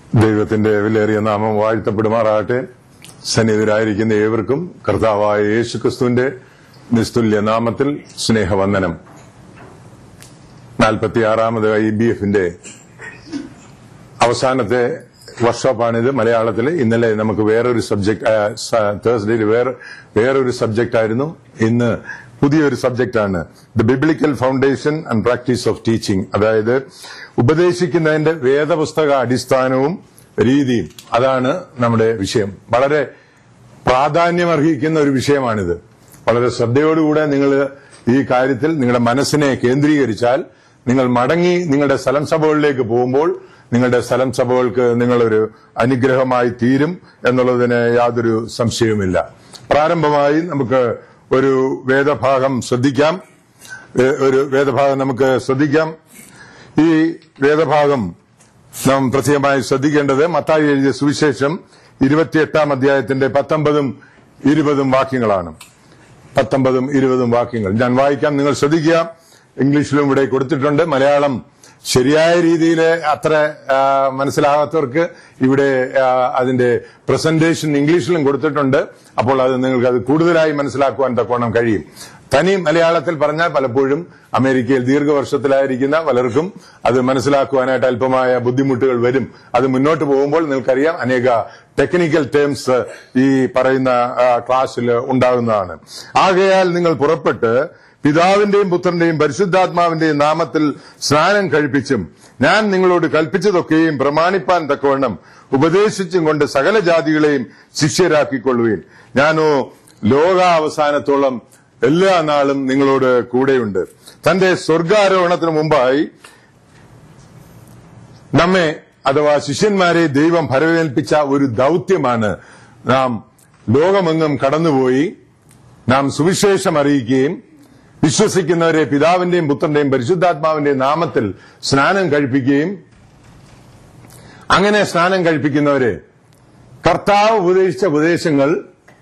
ദൈവത്തിന്റെ വിലയേറിയ നാമം വാഴ്ത്തപ്പെടുമാറാകട്ടെ സന്നിധിരായിരിക്കുന്ന ഏവർക്കും കർത്താവായ യേശു ക്രിസ്തുവിന്റെ നിസ്തുല്യ നാമത്തിൽ സ്നേഹവന്ദനം നാൽപ്പത്തിയാറാമത് ഐ ബി എഫിന്റെ അവസാനത്തെ വർക്ക്ഷോപ്പാണിത് മലയാളത്തിൽ ഇന്നലെ നമുക്ക് വേറൊരു സബ്ജക്ട് തേഴ്സ്ഡേയിൽ വേറെ വേറൊരു സബ്ജക്റ്റ് ആയിരുന്നു ഇന്ന് പുതിയൊരു സബ്ജക്റ്റാണ് the biblical foundation and practice of teaching അതായത് ഉപദേശിക്കുന്നതിന്റെ വേദപുസ്തക അടിസ്ഥാനവും രീതിയും അതാണ് നമ്മുടെ വിഷയം വളരെ പ്രാധാന്യമർഹിക്കുന്ന ഒരു വിഷയമാണിത് വളരെ ശ്രദ്ധയോടുകൂടെ നിങ്ങൾ ഈ കാര്യത്തിൽ നിങ്ങളുടെ മനസ്സിനെ കേന്ദ്രീകരിച്ചാൽ നിങ്ങൾ മടങ്ങി നിങ്ങളുടെ സ്ഥലം സഭകളിലേക്ക് പോകുമ്പോൾ നിങ്ങളുടെ സ്ഥലം സഭകൾക്ക് നിങ്ങളൊരു അനുഗ്രഹമായി തീരും എന്നുള്ളതിന് യാതൊരു സംശയവുമില്ല പ്രാരംഭമായി നമുക്ക് ഒരു വേദഭാഗം ശ്രദ്ധിക്കാം ഏ- ഒരു വേദഭാഗം നമുക്ക് ശ്രദ്ധിക്കാം ഈ വേദഭാഗം നാം പ്രത്യേകമായി ശ്രദ്ധിക്കേണ്ടത് മത്തായി എഴുതിയ സുവിശേഷം ഇരുപത്തിയെട്ടാം അധ്യായത്തിന്റെ പത്തൊമ്പതും ഇരുപതും വാക്യങ്ങളാണ് പത്തൊമ്പതും ഇരുപതും വാക്യങ്ങൾ ഞാൻ വായിക്കാം നിങ്ങൾ ശ്രദ്ധിക്കുക ഇംഗ്ലീഷിലും ഇവിടെ കൊടുത്തിട്ടുണ്ട് മലയാളം ശരിയായ രീതിയിൽ അത്ര ആ, മനസ്സിലാകാത്തവർക്ക് ഇവിടെ ആ, അതിന്റെ പ്രസന്റേഷൻ ഇംഗ്ലീഷിലും കൊടുത്തിട്ടുണ്ട് അപ്പോൾ അത് നിങ്ങൾക്ക് അത് കൂടുതലായി മനസ്സിലാക്കുവാൻ തക്കോണം കഴിയും തനി മലയാളത്തിൽ പറഞ്ഞാൽ പലപ്പോഴും അമേരിക്കയിൽ ദീർഘവർഷത്തിലായിരിക്കുന്ന പലർക്കും അത് മനസ്സിലാക്കുവാനായിട്ട് അല്പമായ ബുദ്ധിമുട്ടുകൾ വരും അത് മുന്നോട്ട് പോകുമ്പോൾ നിങ്ങൾക്കറിയാം അനേക ടെക്നിക്കൽ ടേംസ് ഈ പറയുന്ന ആ, ക്ലാസ്സിൽ ഉണ്ടാകുന്നതാണ് ആകയാൽ നിങ്ങൾ പുറപ്പെട്ട് പിതാവിന്റെയും പുത്രന്റെയും പരിശുദ്ധാത്മാവിന്റെയും നാമത്തിൽ സ്നാനം കഴിപ്പിച്ചും ഞാൻ നിങ്ങളോട് കൽപ്പിച്ചതൊക്കെയും പ്രമാണിപ്പാൻ തക്കവണ്ണം ഉപദേശിച്ചും കൊണ്ട് സകല ജാതികളെയും ശിഷ്യരാക്കിക്കൊള്ളുകയും ഞാനോ ലോകാവസാനത്തോളം എല്ലാ നാളും നിങ്ങളോട് കൂടെയുണ്ട് തന്റെ സ്വർഗാരോഹണത്തിന് മുമ്പായി നമ്മെ അഥവാ ശിഷ്യന്മാരെ ദൈവം ഭരവേൽപ്പിച്ച ഒരു ദൗത്യമാണ് നാം ലോകമെങ്ങും കടന്നുപോയി നാം സുവിശേഷം അറിയിക്കുകയും വിശ്വസിക്കുന്നവരെ പിതാവിന്റെയും പുത്രന്റെയും പരിശുദ്ധാത്മാവിന്റെയും നാമത്തിൽ സ്നാനം കഴിപ്പിക്കുകയും അങ്ങനെ സ്നാനം കഴിപ്പിക്കുന്നവരെ കർത്താവ് ഉപദേശിച്ച ഉപദേശങ്ങൾ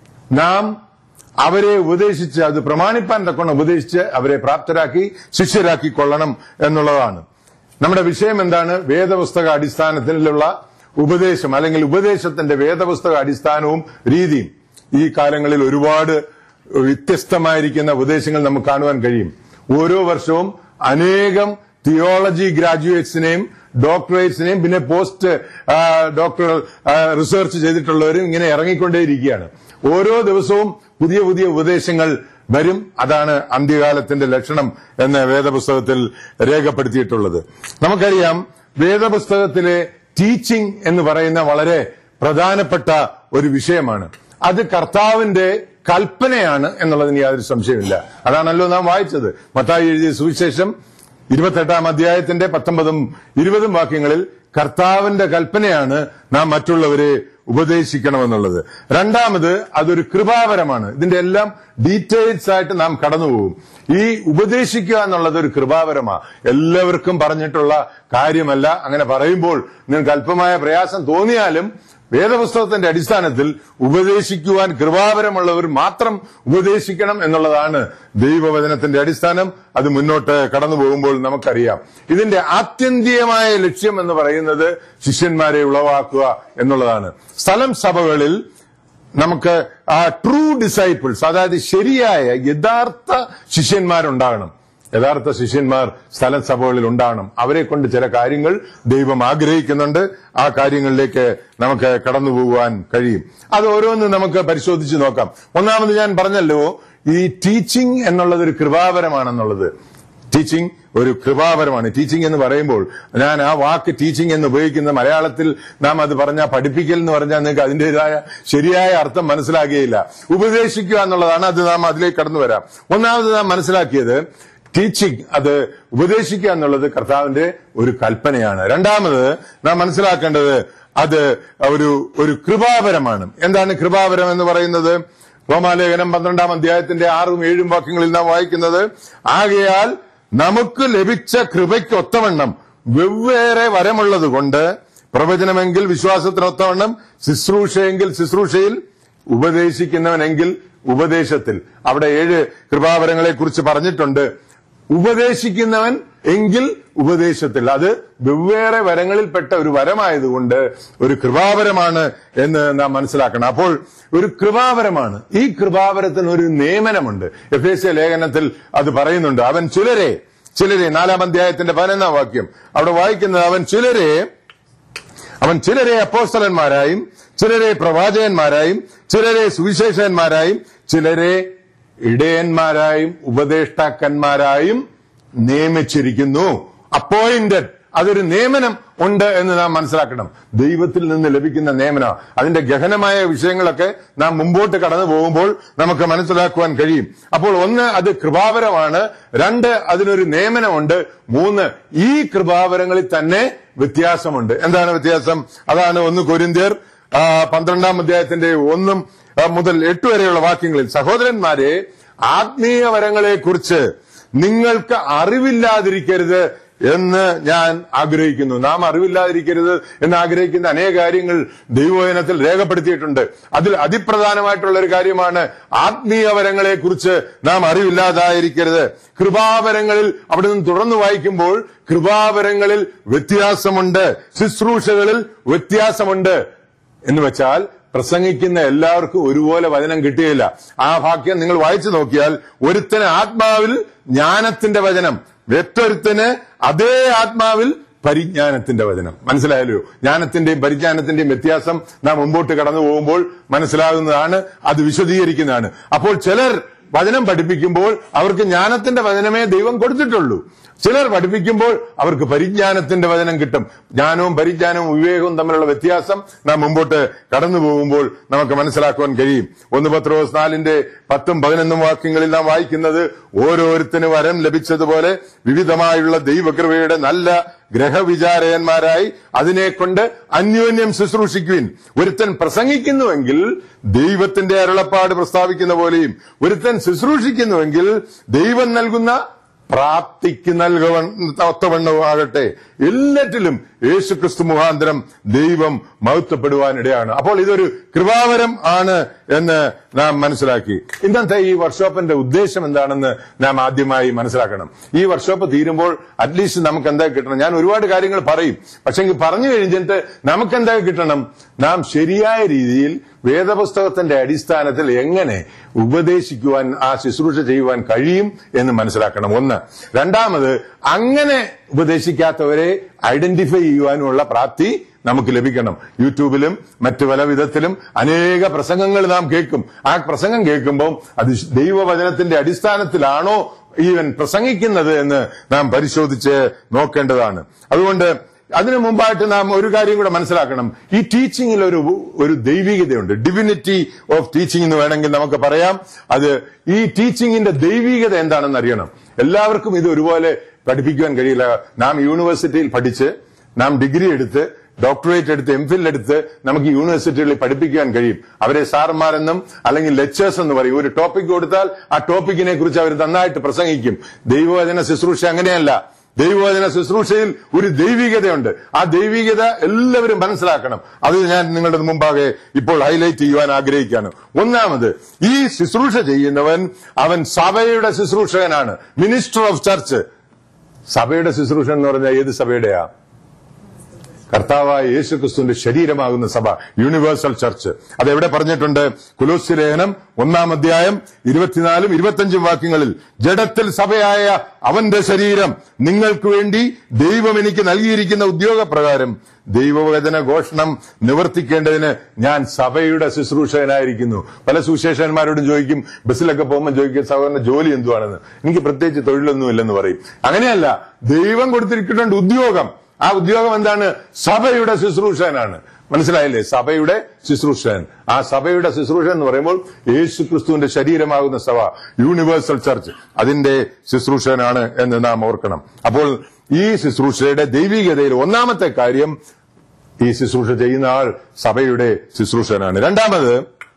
നാം അവരെ ഉപദേശിച്ച് അത് പ്രമാണിപ്പാൻ തക്കൊണ്ട് ഉപദേശിച്ച് അവരെ പ്രാപ്തരാക്കി ശിഷ്യരാക്കി കൊള്ളണം എന്നുള്ളതാണ് നമ്മുടെ വിഷയം എന്താണ് വേദപുസ്തക അടിസ്ഥാനത്തിലുള്ള ഉപദേശം അല്ലെങ്കിൽ ഉപദേശത്തിന്റെ വേദപുസ്തക അടിസ്ഥാനവും രീതിയും ഈ കാലങ്ങളിൽ ഒരുപാട് വ്യത്യസ്തമായിരിക്കുന്ന ഉപദേശങ്ങൾ നമുക്ക് കാണുവാൻ കഴിയും ഓരോ വർഷവും അനേകം തിയോളജി ഗ്രാജുവേറ്റ്സിനെയും ഡോക്ടറേറ്റ്സിനെയും പിന്നെ പോസ്റ്റ് ഡോക്ടറൽ റിസർച്ച് ചെയ്തിട്ടുള്ളവരും ഇങ്ങനെ ഇറങ്ങിക്കൊണ്ടേയിരിക്കുകയാണ് ഓരോ ദിവസവും പുതിയ പുതിയ ഉപദേശങ്ങൾ വരും അതാണ് അന്ത്യകാലത്തിന്റെ ലക്ഷണം എന്ന് വേദപുസ്തകത്തിൽ രേഖപ്പെടുത്തിയിട്ടുള്ളത് നമുക്കറിയാം വേദപുസ്തകത്തിലെ ടീച്ചിങ് എന്ന് പറയുന്ന വളരെ പ്രധാനപ്പെട്ട ഒരു വിഷയമാണ് അത് കർത്താവിന്റെ കൽപ്പനയാണ് എന്നുള്ളതിന് യാതൊരു സംശയമില്ല അതാണല്ലോ നാം വായിച്ചത് മത്തായി എഴുതിയ സുവിശേഷം ഇരുപത്തെട്ടാം അധ്യായത്തിന്റെ പത്തൊമ്പതും ഇരുപതും വാക്യങ്ങളിൽ കർത്താവിന്റെ കൽപ്പനയാണ് നാം മറ്റുള്ളവരെ ഉപദേശിക്കണമെന്നുള്ളത് രണ്ടാമത് അതൊരു കൃപാവരമാണ് ഇതിന്റെ എല്ലാം ഡീറ്റെയിൽസ് ആയിട്ട് നാം കടന്നുപോകും ഈ ഉപദേശിക്കുക എന്നുള്ളത് ഒരു കൃപാവരമാണ് എല്ലാവർക്കും പറഞ്ഞിട്ടുള്ള കാര്യമല്ല അങ്ങനെ പറയുമ്പോൾ നിങ്ങൾക്ക് അല്പമായ പ്രയാസം തോന്നിയാലും വേദപുസ്തകത്തിന്റെ അടിസ്ഥാനത്തിൽ ഉപദേശിക്കുവാൻ കൃപാപരമുള്ളവർ മാത്രം ഉപദേശിക്കണം എന്നുള്ളതാണ് ദൈവവചനത്തിന്റെ അടിസ്ഥാനം അത് മുന്നോട്ട് കടന്നു പോകുമ്പോൾ നമുക്കറിയാം ഇതിന്റെ ആത്യന്തികമായ ലക്ഷ്യം എന്ന് പറയുന്നത് ശിഷ്യന്മാരെ ഉളവാക്കുക എന്നുള്ളതാണ് സ്ഥലം സഭകളിൽ നമുക്ക് ആ ട്രൂ ഡിസൈപ്പിൾസ് അതായത് ശരിയായ യഥാർത്ഥ ശിഷ്യന്മാരുണ്ടാകണം യഥാർത്ഥ ശിഷ്യന്മാർ സ്ഥലം സഭകളിൽ ഉണ്ടാകണം അവരെ കൊണ്ട് ചില കാര്യങ്ങൾ ദൈവം ആഗ്രഹിക്കുന്നുണ്ട് ആ കാര്യങ്ങളിലേക്ക് നമുക്ക് കടന്നു പോകുവാൻ കഴിയും അത് ഓരോന്നും നമുക്ക് പരിശോധിച്ച് നോക്കാം ഒന്നാമത് ഞാൻ പറഞ്ഞല്ലോ ഈ ടീച്ചിങ് എന്നുള്ളത് ഒരു കൃപാപരമാണെന്നുള്ളത് ടീച്ചിങ് ഒരു കൃപാപരമാണ് ടീച്ചിങ് എന്ന് പറയുമ്പോൾ ഞാൻ ആ വാക്ക് ടീച്ചിങ് എന്ന് ഉപയോഗിക്കുന്ന മലയാളത്തിൽ നാം അത് പറഞ്ഞ പഠിപ്പിക്കൽ എന്ന് പറഞ്ഞാൽ നിങ്ങൾക്ക് അതിന്റേതായ ശരിയായ അർത്ഥം മനസ്സിലാകുകയില്ല ഉപദേശിക്കുക എന്നുള്ളതാണ് അത് നാം അതിലേക്ക് കടന്നു വരാം ഒന്നാമത് നാം മനസ്സിലാക്കിയത് ടീച്ചിങ് അത് ഉപദേശിക്കുക എന്നുള്ളത് കർത്താവിന്റെ ഒരു കൽപ്പനയാണ് രണ്ടാമത് നാം മനസ്സിലാക്കേണ്ടത് അത് ഒരു ഒരു കൃപാപരമാണ് എന്താണ് കൃപാപരം എന്ന് പറയുന്നത് റോമാലേഖനം പന്ത്രണ്ടാം അധ്യായത്തിന്റെ ആറും ഏഴും വാക്യങ്ങളിൽ നാം വായിക്കുന്നത് ആകയാൽ നമുക്ക് ലഭിച്ച കൃപയ്ക്ക് ഒത്തവണ്ണം വെവ്വേറെ വരമുള്ളത് കൊണ്ട് പ്രവചനമെങ്കിൽ വിശ്വാസത്തിനൊത്തവണ്ണം ശുശ്രൂഷയെങ്കിൽ ശുശ്രൂഷയിൽ ഉപദേശിക്കുന്നവനെങ്കിൽ ഉപദേശത്തിൽ അവിടെ ഏഴ് കൃപാവരങ്ങളെ കുറിച്ച് പറഞ്ഞിട്ടുണ്ട് ഉപദേശിക്കുന്നവൻ എങ്കിൽ ഉപദേശത്തിൽ അത് വെവ്വേറെ വരങ്ങളിൽപ്പെട്ട ഒരു വരമായതുകൊണ്ട് ഒരു കൃപാവരമാണ് എന്ന് നാം മനസ്സിലാക്കണം അപ്പോൾ ഒരു കൃപാവരമാണ് ഈ കൃപാവരത്തിന് ഒരു നിയമനമുണ്ട് എഫ് എസ് ലേഖനത്തിൽ അത് പറയുന്നുണ്ട് അവൻ ചിലരെ ചിലരെ നാലാം അധ്യായത്തിന്റെ പതിനൊന്നാം വാക്യം അവിടെ വായിക്കുന്നത് അവൻ ചിലരെ അവൻ ചിലരെ അപ്പോസ്തലന്മാരായും ചിലരെ പ്രവാചകന്മാരായും ചിലരെ സുവിശേഷന്മാരായും ചിലരെ ഇടയന്മാരായും ഉപദേഷ്ടാക്കന്മാരായും നിയമിച്ചിരിക്കുന്നു അപ്പോയിന്റഡ് അതൊരു നിയമനം ഉണ്ട് എന്ന് നാം മനസ്സിലാക്കണം ദൈവത്തിൽ നിന്ന് ലഭിക്കുന്ന നിയമനം അതിന്റെ ഗഹനമായ വിഷയങ്ങളൊക്കെ നാം മുമ്പോട്ട് കടന്നു പോകുമ്പോൾ നമുക്ക് മനസ്സിലാക്കുവാൻ കഴിയും അപ്പോൾ ഒന്ന് അത് കൃപാവരമാണ് രണ്ട് അതിനൊരു നിയമനമുണ്ട് മൂന്ന് ഈ കൃപാവരങ്ങളിൽ തന്നെ വ്യത്യാസമുണ്ട് എന്താണ് വ്യത്യാസം അതാണ് ഒന്ന് കൊരിന്തിയർ ആ, പന്ത്രണ്ടാം അധ്യായത്തിന്റെ ഒന്നും ആ, മുതൽ എട്ട് വരെയുള്ള വാക്യങ്ങളിൽ സഹോദരന്മാരെ ആത്മീയ വരങ്ങളെ കുറിച്ച് നിങ്ങൾക്ക് അറിവില്ലാതിരിക്കരുത് എന്ന് ഞാൻ ആഗ്രഹിക്കുന്നു നാം അറിവില്ലാതിരിക്കരുത് എന്ന് ആഗ്രഹിക്കുന്ന അനേക കാര്യങ്ങൾ ദൈവവചനത്തിൽ രേഖപ്പെടുത്തിയിട്ടുണ്ട് അതിൽ അതിപ്രധാനമായിട്ടുള്ള ഒരു കാര്യമാണ് ആത്മീയ വരങ്ങളെ കുറിച്ച് നാം അറിവില്ലാതായിരിക്കരുത് കൃപാവരങ്ങളിൽ അവിടെ നിന്ന് തുടർന്ന് വായിക്കുമ്പോൾ കൃപാവരങ്ങളിൽ വ്യത്യാസമുണ്ട് ശുശ്രൂഷകളിൽ വ്യത്യാസമുണ്ട് എന്ന് വെച്ചാൽ പ്രസംഗിക്കുന്ന എല്ലാവർക്കും ഒരുപോലെ വചനം കിട്ടുകയില്ല ആ വാക്യം നിങ്ങൾ വായിച്ചു നോക്കിയാൽ ഒരുത്തന് ആത്മാവിൽ ജ്ഞാനത്തിന്റെ വചനം വ്യക്തൊരുത്തന് അതേ ആത്മാവിൽ പരിജ്ഞാനത്തിന്റെ വചനം മനസ്സിലായല്ലോ ജ്ഞാനത്തിന്റെയും പരിജ്ഞാനത്തിന്റെയും വ്യത്യാസം നാം മുമ്പോട്ട് കടന്നു പോകുമ്പോൾ മനസ്സിലാകുന്നതാണ് അത് വിശദീകരിക്കുന്നതാണ് അപ്പോൾ ചിലർ വചനം പഠിപ്പിക്കുമ്പോൾ അവർക്ക് ജ്ഞാനത്തിന്റെ വചനമേ ദൈവം കൊടുത്തിട്ടുള്ളൂ ചിലർ പഠിപ്പിക്കുമ്പോൾ അവർക്ക് പരിജ്ഞാനത്തിന്റെ വചനം കിട്ടും ജ്ഞാനവും പരിജ്ഞാനവും വിവേകവും തമ്മിലുള്ള വ്യത്യാസം നാം മുമ്പോട്ട് കടന്നു പോകുമ്പോൾ നമുക്ക് മനസ്സിലാക്കുവാൻ കഴിയും ഒന്ന് പത്രോസ് നാലിന്റെ പത്തും പതിനൊന്നും വാക്യങ്ങളിൽ നാം വായിക്കുന്നത് ഓരോരുത്തന് വരം ലഭിച്ചതുപോലെ വിവിധമായുള്ള ദൈവകൃപയുടെ നല്ല ഗ്രഹവിചാരകന്മാരായി അതിനെ കൊണ്ട് അന്യോന്യം ശുശ്രൂഷിക്കുവിൻ ഒരുത്തൻ പ്രസംഗിക്കുന്നുവെങ്കിൽ ദൈവത്തിന്റെ അരുളപ്പാട് പ്രസ്താവിക്കുന്ന പോലെയും ഒരുത്തൻ ശുശ്രൂഷിക്കുന്നുവെങ്കിൽ ദൈവം നൽകുന്ന പ്രാപ്തിക്ക് നൽകുവ ഒത്തവണ്ണമാകട്ടെ എല്ലാറ്റിലും യേശു ക്രിസ്തു മുഖാന്തരം ദൈവം മഹത്വപ്പെടുവാനിടയാണ് അപ്പോൾ ഇതൊരു കൃപാവരം ആണ് എന്ന് നാം മനസ്സിലാക്കി ഇന്നത്തെ ഈ വർക്ക്ഷോപ്പിന്റെ ഉദ്ദേശം എന്താണെന്ന് നാം ആദ്യമായി മനസ്സിലാക്കണം ഈ വർക്ക്ഷോപ്പ് തീരുമ്പോൾ അറ്റ്ലീസ്റ്റ് നമുക്ക് എന്താ കിട്ടണം ഞാൻ ഒരുപാട് കാര്യങ്ങൾ പറയും പക്ഷെ പറഞ്ഞു കഴിഞ്ഞിട്ട് നമുക്ക് എന്താ കിട്ടണം നാം ശരിയായ രീതിയിൽ വേദപുസ്തകത്തിന്റെ അടിസ്ഥാനത്തിൽ എങ്ങനെ ഉപദേശിക്കുവാൻ ആ ശുശ്രൂഷ ചെയ്യുവാൻ കഴിയും എന്ന് മനസ്സിലാക്കണം ഒന്ന് രണ്ടാമത് അങ്ങനെ ഉപദേശിക്കാത്തവരെ ഐഡന്റിഫൈ ചെയ്യുവാനുമുള്ള പ്രാപ്തി നമുക്ക് ലഭിക്കണം യൂട്യൂബിലും മറ്റു പല വിധത്തിലും അനേക പ്രസംഗങ്ങൾ നാം കേൾക്കും ആ പ്രസംഗം കേൾക്കുമ്പോൾ അത് ദൈവവചനത്തിന്റെ അടിസ്ഥാനത്തിലാണോ ഈവൻ പ്രസംഗിക്കുന്നത് എന്ന് നാം പരിശോധിച്ച് നോക്കേണ്ടതാണ് അതുകൊണ്ട് അതിനു മുമ്പായിട്ട് നാം ഒരു കാര്യം കൂടെ മനസ്സിലാക്കണം ഈ ടീച്ചിങ്ങിൽ ഒരു ഒരു ദൈവികതയുണ്ട് ഡിവിനിറ്റി ഓഫ് ടീച്ചിങ് എന്ന് വേണമെങ്കിൽ നമുക്ക് പറയാം അത് ഈ ടീച്ചിങ്ങിന്റെ ദൈവികത എന്താണെന്ന് അറിയണം എല്ലാവർക്കും ഇത് ഒരുപോലെ പഠിപ്പിക്കുവാൻ കഴിയില്ല നാം യൂണിവേഴ്സിറ്റിയിൽ പഠിച്ച് നാം ഡിഗ്രി എടുത്ത് ഡോക്ടറേറ്റ് എടുത്ത് എം ഫിൽ എടുത്ത് നമുക്ക് യൂണിവേഴ്സിറ്റികളിൽ പഠിപ്പിക്കാൻ കഴിയും അവരെ സാർമാരെന്നും അല്ലെങ്കിൽ ലെക്ചേഴ്സ് എന്ന് പറയും ഒരു ടോപ്പിക് കൊടുത്താൽ ആ ടോപ്പിക്കിനെ കുറിച്ച് അവർ നന്നായിട്ട് പ്രസംഗിക്കും ദൈവവചന ശുശ്രൂഷ അങ്ങനെയല്ല ദൈവവചന ശുശ്രൂഷയിൽ ഒരു ദൈവികതയുണ്ട് ആ ദൈവികത എല്ലാവരും മനസ്സിലാക്കണം അത് ഞാൻ നിങ്ങളുടെ മുമ്പാകെ ഇപ്പോൾ ഹൈലൈറ്റ് ചെയ്യുവാൻ ആഗ്രഹിക്കുകയാണ് ഒന്നാമത് ഈ ശുശ്രൂഷ ചെയ്യുന്നവൻ അവൻ സഭയുടെ ശുശ്രൂഷകനാണ് മിനിസ്റ്റർ ഓഫ് ചർച്ച് സഭയുടെ ശുശ്രൂഷ എന്ന് പറഞ്ഞാൽ ഏത് സഭയുടെയാ കർത്താവായ യേശു ക്രിസ്തുവിന്റെ ശരീരമാകുന്ന സഭ യൂണിവേഴ്സൽ ചർച്ച് അത് എവിടെ പറഞ്ഞിട്ടുണ്ട് കുലോസ്യ ലേഖനം ഒന്നാം അധ്യായം ഇരുപത്തിനാലും ഇരുപത്തിയഞ്ചും വാക്യങ്ങളിൽ ജഡത്തിൽ സഭയായ അവന്റെ ശരീരം നിങ്ങൾക്ക് വേണ്ടി ദൈവം എനിക്ക് നൽകിയിരിക്കുന്ന ഉദ്യോഗപ്രകാരം ദൈവവചന ഘോഷണം നിവർത്തിക്കേണ്ടതിന് ഞാൻ സഭയുടെ ശുശ്രൂഷകനായിരിക്കുന്നു പല സുവിശേഷന്മാരോടും ചോദിക്കും ബസ്സിലൊക്കെ പോകുമ്പോൾ ചോദിക്കും സഹോദരന്റെ ജോലി എന്തുവാണെന്ന് എനിക്ക് പ്രത്യേകിച്ച് തൊഴിലൊന്നുമില്ലെന്ന് പറയും അങ്ങനെയല്ല ദൈവം കൊടുത്തിരിക്കുന്നുണ്ട് ഉദ്യോഗം ആ ഉദ്യോഗം എന്താണ് സഭയുടെ ശുശ്രൂഷകനാണ് മനസ്സിലായില്ലേ സഭയുടെ ശുശ്രൂഷൻ ആ സഭയുടെ ശുശ്രൂഷ എന്ന് പറയുമ്പോൾ യേശു ക്രിസ്തുവിന്റെ ശരീരമാകുന്ന സഭ യൂണിവേഴ്സൽ ചർച്ച് അതിന്റെ ശുശ്രൂഷകനാണ് എന്ന് നാം ഓർക്കണം അപ്പോൾ ഈ ശുശ്രൂഷയുടെ ദൈവികതയിൽ ഒന്നാമത്തെ കാര്യം ഈ ശുശ്രൂഷ ചെയ്യുന്ന ആൾ സഭയുടെ ശുശ്രൂഷകനാണ് രണ്ടാമത്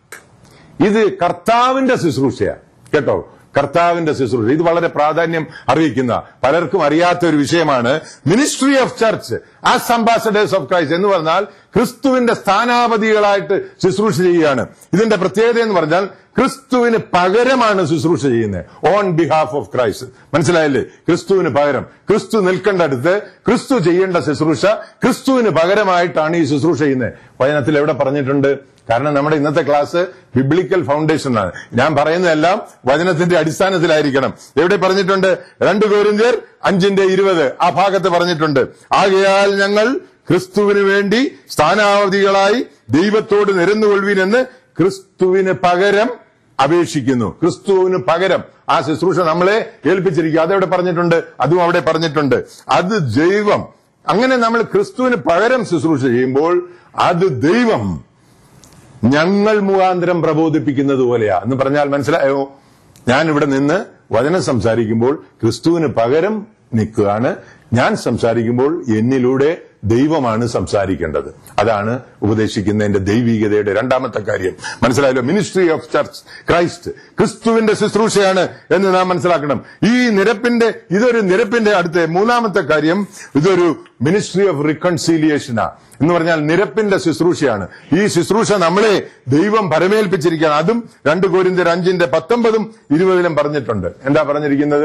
ഇത് കർത്താവിന്റെ ശുശ്രൂഷയാണ് കേട്ടോ കർത്താവിന്റെ ശുശ്രൂഷ ഇത് വളരെ പ്രാധാന്യം അറിയിക്കുന്ന പലർക്കും അറിയാത്ത ഒരു വിഷയമാണ് ministry of church as ambassadors of Christ എന്ന് പറഞ്ഞാൽ ക്രിസ്തുവിന്റെ സ്ഥാനാപതികളായിട്ട് ശുശ്രൂഷ ചെയ്യുകയാണ് ഇതിന്റെ പ്രത്യേകത എന്ന് പറഞ്ഞാൽ ക്രിസ്തുവിന് പകരമാണ് ശുശ്രൂഷ ചെയ്യുന്നത് ഓൺ ബിഹാഫ് ഓഫ് ക്രൈസ്റ്റ് മനസ്സിലായില്ലേ ക്രിസ്തുവിന് പകരം ക്രിസ്തു നിൽക്കേണ്ടടുത്ത് ക്രിസ്തു ചെയ്യേണ്ട ശുശ്രൂഷ ക്രിസ്തുവിന് പകരമായിട്ടാണ് ഈ ശുശ്രൂഷ ചെയ്യുന്നത് വചനത്തിൽ എവിടെ പറഞ്ഞിട്ടുണ്ട് കാരണം നമ്മുടെ ഇന്നത്തെ ക്ലാസ് ബിബ്ലിക്കൽ ഫൗണ്ടേഷൻ ആണ് ഞാൻ പറയുന്നതെല്ലാം വചനത്തിന്റെ അടിസ്ഥാനത്തിലായിരിക്കണം എവിടെ പറഞ്ഞിട്ടുണ്ട് രണ്ട് കോരിന്ത്യർ അഞ്ചിന്റെ ഇരുപത് ആ ഭാഗത്ത് പറഞ്ഞിട്ടുണ്ട് ആകയാൽ ഞങ്ങൾ ക്രിസ്തുവിന് വേണ്ടി സ്ഥാനാവധികളായി ദൈവത്തോട് നിരന്നുകൊള്ളുവിനെന്ന് ക്രിസ്തുവിന് പകരം അപേക്ഷിക്കുന്നു ക്രിസ്തുവിന് പകരം ആ ശുശ്രൂഷ നമ്മളെ ഏൽപ്പിച്ചിരിക്കുക അതെവിടെ പറഞ്ഞിട്ടുണ്ട് അതും അവിടെ പറഞ്ഞിട്ടുണ്ട് അത് ദൈവം അങ്ങനെ നമ്മൾ ക്രിസ്തുവിന് പകരം ശുശ്രൂഷ ചെയ്യുമ്പോൾ അത് ദൈവം ഞങ്ങൾ മുഖാന്തരം പ്രബോധിപ്പിക്കുന്നത് പോലെയാ എന്ന് പറഞ്ഞാൽ മനസ്സിലായോ ഞാൻ ഇവിടെ നിന്ന് വചനം സംസാരിക്കുമ്പോൾ ക്രിസ്തുവിന് പകരം നിൽക്കുകയാണ് ഞാൻ സംസാരിക്കുമ്പോൾ എന്നിലൂടെ ദൈവമാണ് സംസാരിക്കേണ്ടത് അതാണ് ഉപദേശിക്കുന്നതിന്റെ ദൈവികതയുടെ രണ്ടാമത്തെ കാര്യം മനസ്സിലായല്ലോ മിനിസ്ട്രി ഓഫ് ചർച്ച് ക്രൈസ്റ്റ് ക്രിസ്തുവിന്റെ ശുശ്രൂഷയാണ് എന്ന് നാം മനസ്സിലാക്കണം ഈ നിരപ്പിന്റെ ഇതൊരു നിരപ്പിന്റെ അടുത്ത മൂന്നാമത്തെ കാര്യം ഇതൊരു മിനിസ്ട്രി ഓഫ് റിക്കൺസീലിയേഷനാ എന്ന് പറഞ്ഞാൽ നിരപ്പിന്റെ ശുശ്രൂഷയാണ് ഈ ശുശ്രൂഷ നമ്മളെ ദൈവം പരമേൽപ്പിച്ചിരിക്കുകയാണ് അതും രണ്ട് കോരിന്തർ അഞ്ചിന്റെ പത്തൊമ്പതും ഇരുപതിലും പറഞ്ഞിട്ടുണ്ട് എന്താ പറഞ്ഞിരിക്കുന്നത്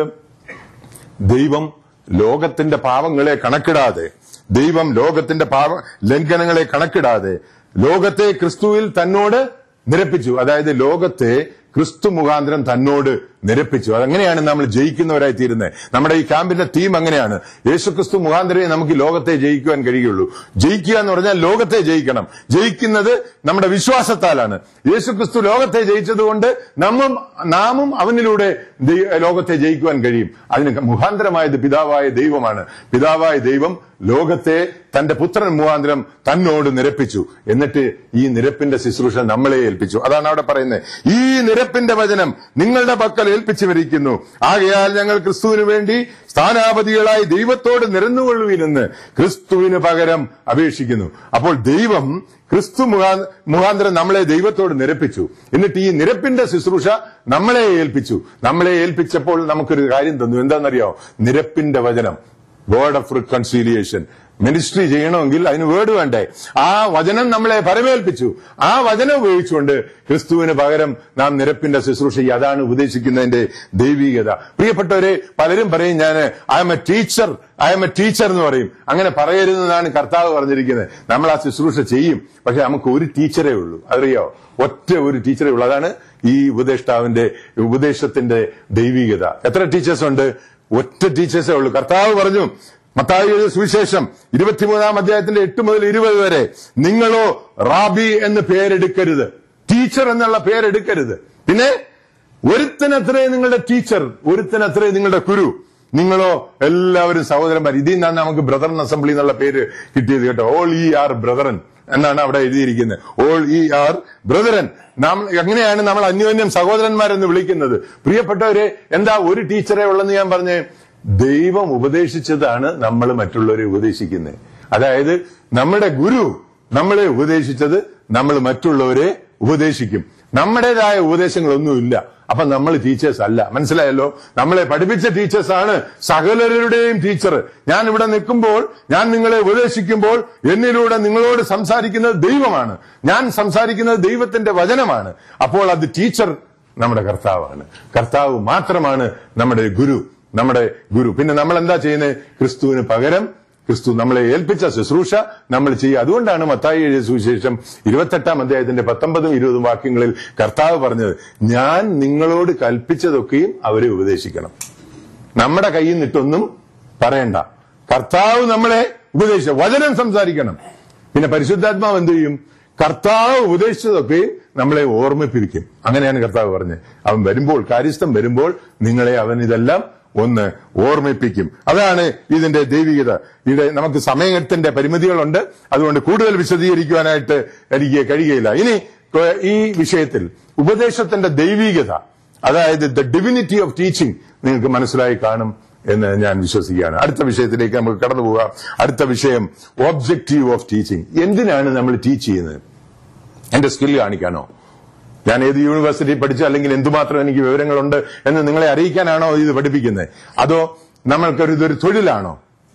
ദൈവം ലോകത്തിന്റെ പാവങ്ങളെ കണക്കിടാതെ ദൈവം ലോകത്തിന്റെ പാവ ലംഘനങ്ങളെ കണക്കിടാതെ ലോകത്തെ ക്രിസ്തുവിൽ തന്നോട് നിരപ്പിച്ചു അതായത് ലോകത്തെ ക്രിസ്തു മുഖാന്തരം തന്നോട് നിരപ്പിച്ചു അതങ്ങനെയാണ് നമ്മൾ ജയിക്കുന്നവരായി തീരുന്നത് നമ്മുടെ ഈ ക്യാമ്പിന്റെ തീം അങ്ങനെയാണ് യേശുക്രിസ്തു മുഖാന്തരമേ നമുക്ക് ഈ ലോകത്തെ ജയിക്കുവാൻ കഴിയുള്ളൂ ജയിക്കുക എന്ന് പറഞ്ഞാൽ ലോകത്തെ ജയിക്കണം ജയിക്കുന്നത് നമ്മുടെ വിശ്വാസത്താലാണ് യേശുക്രിസ്തു ലോകത്തെ ജയിച്ചതുകൊണ്ട് നമ്മും നാമും അവനിലൂടെ ദൈ- ലോകത്തെ ജയിക്കുവാൻ കഴിയും അതിന് മുഖാന്തരമായത് പിതാവായ ദൈവമാണ് പിതാവായ ദൈവം ലോകത്തെ തന്റെ പുത്രൻ മുഖാന്തരം തന്നോട് നിരപ്പിച്ചു എന്നിട്ട് ഈ നിരപ്പിന്റെ ശുശ്രൂഷ നമ്മളെ ഏൽപ്പിച്ചു അതാണ് അവിടെ പറയുന്നത് ഈ നിരപ്പിന്റെ വചനം നിങ്ങളുടെ പക്കൽ ഏൽപ്പിച്ചുവരിക്കുന്നു ആകയാൽ ഞങ്ങൾ ക്രിസ്തുവിന് വേണ്ടി സ്ഥാനാപതികളായി ദൈവത്തോട് നിരന്നുകൊള്ളുവിനെന്ന് ക്രിസ്തുവിന് പകരം അപേക്ഷിക്കുന്നു അപ്പോൾ ദൈവം ക്രിസ്തു മുഖാ- മുഖാന്തരം നമ്മളെ ദൈവത്തോട് നിരപ്പിച്ചു എന്നിട്ട് ഈ നിരപ്പിന്റെ ശുശ്രൂഷ നമ്മളെ ഏൽപ്പിച്ചു നമ്മളെ ഏൽപ്പിച്ചപ്പോൾ നമുക്കൊരു കാര്യം തന്നു എന്താണെന്നറിയോ നിരപ്പിന്റെ വചനം വേർഡ് ഓഫ് റിക്കൺസീലിയേഷൻ മിനിസ്ട്രി ചെയ്യണമെങ്കിൽ അതിന് വേർഡ് വേണ്ടേ ആ വചനം നമ്മളെ പരമേൽപ്പിച്ചു ആ വചനം ഉപയോഗിച്ചുകൊണ്ട് ക്രിസ്തുവിന് പകരം നാം നിരപ്പിന്റെ ശുശ്രൂഷ ചെയ്യുക അതാണ് ഉപദേശിക്കുന്നതിന്റെ ദൈവികത പ്രിയപ്പെട്ടവരെ പലരും പറയും ഞാൻ I am a teacher I am a teacher എന്ന് പറയും അങ്ങനെ പറയരുതെന്നാണ് കർത്താവ് പറഞ്ഞിരിക്കുന്നത് നമ്മൾ ആ ശുശ്രൂഷ ചെയ്യും പക്ഷെ നമുക്ക് ഒരു ടീച്ചറേ ഉള്ളൂ അറിയോ ഒറ്റ ഒരു ടീച്ചറേ ഉള്ളൂ അതാണ് ഈ ഉപദേഷ്ടാവിന്റെ ഉപദേശത്തിന്റെ ദൈവികത എത്ര ടീച്ചേഴ്സ് ഉണ്ട് ഒറ്റ ടീച്ചേഴ്സേ ഉള്ളൂ കർത്താവ് പറഞ്ഞു മത്തായി എഴുതിയ സുവിശേഷം ഇരുപത്തിമൂന്നാം അധ്യായത്തിന്റെ എട്ട് മുതൽ ഇരുപത് വരെ നിങ്ങളോ റാബി എന്ന് പേരെടുക്കരുത് ടീച്ചർ എന്നുള്ള പേരെടുക്കരുത് പിന്നെ ഒരുത്തനത്രേ നിങ്ങളുടെ ടീച്ചർ ഒരുത്തനത്രേ നിങ്ങളുടെ ഗുരു നിങ്ങളോ എല്ലാവരും സഹോദരന്മാർ ഇതിൽ നിന്നാണ് നമുക്ക് ബ്രദറൻ അസംബ്ലി എന്നുള്ള പേര് കിട്ടിയത് കേട്ടോ ഓൾ ഈ ആർ ബ്രദറൻ എന്നാണ് അവിടെ എഴുതിയിരിക്കുന്നത് ഓൾ ഈ ആർ ബ്രദറൻ നാം എങ്ങനെയാണ് നമ്മൾ അന്യോന്യം സഹോദരന്മാരെന്ന് വിളിക്കുന്നത് പ്രിയപ്പെട്ടവരെ എന്താ ഒരു ടീച്ചറെ ഉള്ളെന്ന് ഞാൻ പറഞ്ഞേ ദൈവം ഉപദേശിച്ചതാണ് നമ്മൾ മറ്റുള്ളവരെ ഉപദേശിക്കുന്നത് അതായത് നമ്മുടെ ഗുരു നമ്മളെ ഉപദേശിച്ചത് നമ്മൾ മറ്റുള്ളവരെ ഉപദേശിക്കും നമ്മുടേതായ ഉപദേശങ്ങളൊന്നുമില്ല അപ്പൊ നമ്മൾ ടീച്ചേഴ്സ് അല്ല മനസ്സിലായല്ലോ നമ്മളെ പഠിപ്പിച്ച ടീച്ചേഴ്സ് ആണ് സകലരുടെയും ടീച്ചർ ഞാൻ ഇവിടെ നിൽക്കുമ്പോൾ ഞാൻ നിങ്ങളെ ഉപദേശിക്കുമ്പോൾ എന്നിലൂടെ നിങ്ങളോട് സംസാരിക്കുന്നത് ദൈവമാണ് ഞാൻ സംസാരിക്കുന്നത് ദൈവത്തിന്റെ വചനമാണ് അപ്പോൾ അത് ടീച്ചർ നമ്മുടെ കർത്താവാണ് കർത്താവ് മാത്രമാണ് നമ്മുടെ ഗുരു നമ്മുടെ ഗുരു പിന്നെ നമ്മൾ എന്താ ചെയ്യുന്നത് ക്രിസ്തുവിന് പകരം ക്രിസ്തു നമ്മളെ ഏൽപ്പിച്ച ശുശ്രൂഷ നമ്മൾ ചെയ്യുക അതുകൊണ്ടാണ് മത്തായി എഴുതിയ സുവിശേഷം ഇരുപത്തെട്ടാം അധ്യായത്തിന്റെ പത്തൊമ്പതും ഇരുപതും വാക്യങ്ങളിൽ കർത്താവ് പറഞ്ഞത് ഞാൻ നിങ്ങളോട് കൽപ്പിച്ചതൊക്കെയും അവരെ ഉപദേശിക്കണം നമ്മുടെ കയ്യിൽ നിന്നിട്ടൊന്നും പറയണ്ട കർത്താവ് നമ്മളെ ഉപദേശിച്ച വചനം സംസാരിക്കണം പിന്നെ പരിശുദ്ധാത്മാവ് എന്ത് ചെയ്യും കർത്താവ് ഉപദേശിച്ചതൊക്കെ നമ്മളെ ഓർമ്മിപ്പിക്കും അങ്ങനെയാണ് കർത്താവ് പറഞ്ഞത് അവൻ വരുമ്പോൾ കാര്യസ്ഥം വരുമ്പോൾ നിങ്ങളെ അവൻ ഇതെല്ലാം ഒന്ന് ഓർമ്മിപ്പിക്കും അതാണ് ഇതിന്റെ ദൈവികത ഇവിടെ നമുക്ക് സമയത്തിന്റെ പരിമിതികളുണ്ട് അതുകൊണ്ട് കൂടുതൽ വിശദീകരിക്കുവാനായിട്ട് എനിക്ക് കഴിയുകയില്ല ഇനി ഏഹ്, ഈ വിഷയത്തിൽ ഉപദേശത്തിന്റെ ദൈവികത അതായത് ദ ഡിവിനിറ്റി ഓഫ് ടീച്ചിങ് നിങ്ങൾക്ക് മനസ്സിലായി കാണും എന്ന് ഞാൻ വിശ്വസിക്കുകയാണ് അടുത്ത വിഷയത്തിലേക്ക് നമുക്ക് കടന്നു പോകാം അടുത്ത വിഷയം ഒബ്ജക്റ്റീവ് ഓഫ് ടീച്ചിങ് എന്തിനാണ് നമ്മൾ ടീച്ച് ചെയ്യുന്നത് എന്റെ സ്കില്ല് കാണിക്കാനോ ഞാൻ ഏത് യൂണിവേഴ്സിറ്റി പഠിച്ചു അല്ലെങ്കിൽ എന്തുമാത്രം എനിക്ക് വിവരങ്ങളുണ്ട് എന്ന് നിങ്ങളെ അറിയിക്കാനാണോ ഇത് പഠിപ്പിക്കുന്നത് അതോ നമ്മൾക്കൊരു ഇതൊരു തൊഴിലാണോ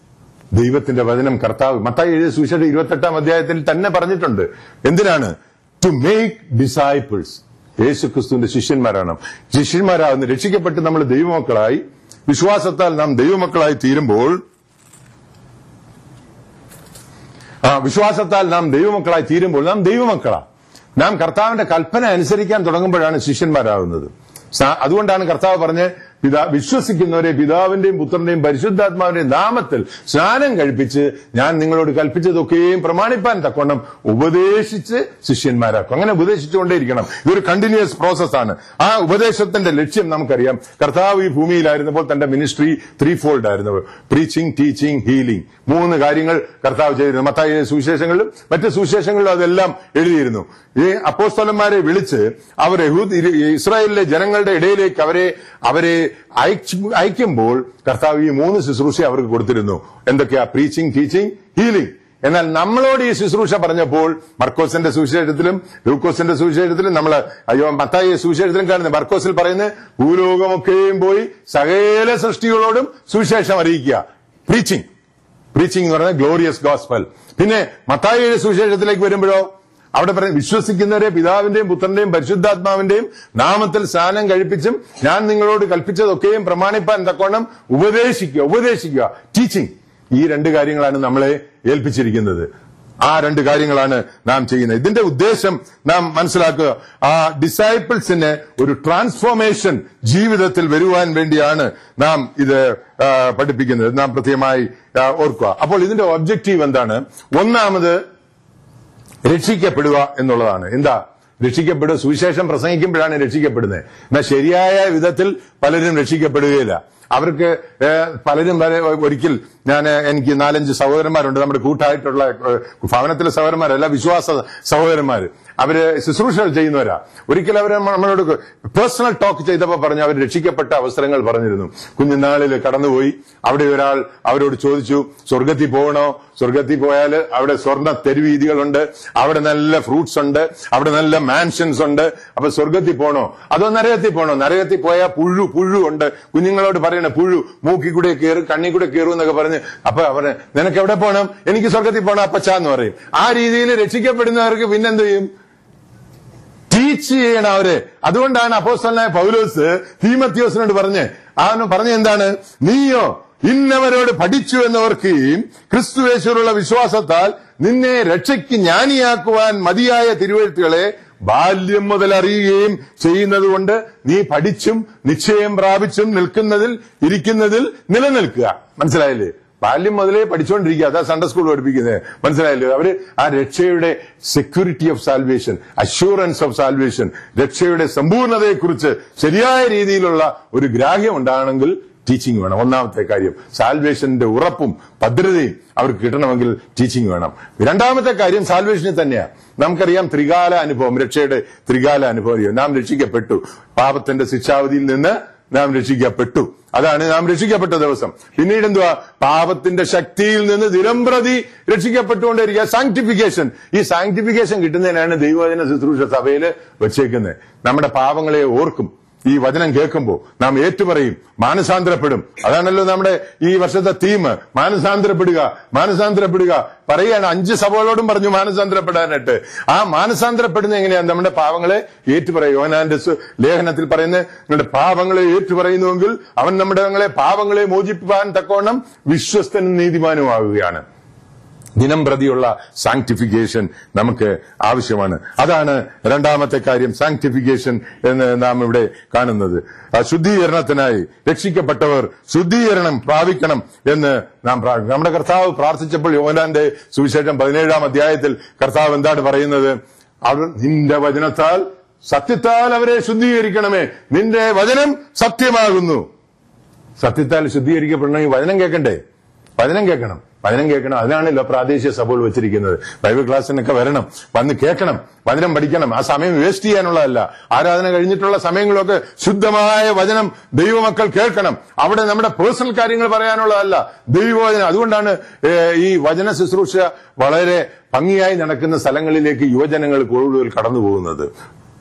ദൈവത്തിന്റെ വചനം കർത്താവ് മത്തായി എഴുതിയ സുവിശേഷം ഇരുപത്തെട്ടാം അധ്യായത്തിൽ തന്നെ പറഞ്ഞിട്ടുണ്ട് എന്തിനാണ് ടു മേക്ക് ഡിസൈപ്പിൾസ് യേശു ക്രിസ്തുവിന്റെ ശിഷ്യന്മാരാണ് ശിഷ്യന്മാരാകുന്ന രക്ഷിക്കപ്പെട്ട് നമ്മൾ ദൈവമക്കളായി വിശ്വാസത്താൽ നാം ദൈവമക്കളായി തീരുമ്പോൾ ആ വിശ്വാസത്താൽ നാം ദൈവമക്കളായി തീരുമ്പോൾ നാം ദൈവമക്കളാ നാം കർത്താവിന്റെ കൽപ്പന അനുസരിക്കാൻ തുടങ്ങുമ്പോഴാണ് ശിഷ്യന്മാരാകുന്നത് സാ- അതുകൊണ്ടാണ് കർത്താവ് പറഞ്ഞ് പിതാ വിശ്വസിക്കുന്നവരെ പിതാവിന്റെയും പുത്രന്റെയും പരിശുദ്ധാത്മാവിന്റെയും നാമത്തിൽ സ്നാനം കഴിപ്പിച്ച് ഞാൻ നിങ്ങളോട് കൽപ്പിച്ചതൊക്കെയും പ്രമാണിപ്പാൻ തക്കോണം ഉപദേശിച്ച് ശിഷ്യന്മാരാക്കും അങ്ങനെ ഉപദേശിച്ചുകൊണ്ടേയിരിക്കണം ഇതൊരു കണ്ടിന്യൂസ് പ്രോസസ്സാണ് ആ ഉപദേശത്തിന്റെ ലക്ഷ്യം നമുക്കറിയാം കർത്താവ് ഈ ഭൂമിയിലായിരുന്നപ്പോൾ തന്റെ മിനിസ്ട്രി ത്രീ ഫോൾഡ് ആയിരുന്നു പ്രീച്ചിങ് ടീച്ചിങ് ഹീലിംഗ് മൂന്ന് കാര്യങ്ങൾ കർത്താവ് ചെയ്തിരുന്നു മത്തായി സുവിശേഷങ്ങളിലും മറ്റ് സുവിശേഷങ്ങളിലും അതെല്ലാം എഴുതിയിരുന്നു ഈ അപ്പോസ്തലന്മാരെ വിളിച്ച് അവർ യഹൂദ് ഇ- ഇസ്രായേലിലെ ജനങ്ങളുടെ ഇടയിലേക്ക് അവരെ അവരെ അയച്ചു- അയക്കുമ്പോൾ കർത്താവ് ഈ മൂന്ന് ശുശ്രൂഷ അവർക്ക് കൊടുത്തിരുന്നു എന്തൊക്കെയാ പ്രീച്ചിങ് ടീച്ചിങ് ഹീലിംഗ് എന്നാൽ നമ്മളോട് ഈ ശുശ്രൂഷ പറഞ്ഞപ്പോൾ മർക്കോസിന്റെ സുവിശേഷത്തിലും ലൂക്കോസിന്റെ സുവിശേഷത്തിലും നമ്മൾ അയ്യോ മത്തായി സുവിശേഷത്തിലും കാണുന്നത് മർക്കോസിൽ പറയുന്നത് ഭൂലോകമൊക്കെയും പോയി സകല സൃഷ്ടികളോടും സുവിശേഷം അറിയിക്കുക പ്രീച്ചിങ് പ്രീച്ചിങ് എന്ന് പറയുന്നത് ഗ്ലോറിയസ് ഗോസ്പൽ പിന്നെ മത്തായിയുടെ സുവിശേഷത്തിലേക്ക് വരുമ്പോഴോ അവിടെ പറയും വിശ്വസിക്കുന്നവരെ പിതാവിന്റെയും പുത്രന്റെയും പരിശുദ്ധാത്മാവിന്റെയും നാമത്തിൽ സ്നാനം കഴിപ്പിച്ചും ഞാൻ നിങ്ങളോട് കൽപ്പിച്ചതൊക്കെയും പ്രമാണിപ്പാൻ തക്കോണം ഉപദേശിക്കുക ഉപദേശിക്കുക ടീച്ചിങ് ഈ രണ്ട് കാര്യങ്ങളാണ് നമ്മളെ ഏൽപ്പിച്ചിരിക്കുന്നത് ആ രണ്ട് കാര്യങ്ങളാണ് നാം ചെയ്യുന്നത് ഇതിന്റെ ഉദ്ദേശം നാം മനസ്സിലാക്കുക ആ ഡിസൈപ്പിൾസിന് ഒരു ട്രാൻസ്ഫോർമേഷൻ ജീവിതത്തിൽ വരുവാൻ വേണ്ടിയാണ് നാം ഇത് ആ, പഠിപ്പിക്കുന്നത് നാം പ്രത്യേകമായി ആ, ഓർക്കുക അപ്പോൾ ഇതിന്റെ ഒബ്ജക്റ്റീവ് എന്താണ് ഒന്നാമത് രക്ഷിക്കപ്പെടുക എന്നുള്ളതാണ് എന്താ രക്ഷിക്കപ്പെടുക സുവിശേഷം പ്രസംഗിക്കുമ്പോഴാണ് രക്ഷിക്കപ്പെടുന്നത് എന്നാൽ ശരിയായ വിധത്തിൽ പലരും രക്ഷിക്കപ്പെടുകയില്ല അവർക്ക് ഏഹ്, പലരും വരെ ഒരിക്കൽ ഞാൻ എനിക്ക് നാലഞ്ച് സഹോദരന്മാരുണ്ട് നമ്മുടെ കൂട്ടായിട്ടുള്ള ഏഹ്, ഭവനത്തിലെ സഹോദരന്മാരല്ല വിശ്വാസ സഹോദരന്മാർ അവര് ശുശ്രൂഷകൾ ചെയ്യുന്നവരാ ഒരിക്കൽ അവർ നമ്മളോട് പേഴ്സണൽ ടോക്ക് ചെയ്തപ്പോൾ പറഞ്ഞു അവർ രക്ഷിക്കപ്പെട്ട അവസരങ്ങൾ പറഞ്ഞിരുന്നു കുഞ്ഞുനാളിൽ കടന്നുപോയി അവിടെ ഒരാൾ അവരോട് ചോദിച്ചു സ്വർഗത്തിൽ പോകണോ സ്വർഗത്തിൽ പോയാൽ അവിടെ സ്വർണ്ണ തെരുവീതികളുണ്ട് അവിടെ നല്ല ഫ്രൂട്ട്സ് ഉണ്ട് അവിടെ നല്ല മാൻഷൻസ് ഉണ്ട് അപ്പൊ സ്വർഗത്തിൽ പോകണോ അതോ നരകത്തിൽ പോകണോ നരകത്തിൽ പോയാൽ പുഴു പുഴു ഉണ്ട് കുഞ്ഞുങ്ങളോട് പറയണ പുഴു മൂക്കി കൂടെ കയറും കണ്ണി കൂടെ കയറും എന്നൊക്കെ പറഞ്ഞ് അപ്പൊ അവർ നിനക്ക് എവിടെ പോകണം എനിക്ക് സ്വർഗത്തിൽ പോകണം അപ്പച്ച എന്ന് പറയും ആ രീതിയിൽ രക്ഷിക്കപ്പെടുന്നവർക്ക് പിന്നെന്ത് ചെയ്യും ടീച്ച് ചെയ്യണം അവര് അതുകൊണ്ടാണ് അപ്പോസ്തലനായ പൗലോസ് തീമത്യോസിനോട് പറഞ്ഞ് അവന് പറഞ്ഞ എന്താണ് നീയോ ഇന്നവരോട് പഠിച്ചു എന്നവർക്കുകയും ക്രിസ്തുവേശ്വരുള്ള വിശ്വാസത്താൽ നിന്നെ രക്ഷയ്ക്ക് ജ്ഞാനിയാക്കുവാൻ മതിയായ തിരുവഴുത്തുകളെ ബാല്യം മുതൽ അറിയുകയും ചെയ്യുന്നത് കൊണ്ട് നീ പഠിച്ചും നിശ്ചയം പ്രാപിച്ചും നിൽക്കുന്നതിൽ ഇരിക്കുന്നതിൽ നിലനിൽക്കുക മനസ്സിലായില്ലേ ബാല്യം മുതലേ പഠിച്ചുകൊണ്ടിരിക്കുക അതാ സൺഡേ സ്കൂൾ പഠിപ്പിക്കുന്നത് മനസ്സിലായല്ലോ അവര് ആ രക്ഷയുടെ security of salvation assurance of salvation രക്ഷയുടെ സമ്പൂർണതയെക്കുറിച്ച് ശരിയായ രീതിയിലുള്ള ഒരു ഗ്രാഹ്യം ഉണ്ടാകണമെങ്കിൽ ടീച്ചിങ് വേണം ഒന്നാമത്തെ കാര്യം സാൽവേഷന്റെ ഉറപ്പും ഭദ്രതയും അവർക്ക് കിട്ടണമെങ്കിൽ ടീച്ചിങ് വേണം രണ്ടാമത്തെ കാര്യം സാൽവേഷനിൽ തന്നെയാണ് നമുക്കറിയാം ത്രികാല അനുഭവം രക്ഷയുടെ ത്രികാല അനുഭവം നാം രക്ഷിക്കപ്പെട്ടു പാപത്തിന്റെ ശിക്ഷാവധിയിൽ നിന്ന് നാം രക്ഷിക്കപ്പെട്ടു അതാണ് നാം രക്ഷിക്കപ്പെട്ട ദിവസം പിന്നീട് എന്തുവാ പാപത്തിന്റെ ശക്തിയിൽ നിന്ന് ദിനംപ്രതി രക്ഷിക്കപ്പെട്ടുകൊണ്ടിരിക്കുക സാങ്ക്ടിഫിക്കേഷൻ ഈ സാങ്ക്ടിഫിക്കേഷൻ കിട്ടുന്നതിനാണ് ദൈവവചന ശുശ്രൂഷ സഭയിൽ വെച്ചേക്കുന്നത് നമ്മുടെ പാപങ്ങളെ ഓർക്കും ഈ വചനം കേൾക്കുമ്പോൾ നാം ഏറ്റുപറയും മാനസാന്തരപ്പെടും അതാണല്ലോ നമ്മുടെ ഈ വർഷത്തെ തീം മാനസാന്തരപ്പെടുക മാനസാന്തരപ്പെടുക പറയാണ് അഞ്ച് സഭകളോടും പറഞ്ഞു മാനസാന്തരപ്പെടാനായിട്ട് ആ മാനസാന്തരപ്പെടുന്ന എങ്ങനെയാണ് നമ്മുടെ പാവങ്ങളെ ഏറ്റുപറയും യോനാന്റെ സു- ലേഖനത്തിൽ പറയുന്നത് നിങ്ങളുടെ പാവങ്ങളെ ഏറ്റുപറയുന്നുവെങ്കിൽ അവൻ നമ്മുടെ ഞങ്ങളെ പാവങ്ങളെ മോചിപ്പാൻ തക്കോണം വിശ്വസ്തനും നീതിമാനുമാകുകയാണ് ദിനം പ്രതിയുള്ള സാങ്ക്ടിഫിക്കേഷൻ നമുക്ക് ആവശ്യമാണ് അതാണ് രണ്ടാമത്തെ കാര്യം സാങ്ക്ടിഫിക്കേഷൻ എന്ന് നാം ഇവിടെ കാണുന്നത് ആ ശുദ്ധീകരണത്തിനായി രക്ഷിക്കപ്പെട്ടവർ ശുദ്ധീകരണം പ്രാപിക്കണം എന്ന് നാം പ്രാ- നമ്മുടെ കർത്താവ് പ്രാർത്ഥിച്ചപ്പോൾ യോനാന്റെ സുവിശേഷം പതിനേഴാം അധ്യായത്തിൽ കർത്താവ് എന്താണ് പറയുന്നത് അവർ നിന്റെ വചനത്താൽ സത്യത്താൽ അവരെ ശുദ്ധീകരിക്കണമേ നിന്റെ വചനം സത്യമാകുന്നു സത്യത്താൽ ശുദ്ധീകരിക്കപ്പെടണമെങ്കിൽ വചനം കേൾക്കണ്ടേ വചനം കേൾക്കണം വചനം കേൾക്കണം അതിനാണല്ലോ പ്രാദേശിക സഭകൾ വെച്ചിരിക്കുന്നത് ബൈബിൾ ക്ലാസ്സിനൊക്കെ വരണം വന്ന് കേൾക്കണം വചനം പഠിക്കണം ആ സമയം വേസ്റ്റ് ചെയ്യാനുള്ളതല്ല ആരാധന കഴിഞ്ഞിട്ടുള്ള സമയങ്ങളൊക്കെ ശുദ്ധമായ വചനം ദൈവമക്കൾ കേൾക്കണം അവിടെ നമ്മുടെ പേഴ്സണൽ കാര്യങ്ങൾ പറയാനുള്ളതല്ല ദൈവവചനം അതുകൊണ്ടാണ് ഏഹ്, ഈ വചന ശുശ്രൂഷ വളരെ ഭംഗിയായി നടക്കുന്ന സ്ഥലങ്ങളിലേക്ക് യുവജനങ്ങൾ കൂടുതൽ കടന്നു പോകുന്നത്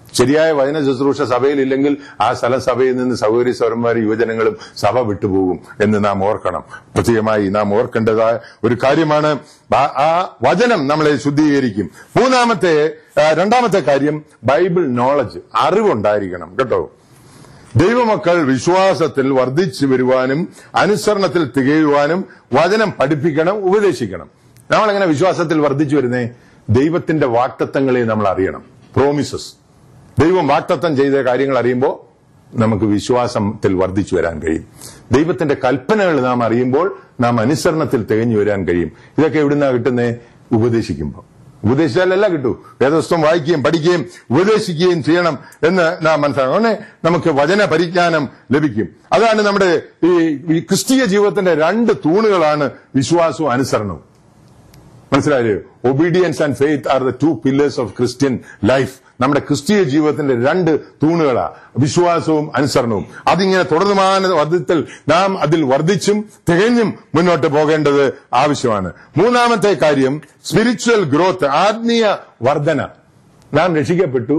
ശരിയായ വചന ശുശ്രൂഷ സഭയിലില്ലെങ്കിൽ ആ സ്ഥല സഭയിൽ നിന്ന് സൗകര്യ സ്വരന്മാർ യുവജനങ്ങളും സഭ വിട്ടുപോകും എന്ന് നാം ഓർക്കണം പ്രത്യേകമായി നാം ഓർക്കേണ്ടതായ ഒരു കാര്യമാണ് ആ- ആ വചനം നമ്മളെ ശുദ്ധീകരിക്കും മൂന്നാമത്തെ ആ, രണ്ടാമത്തെ കാര്യം ബൈബിൾ നോളജ് അറിവുണ്ടായിരിക്കണം കേട്ടോ ദൈവമക്കൾ വിശ്വാസത്തിൽ വർദ്ധിച്ചു വരുവാനും അനുസരണത്തിൽ തികയുവാനും വചനം പഠിപ്പിക്കണം ഉപദേശിക്കണം നമ്മളെങ്ങനെ വിശ്വാസത്തിൽ വർദ്ധിച്ചു വരുന്നേ ദൈവത്തിന്റെ വാക്തത്വങ്ങളെ നമ്മൾ അറിയണം പ്രോമിസസ് ദൈവം വാക്തത്വം ചെയ്ത കാര്യങ്ങൾ അറിയുമ്പോൾ നമുക്ക് വിശ്വാസത്തിൽ വർദ്ധിച്ചു വരാൻ കഴിയും ദൈവത്തിന്റെ കൽപ്പനകൾ നാം അറിയുമ്പോൾ നാം അനുസരണത്തിൽ തികഞ്ഞു വരാൻ കഴിയും ഇതൊക്കെ എവിടുന്നാ കിട്ടുന്നേ ഉപദേശിക്കുമ്പോൾ ഉപദേശിച്ചാലല്ല കിട്ടൂ വേദസ്വം വായിക്കുകയും പഠിക്കുകയും ഉപദേശിക്കുകയും ചെയ്യണം എന്ന് നാം മനസ്സിലാക്കണം അങ്ങനെ നമുക്ക് വചന പരിജ്ഞാനം ലഭിക്കും അതാണ് നമ്മുടെ ഈ ഈ ക്രിസ്തീയ ജീവിതത്തിന്റെ രണ്ട് തൂണുകളാണ് വിശ്വാസവും അനുസരണവും മനസ്സിലായില്ലേ obedience and faith are the two pillars of Christian life നമ്മുടെ ക്രിസ്തീയ ജീവിതത്തിന്റെ രണ്ട് തൂണുകളാ വിശ്വാസവും അനുസരണവും അതിങ്ങനെ തുടർന്നുമാന വർദ്ധത്തിൽ നാം അതിൽ വർദ്ധിച്ചും തികഞ്ഞും മുന്നോട്ട് പോകേണ്ടത് ആവശ്യമാണ് മൂന്നാമത്തെ കാര്യം സ്പിരിച്വൽ ഗ്രോത്ത് ആത്മീയ വർധന നാം രക്ഷിക്കപ്പെട്ടു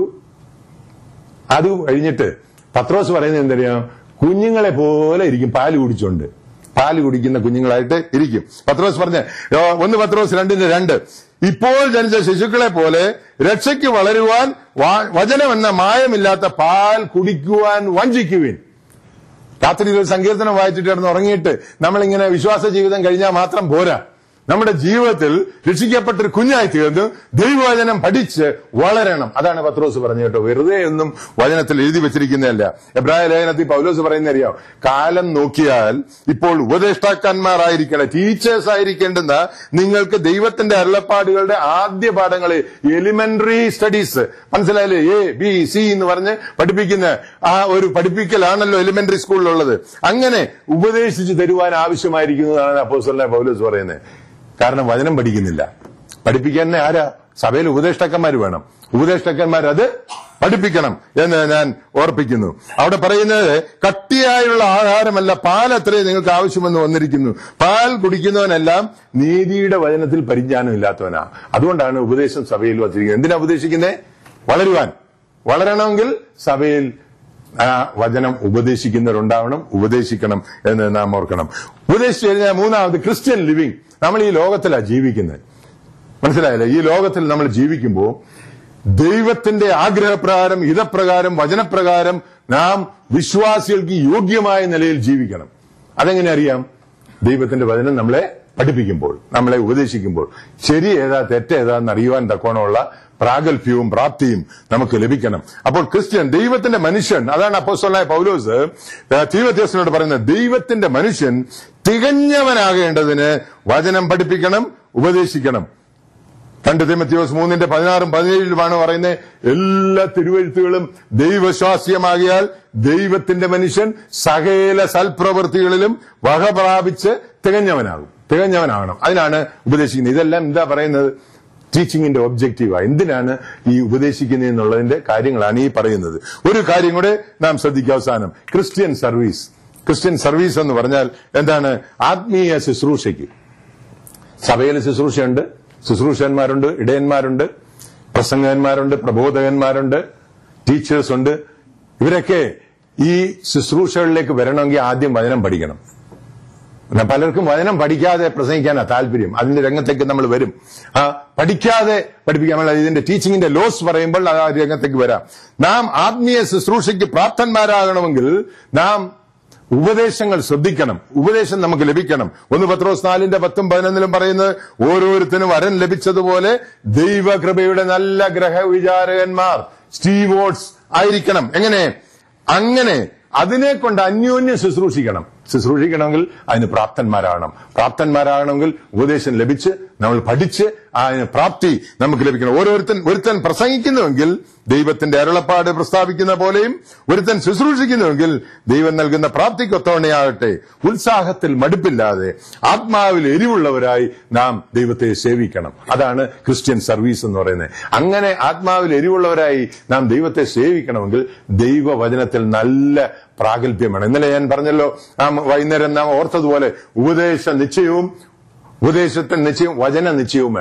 അത് കഴിഞ്ഞിട്ട് പത്രോസ് പറയുന്നത് എന്തറിയാം കുഞ്ഞുങ്ങളെ പോലെ ഇരിക്കും പാല് കുടിച്ചോണ്ട് പാല് കുടിക്കുന്ന കുഞ്ഞുങ്ങളായിട്ട് ഇരിക്കും പത്രോസ് പറഞ്ഞ ഏ, ഒന്ന് പത്രോസ് രണ്ടിന്റെ രണ്ട് ഇപ്പോൾ ജനിച്ച ശിശുക്കളെ പോലെ രക്ഷയ്ക്ക് വളരുവാൻ വാ- വചനമെന്ന മായമില്ലാത്ത പാൽ കുടിക്കുവാൻ വഞ്ചിക്കുവിൻ രാത്രിയിൽ ഒരു സങ്കീർത്തനം വായിച്ചിട്ട് കിടന്ന് ഉറങ്ങിയിട്ട് നമ്മളിങ്ങനെ വിശ്വാസ ജീവിതം കഴിഞ്ഞാൽ മാത്രം പോരാ നമ്മുടെ ജീവിതത്തിൽ രക്ഷിക്കപ്പെട്ട ഒരു കുഞ്ഞായി തീർന്ന് ദൈവവചനം പഠിച്ച് വളരണം അതാണ് പത്രോസ് പറഞ്ഞു കേട്ടോ വെറുതെ ഒന്നും വചനത്തിൽ എഴുതി വെച്ചിരിക്കുന്നതല്ല എബ്രായ ലേഖനത്തിൽ പൗലോസ് പറയുന്ന അറിയാം കാലം നോക്കിയാൽ ഇപ്പോൾ ഉപദേഷ്ടാക്കന്മാരായിരിക്കണം ടീച്ചേഴ്സ് ആയിരിക്കേണ്ടുന്ന നിങ്ങൾക്ക് ദൈവത്തിന്റെ അരുളപ്പാടുകളുടെ ആദ്യ പാഠങ്ങൾ എലിമെന്ററി സ്റ്റഡീസ് മനസ്സിലായില്ലേ എ ബി സി എന്ന് പറഞ്ഞ് പഠിപ്പിക്കുന്ന ആ ഒരു പഠിപ്പിക്കലാണല്ലോ എലിമെന്ററി സ്കൂളിലുള്ളത് അങ്ങനെ ഉപദേശിച്ച് തരുവാൻ ആവശ്യമായിരിക്കുന്നതാണ് അപ്പോസ്തലനായ പൗലോസ് പറയുന്നത് കാരണം വചനം പഠിക്കുന്നില്ല പഠിപ്പിക്കാൻ തന്നെ ആരാ സഭയിൽ ഉപദേഷ്ടാക്കന്മാർ വേണം ഉപദേഷ്ടാക്കന്മാർ അത് പഠിപ്പിക്കണം എന്ന് ഞാൻ ഓർപ്പിക്കുന്നു അവിടെ പറയുന്നത് കട്ടിയായുള്ള ആഹാരമല്ല പാൽ അത്രയും നിങ്ങൾക്ക് ആവശ്യമെന്ന് വന്നിരിക്കുന്നു പാൽ കുടിക്കുന്നവനെല്ലാം നീതിയുടെ വചനത്തിൽ പരിജ്ഞാനം ഇല്ലാത്തവനാ അതുകൊണ്ടാണ് ഉപദേശം സഭയിൽ വച്ചിരിക്കുന്നത് എന്തിനാ ഉപദേശിക്കുന്നത് വളരുവാൻ വളരണമെങ്കിൽ സഭയിൽ ആ വചനം ഉപദേശിക്കുന്നവരുണ്ടാവണം ഉപദേശിക്കണം എന്ന് നാം ഓർക്കണം ഉപദേശിച്ചു കഴിഞ്ഞാൽ മൂന്നാമത് ക്രിസ്ത്യൻ ലിവിങ് നമ്മൾ ഈ ലോകത്തിലാണ് ജീവിക്കുന്നത് മനസ്സിലായില്ലേ ഈ ലോകത്തിൽ നമ്മൾ ജീവിക്കുമ്പോൾ ദൈവത്തിന്റെ ആഗ്രഹപ്രകാരം ഹിതപ്രകാരം വചനപ്രകാരം നാം വിശ്വാസികൾക്ക് യോഗ്യമായ നിലയിൽ ജീവിക്കണം അതെങ്ങനെ അറിയാം ദൈവത്തിന്റെ വചനം നമ്മളെ പഠിപ്പിക്കുമ്പോൾ നമ്മളെ ഉപദേശിക്കുമ്പോൾ ശരി ഏതാ തെറ്റേതാന്ന് അറിയുവാൻ തക്കോണമുള്ള പ്രാഗൽഭ്യവും പ്രാപ്തിയും നമുക്ക് ലഭിക്കണം അപ്പോൾ ക്രിസ്ത്യൻ ദൈവത്തിന്റെ മനുഷ്യൻ അതാണ് അപ്പോസ്തലനായ പൗലോസ് തീവത്യാസനോട് പറയുന്നത് ദൈവത്തിന്റെ മനുഷ്യൻ തികഞ്ഞവനാകേണ്ടതിന് വചനം പഠിപ്പിക്കണം ഉപദേശിക്കണം രണ്ട് തിമത്യോസ് മൂന്നിന്റെ പതിനാറും പതിനേഴിലുമാണ് പറയുന്നത് എല്ലാ തിരുവഴുത്തുകളും ദൈവശ്വാസ്യമാകിയാൽ ദൈവത്തിന്റെ മനുഷ്യൻ സകല സൽപ്രവൃത്തികളിലും വക പ്രാപിച്ച് തികഞ്ഞവനാകും തികഞ്ഞവനാകണം അതിനാണ് ഉപദേശിക്കുന്നത് ഇതെല്ലാം എന്താ പറയുന്നത് ടീച്ചിങ്ങിന്റെ ഒബ്ജക്റ്റീവാ എന്തിനാണ് ഈ ഉപദേശിക്കുന്നത് എന്നുള്ളതിന്റെ കാര്യങ്ങളാണ് ഈ പറയുന്നത് ഒരു കാര്യം കൂടെ നാം ശ്രദ്ധിക്കുക അവസാനം ക്രിസ്ത്യൻ സർവീസ് ക്രിസ്ത്യൻ സർവീസ് എന്ന് പറഞ്ഞാൽ എന്താണ് ആത്മീയ ശുശ്രൂഷയ്ക്ക് സഭയിൽ ശുശ്രൂഷയുണ്ട് ശുശ്രൂഷകന്മാരുണ്ട് ഇടയന്മാരുണ്ട് പ്രസംഗകന്മാരുണ്ട് പ്രബോധകന്മാരുണ്ട് ടീച്ചേഴ്സ് ഉണ്ട് ഇവരൊക്കെ ഈ ശുശ്രൂഷകളിലേക്ക് വരണമെങ്കിൽ ആദ്യം വചനം പഠിക്കണം എന്നാ പലർക്കും വചനം പഠിക്കാതെ പ്രസംഗിക്കാനാ താല്പര്യം അതിന്റെ രംഗത്തേക്ക് നമ്മൾ വരും ആ പഠിക്കാതെ പഠിപ്പിക്കാൻ നമ്മൾ ഇതിന്റെ ടീച്ചിങ്ങിന്റെ ലോസ് പറയുമ്പോൾ ആ രംഗത്തേക്ക് വരാം നാം ആത്മീയ ശുശ്രൂഷയ്ക്ക് പ്രാപ്തന്മാരാകണമെങ്കിൽ നാം ഉപദേശങ്ങൾ ശ്രദ്ധിക്കണം ഉപദേശം നമുക്ക് ലഭിക്കണം ഒന്ന് പത്രോസ് നാലിന്റെ പത്തും പതിനൊന്നിലും പറയുന്നത് ഓരോരുത്തരും വരൻ ലഭിച്ചതുപോലെ ദൈവകൃപയുടെ നല്ല ഗ്രഹവിചാരകന്മാർ സ്റ്റീവോട്സ് ആയിരിക്കണം എങ്ങനെ അങ്ങനെ അതിനെ കൊണ്ട് അന്യോന്യം ശുശ്രൂഷിക്കണം ശുശ്രൂഷിക്കണമെങ്കിൽ അതിന് പ്രാപ്തന്മാരാകണം പ്രാപ്തന്മാരാകണമെങ്കിൽ ഉപദേശം ലഭിച്ച് നമ്മൾ പഠിച്ച് അതിന് പ്രാപ്തി നമുക്ക് ലഭിക്കണം ഓരോരുത്തൻ ഒരുത്തൻ പ്രസംഗിക്കുന്നുവെങ്കിൽ ദൈവത്തിന്റെ അരുളപ്പാട് പ്രസ്താവിക്കുന്ന പോലെയും ഒരുത്തൻ ശുശ്രൂഷിക്കുന്നുവെങ്കിൽ ദൈവം നൽകുന്ന പ്രാപ്തിക്കൊത്തവണയാകട്ടെ ഉത്സാഹത്തിൽ മടുപ്പില്ലാതെ ആത്മാവിൽ എരിവുള്ളവരായി നാം ദൈവത്തെ സേവിക്കണം അതാണ് ക്രിസ്ത്യൻ സർവീസ് എന്ന് പറയുന്നത് അങ്ങനെ ആത്മാവിൽ എരിവുള്ളവരായി നാം ദൈവത്തെ സേവിക്കണമെങ്കിൽ ദൈവവചനത്തിൽ നല്ല പ്രാഗൽഭ്യമാണ് ഇന്നലെ ഞാൻ പറഞ്ഞല്ലോ നാം വൈകുന്നേരം നാം ഓർത്തതുപോലെ ഉപദേശ നിശ്ചയവും ഉപദേശത്തിന് നിശ്ചയവും വചന നിശ്ചയവും വേണം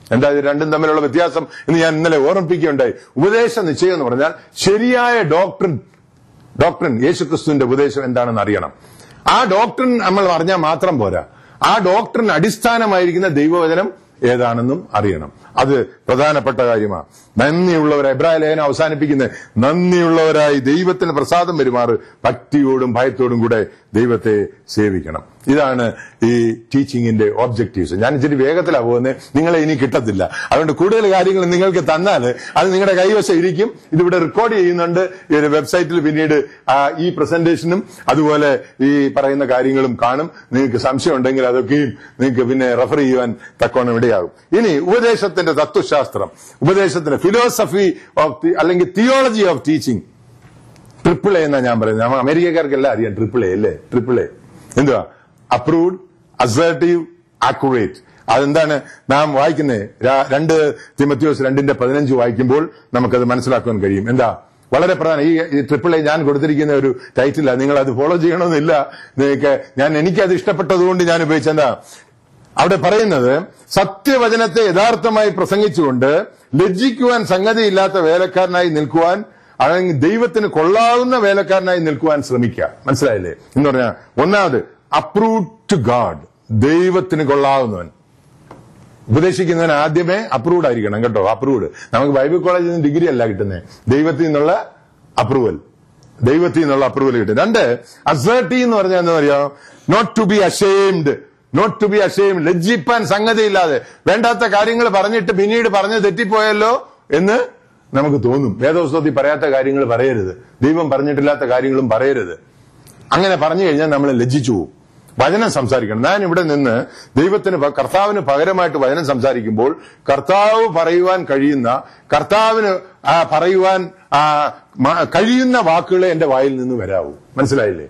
എന്താ ഇത് രണ്ടും തമ്മിലുള്ള വ്യത്യാസം എന്ന് ഞാൻ ഇന്നലെ ഓർമ്മിപ്പിക്കുകയുണ്ടായി ഉപദേശ നിശ്ചയം എന്ന് പറഞ്ഞാൽ ശരിയായ ഡോക്ടറിൻ ഡോക്ടറിൻ യേശുക്രിസ്തുവിന്റെ ഉപദേശം എന്താണെന്ന് അറിയണം ആ ഡോക്ടറിൻ നമ്മൾ അറിഞ്ഞാൽ മാത്രം പോരാ ആ ഡോക്ടറിന് അടിസ്ഥാനമായിരിക്കുന്ന ദൈവവചനം ഏതാണെന്നും അറിയണം അത് പ്രധാനപ്പെട്ട കാര്യമാണ് നന്ദിയുള്ളവരായി ഇബ്രാഹിം ലേഖനം അവസാനിപ്പിക്കുന്നത് നന്ദിയുള്ളവരായി ദൈവത്തിന് പ്രസാദം പെരുമാറ് ഭക്തിയോടും ഭയത്തോടും കൂടെ ദൈവത്തെ സേവിക്കണം ഇതാണ് ഈ ടീച്ചിങ്ങിന്റെ ഒബ്ജക്റ്റീവ്സ് ഞാൻ ഇച്ചിരി വേഗത്തിലാണ് പോകുന്നത് നിങ്ങളെ ഇനി കിട്ടത്തില്ല അതുകൊണ്ട് കൂടുതൽ കാര്യങ്ങൾ നിങ്ങൾക്ക് തന്നാൽ അത് നിങ്ങളുടെ കൈവശം ഇരിക്കും ഇതിവിടെ റെക്കോർഡ് ചെയ്യുന്നുണ്ട് ഈ ഒരു വെബ്സൈറ്റിൽ പിന്നീട് ആ, ഈ പ്രസന്റേഷനും അതുപോലെ ഈ പറയുന്ന കാര്യങ്ങളും കാണും നിങ്ങൾക്ക് സംശയം ഉണ്ടെങ്കിൽ അതൊക്കെയും നിങ്ങൾക്ക് പിന്നെ റെഫർ ചെയ്യുവാൻ തക്കോണം ഇടയാകും ഇനി ഉപദേശത്തിന്റെ തത്വശാസ്ത്രം ഉപദേശത്തിന്റെ ഫിലോസഫി ഓഫ് അല്ലെങ്കിൽ theology of teaching triple A എന്നാ ഞാൻ പറയുന്നത് നമ്മൾ അമേരിക്കക്കാർക്കെല്ലാം അറിയാം ട്രിപ്പിൾ എ അല്ലേ ട്രിപ്പിൾ എ എന്തുവാ അപ്രൂവ്ഡ് അസർട്ടീവ് ആക്യുറേറ്റ് അതെന്താണ് നാം വായിക്കുന്നത് രണ്ട് തിമത്യോസ് രണ്ടിന്റെ പതിനഞ്ച് വായിക്കുമ്പോൾ നമുക്കത് മനസ്സിലാക്കാൻ കഴിയും എന്താ വളരെ പ്രധാനം ഈ ട്രിപ്പിൾ എ ഞാൻ കൊടുത്തിരിക്കുന്ന ഒരു ടൈറ്റിലാണ് നിങ്ങൾ അത് ഫോളോ ചെയ്യണമെന്നില്ല നിങ്ങൾക്ക് ഞാൻ എനിക്കത് ഇഷ്ടപ്പെട്ടതുകൊണ്ട് ഞാൻ ഉപയോഗിച്ചെന്താ അവിടെ പറയുന്നത് സത്യവചനത്തെ യഥാർത്ഥമായി പ്രസംഗിച്ചുകൊണ്ട് ലജ്ജിക്കുവാൻ സംഗതിയില്ലാത്ത വേലക്കാരനായി നിൽക്കുവാൻ അല്ലെങ്കിൽ ദൈവത്തിന് കൊള്ളാവുന്ന വേലക്കാരനായി നിൽക്കുവാൻ ശ്രമിക്കുക മനസ്സിലായില്ലേ എന്ന് പറഞ്ഞാൽ ഒന്നാമത് അപ്രൂവ് ടു ഗാഡ് ദൈവത്തിന് കൊള്ളാവുന്നവൻ ഉപദേശിക്കുന്നവൻ ആദ്യമേ അപ്രൂവ്ഡ് ആയിരിക്കണം കേട്ടോ അപ്രൂവ്ഡ് നമുക്ക് ബൈബിൾ കോളേജിൽ നിന്ന് ഡിഗ്രി അല്ല കിട്ടുന്നത് ദൈവത്തിൽ നിന്നുള്ള അപ്രൂവൽ ദൈവത്തിൽ നിന്നുള്ള അപ്രൂവൽ കിട്ടും രണ്ട് അസേർട്ടി എന്ന് പറഞ്ഞാൽ എന്താ പറയാ not to be ashamed not to be ashamed ലജ്ജിപ്പാൻ സംഗതിയില്ലാതെ വേണ്ടാത്ത കാര്യങ്ങൾ പറഞ്ഞിട്ട് പിന്നീട് പറഞ്ഞ് തെറ്റിപ്പോയല്ലോ എന്ന് നമുക്ക് തോന്നും വേദോത്സവത്തിൽ പറയാത്ത കാര്യങ്ങൾ പറയരുത് ദൈവം പറഞ്ഞിട്ടില്ലാത്ത കാര്യങ്ങളും പറയരുത് അങ്ങനെ പറഞ്ഞു കഴിഞ്ഞാൽ നമ്മൾ ലജ്ജിച്ചു പോകും വചനം സംസാരിക്കണം ഞാൻ ഇവിടെ നിന്ന് ദൈവത്തിന് പ- കർത്താവിന് പകരമായിട്ട് വചനം സംസാരിക്കുമ്പോൾ കർത്താവ് പറയുവാൻ കഴിയുന്ന കർത്താവിന് ആ, പറയുവാൻ ആ, മ- കഴിയുന്ന വാക്കുകളെ എന്റെ വായിൽ നിന്ന് വരാവൂ മനസ്സിലായില്ലേ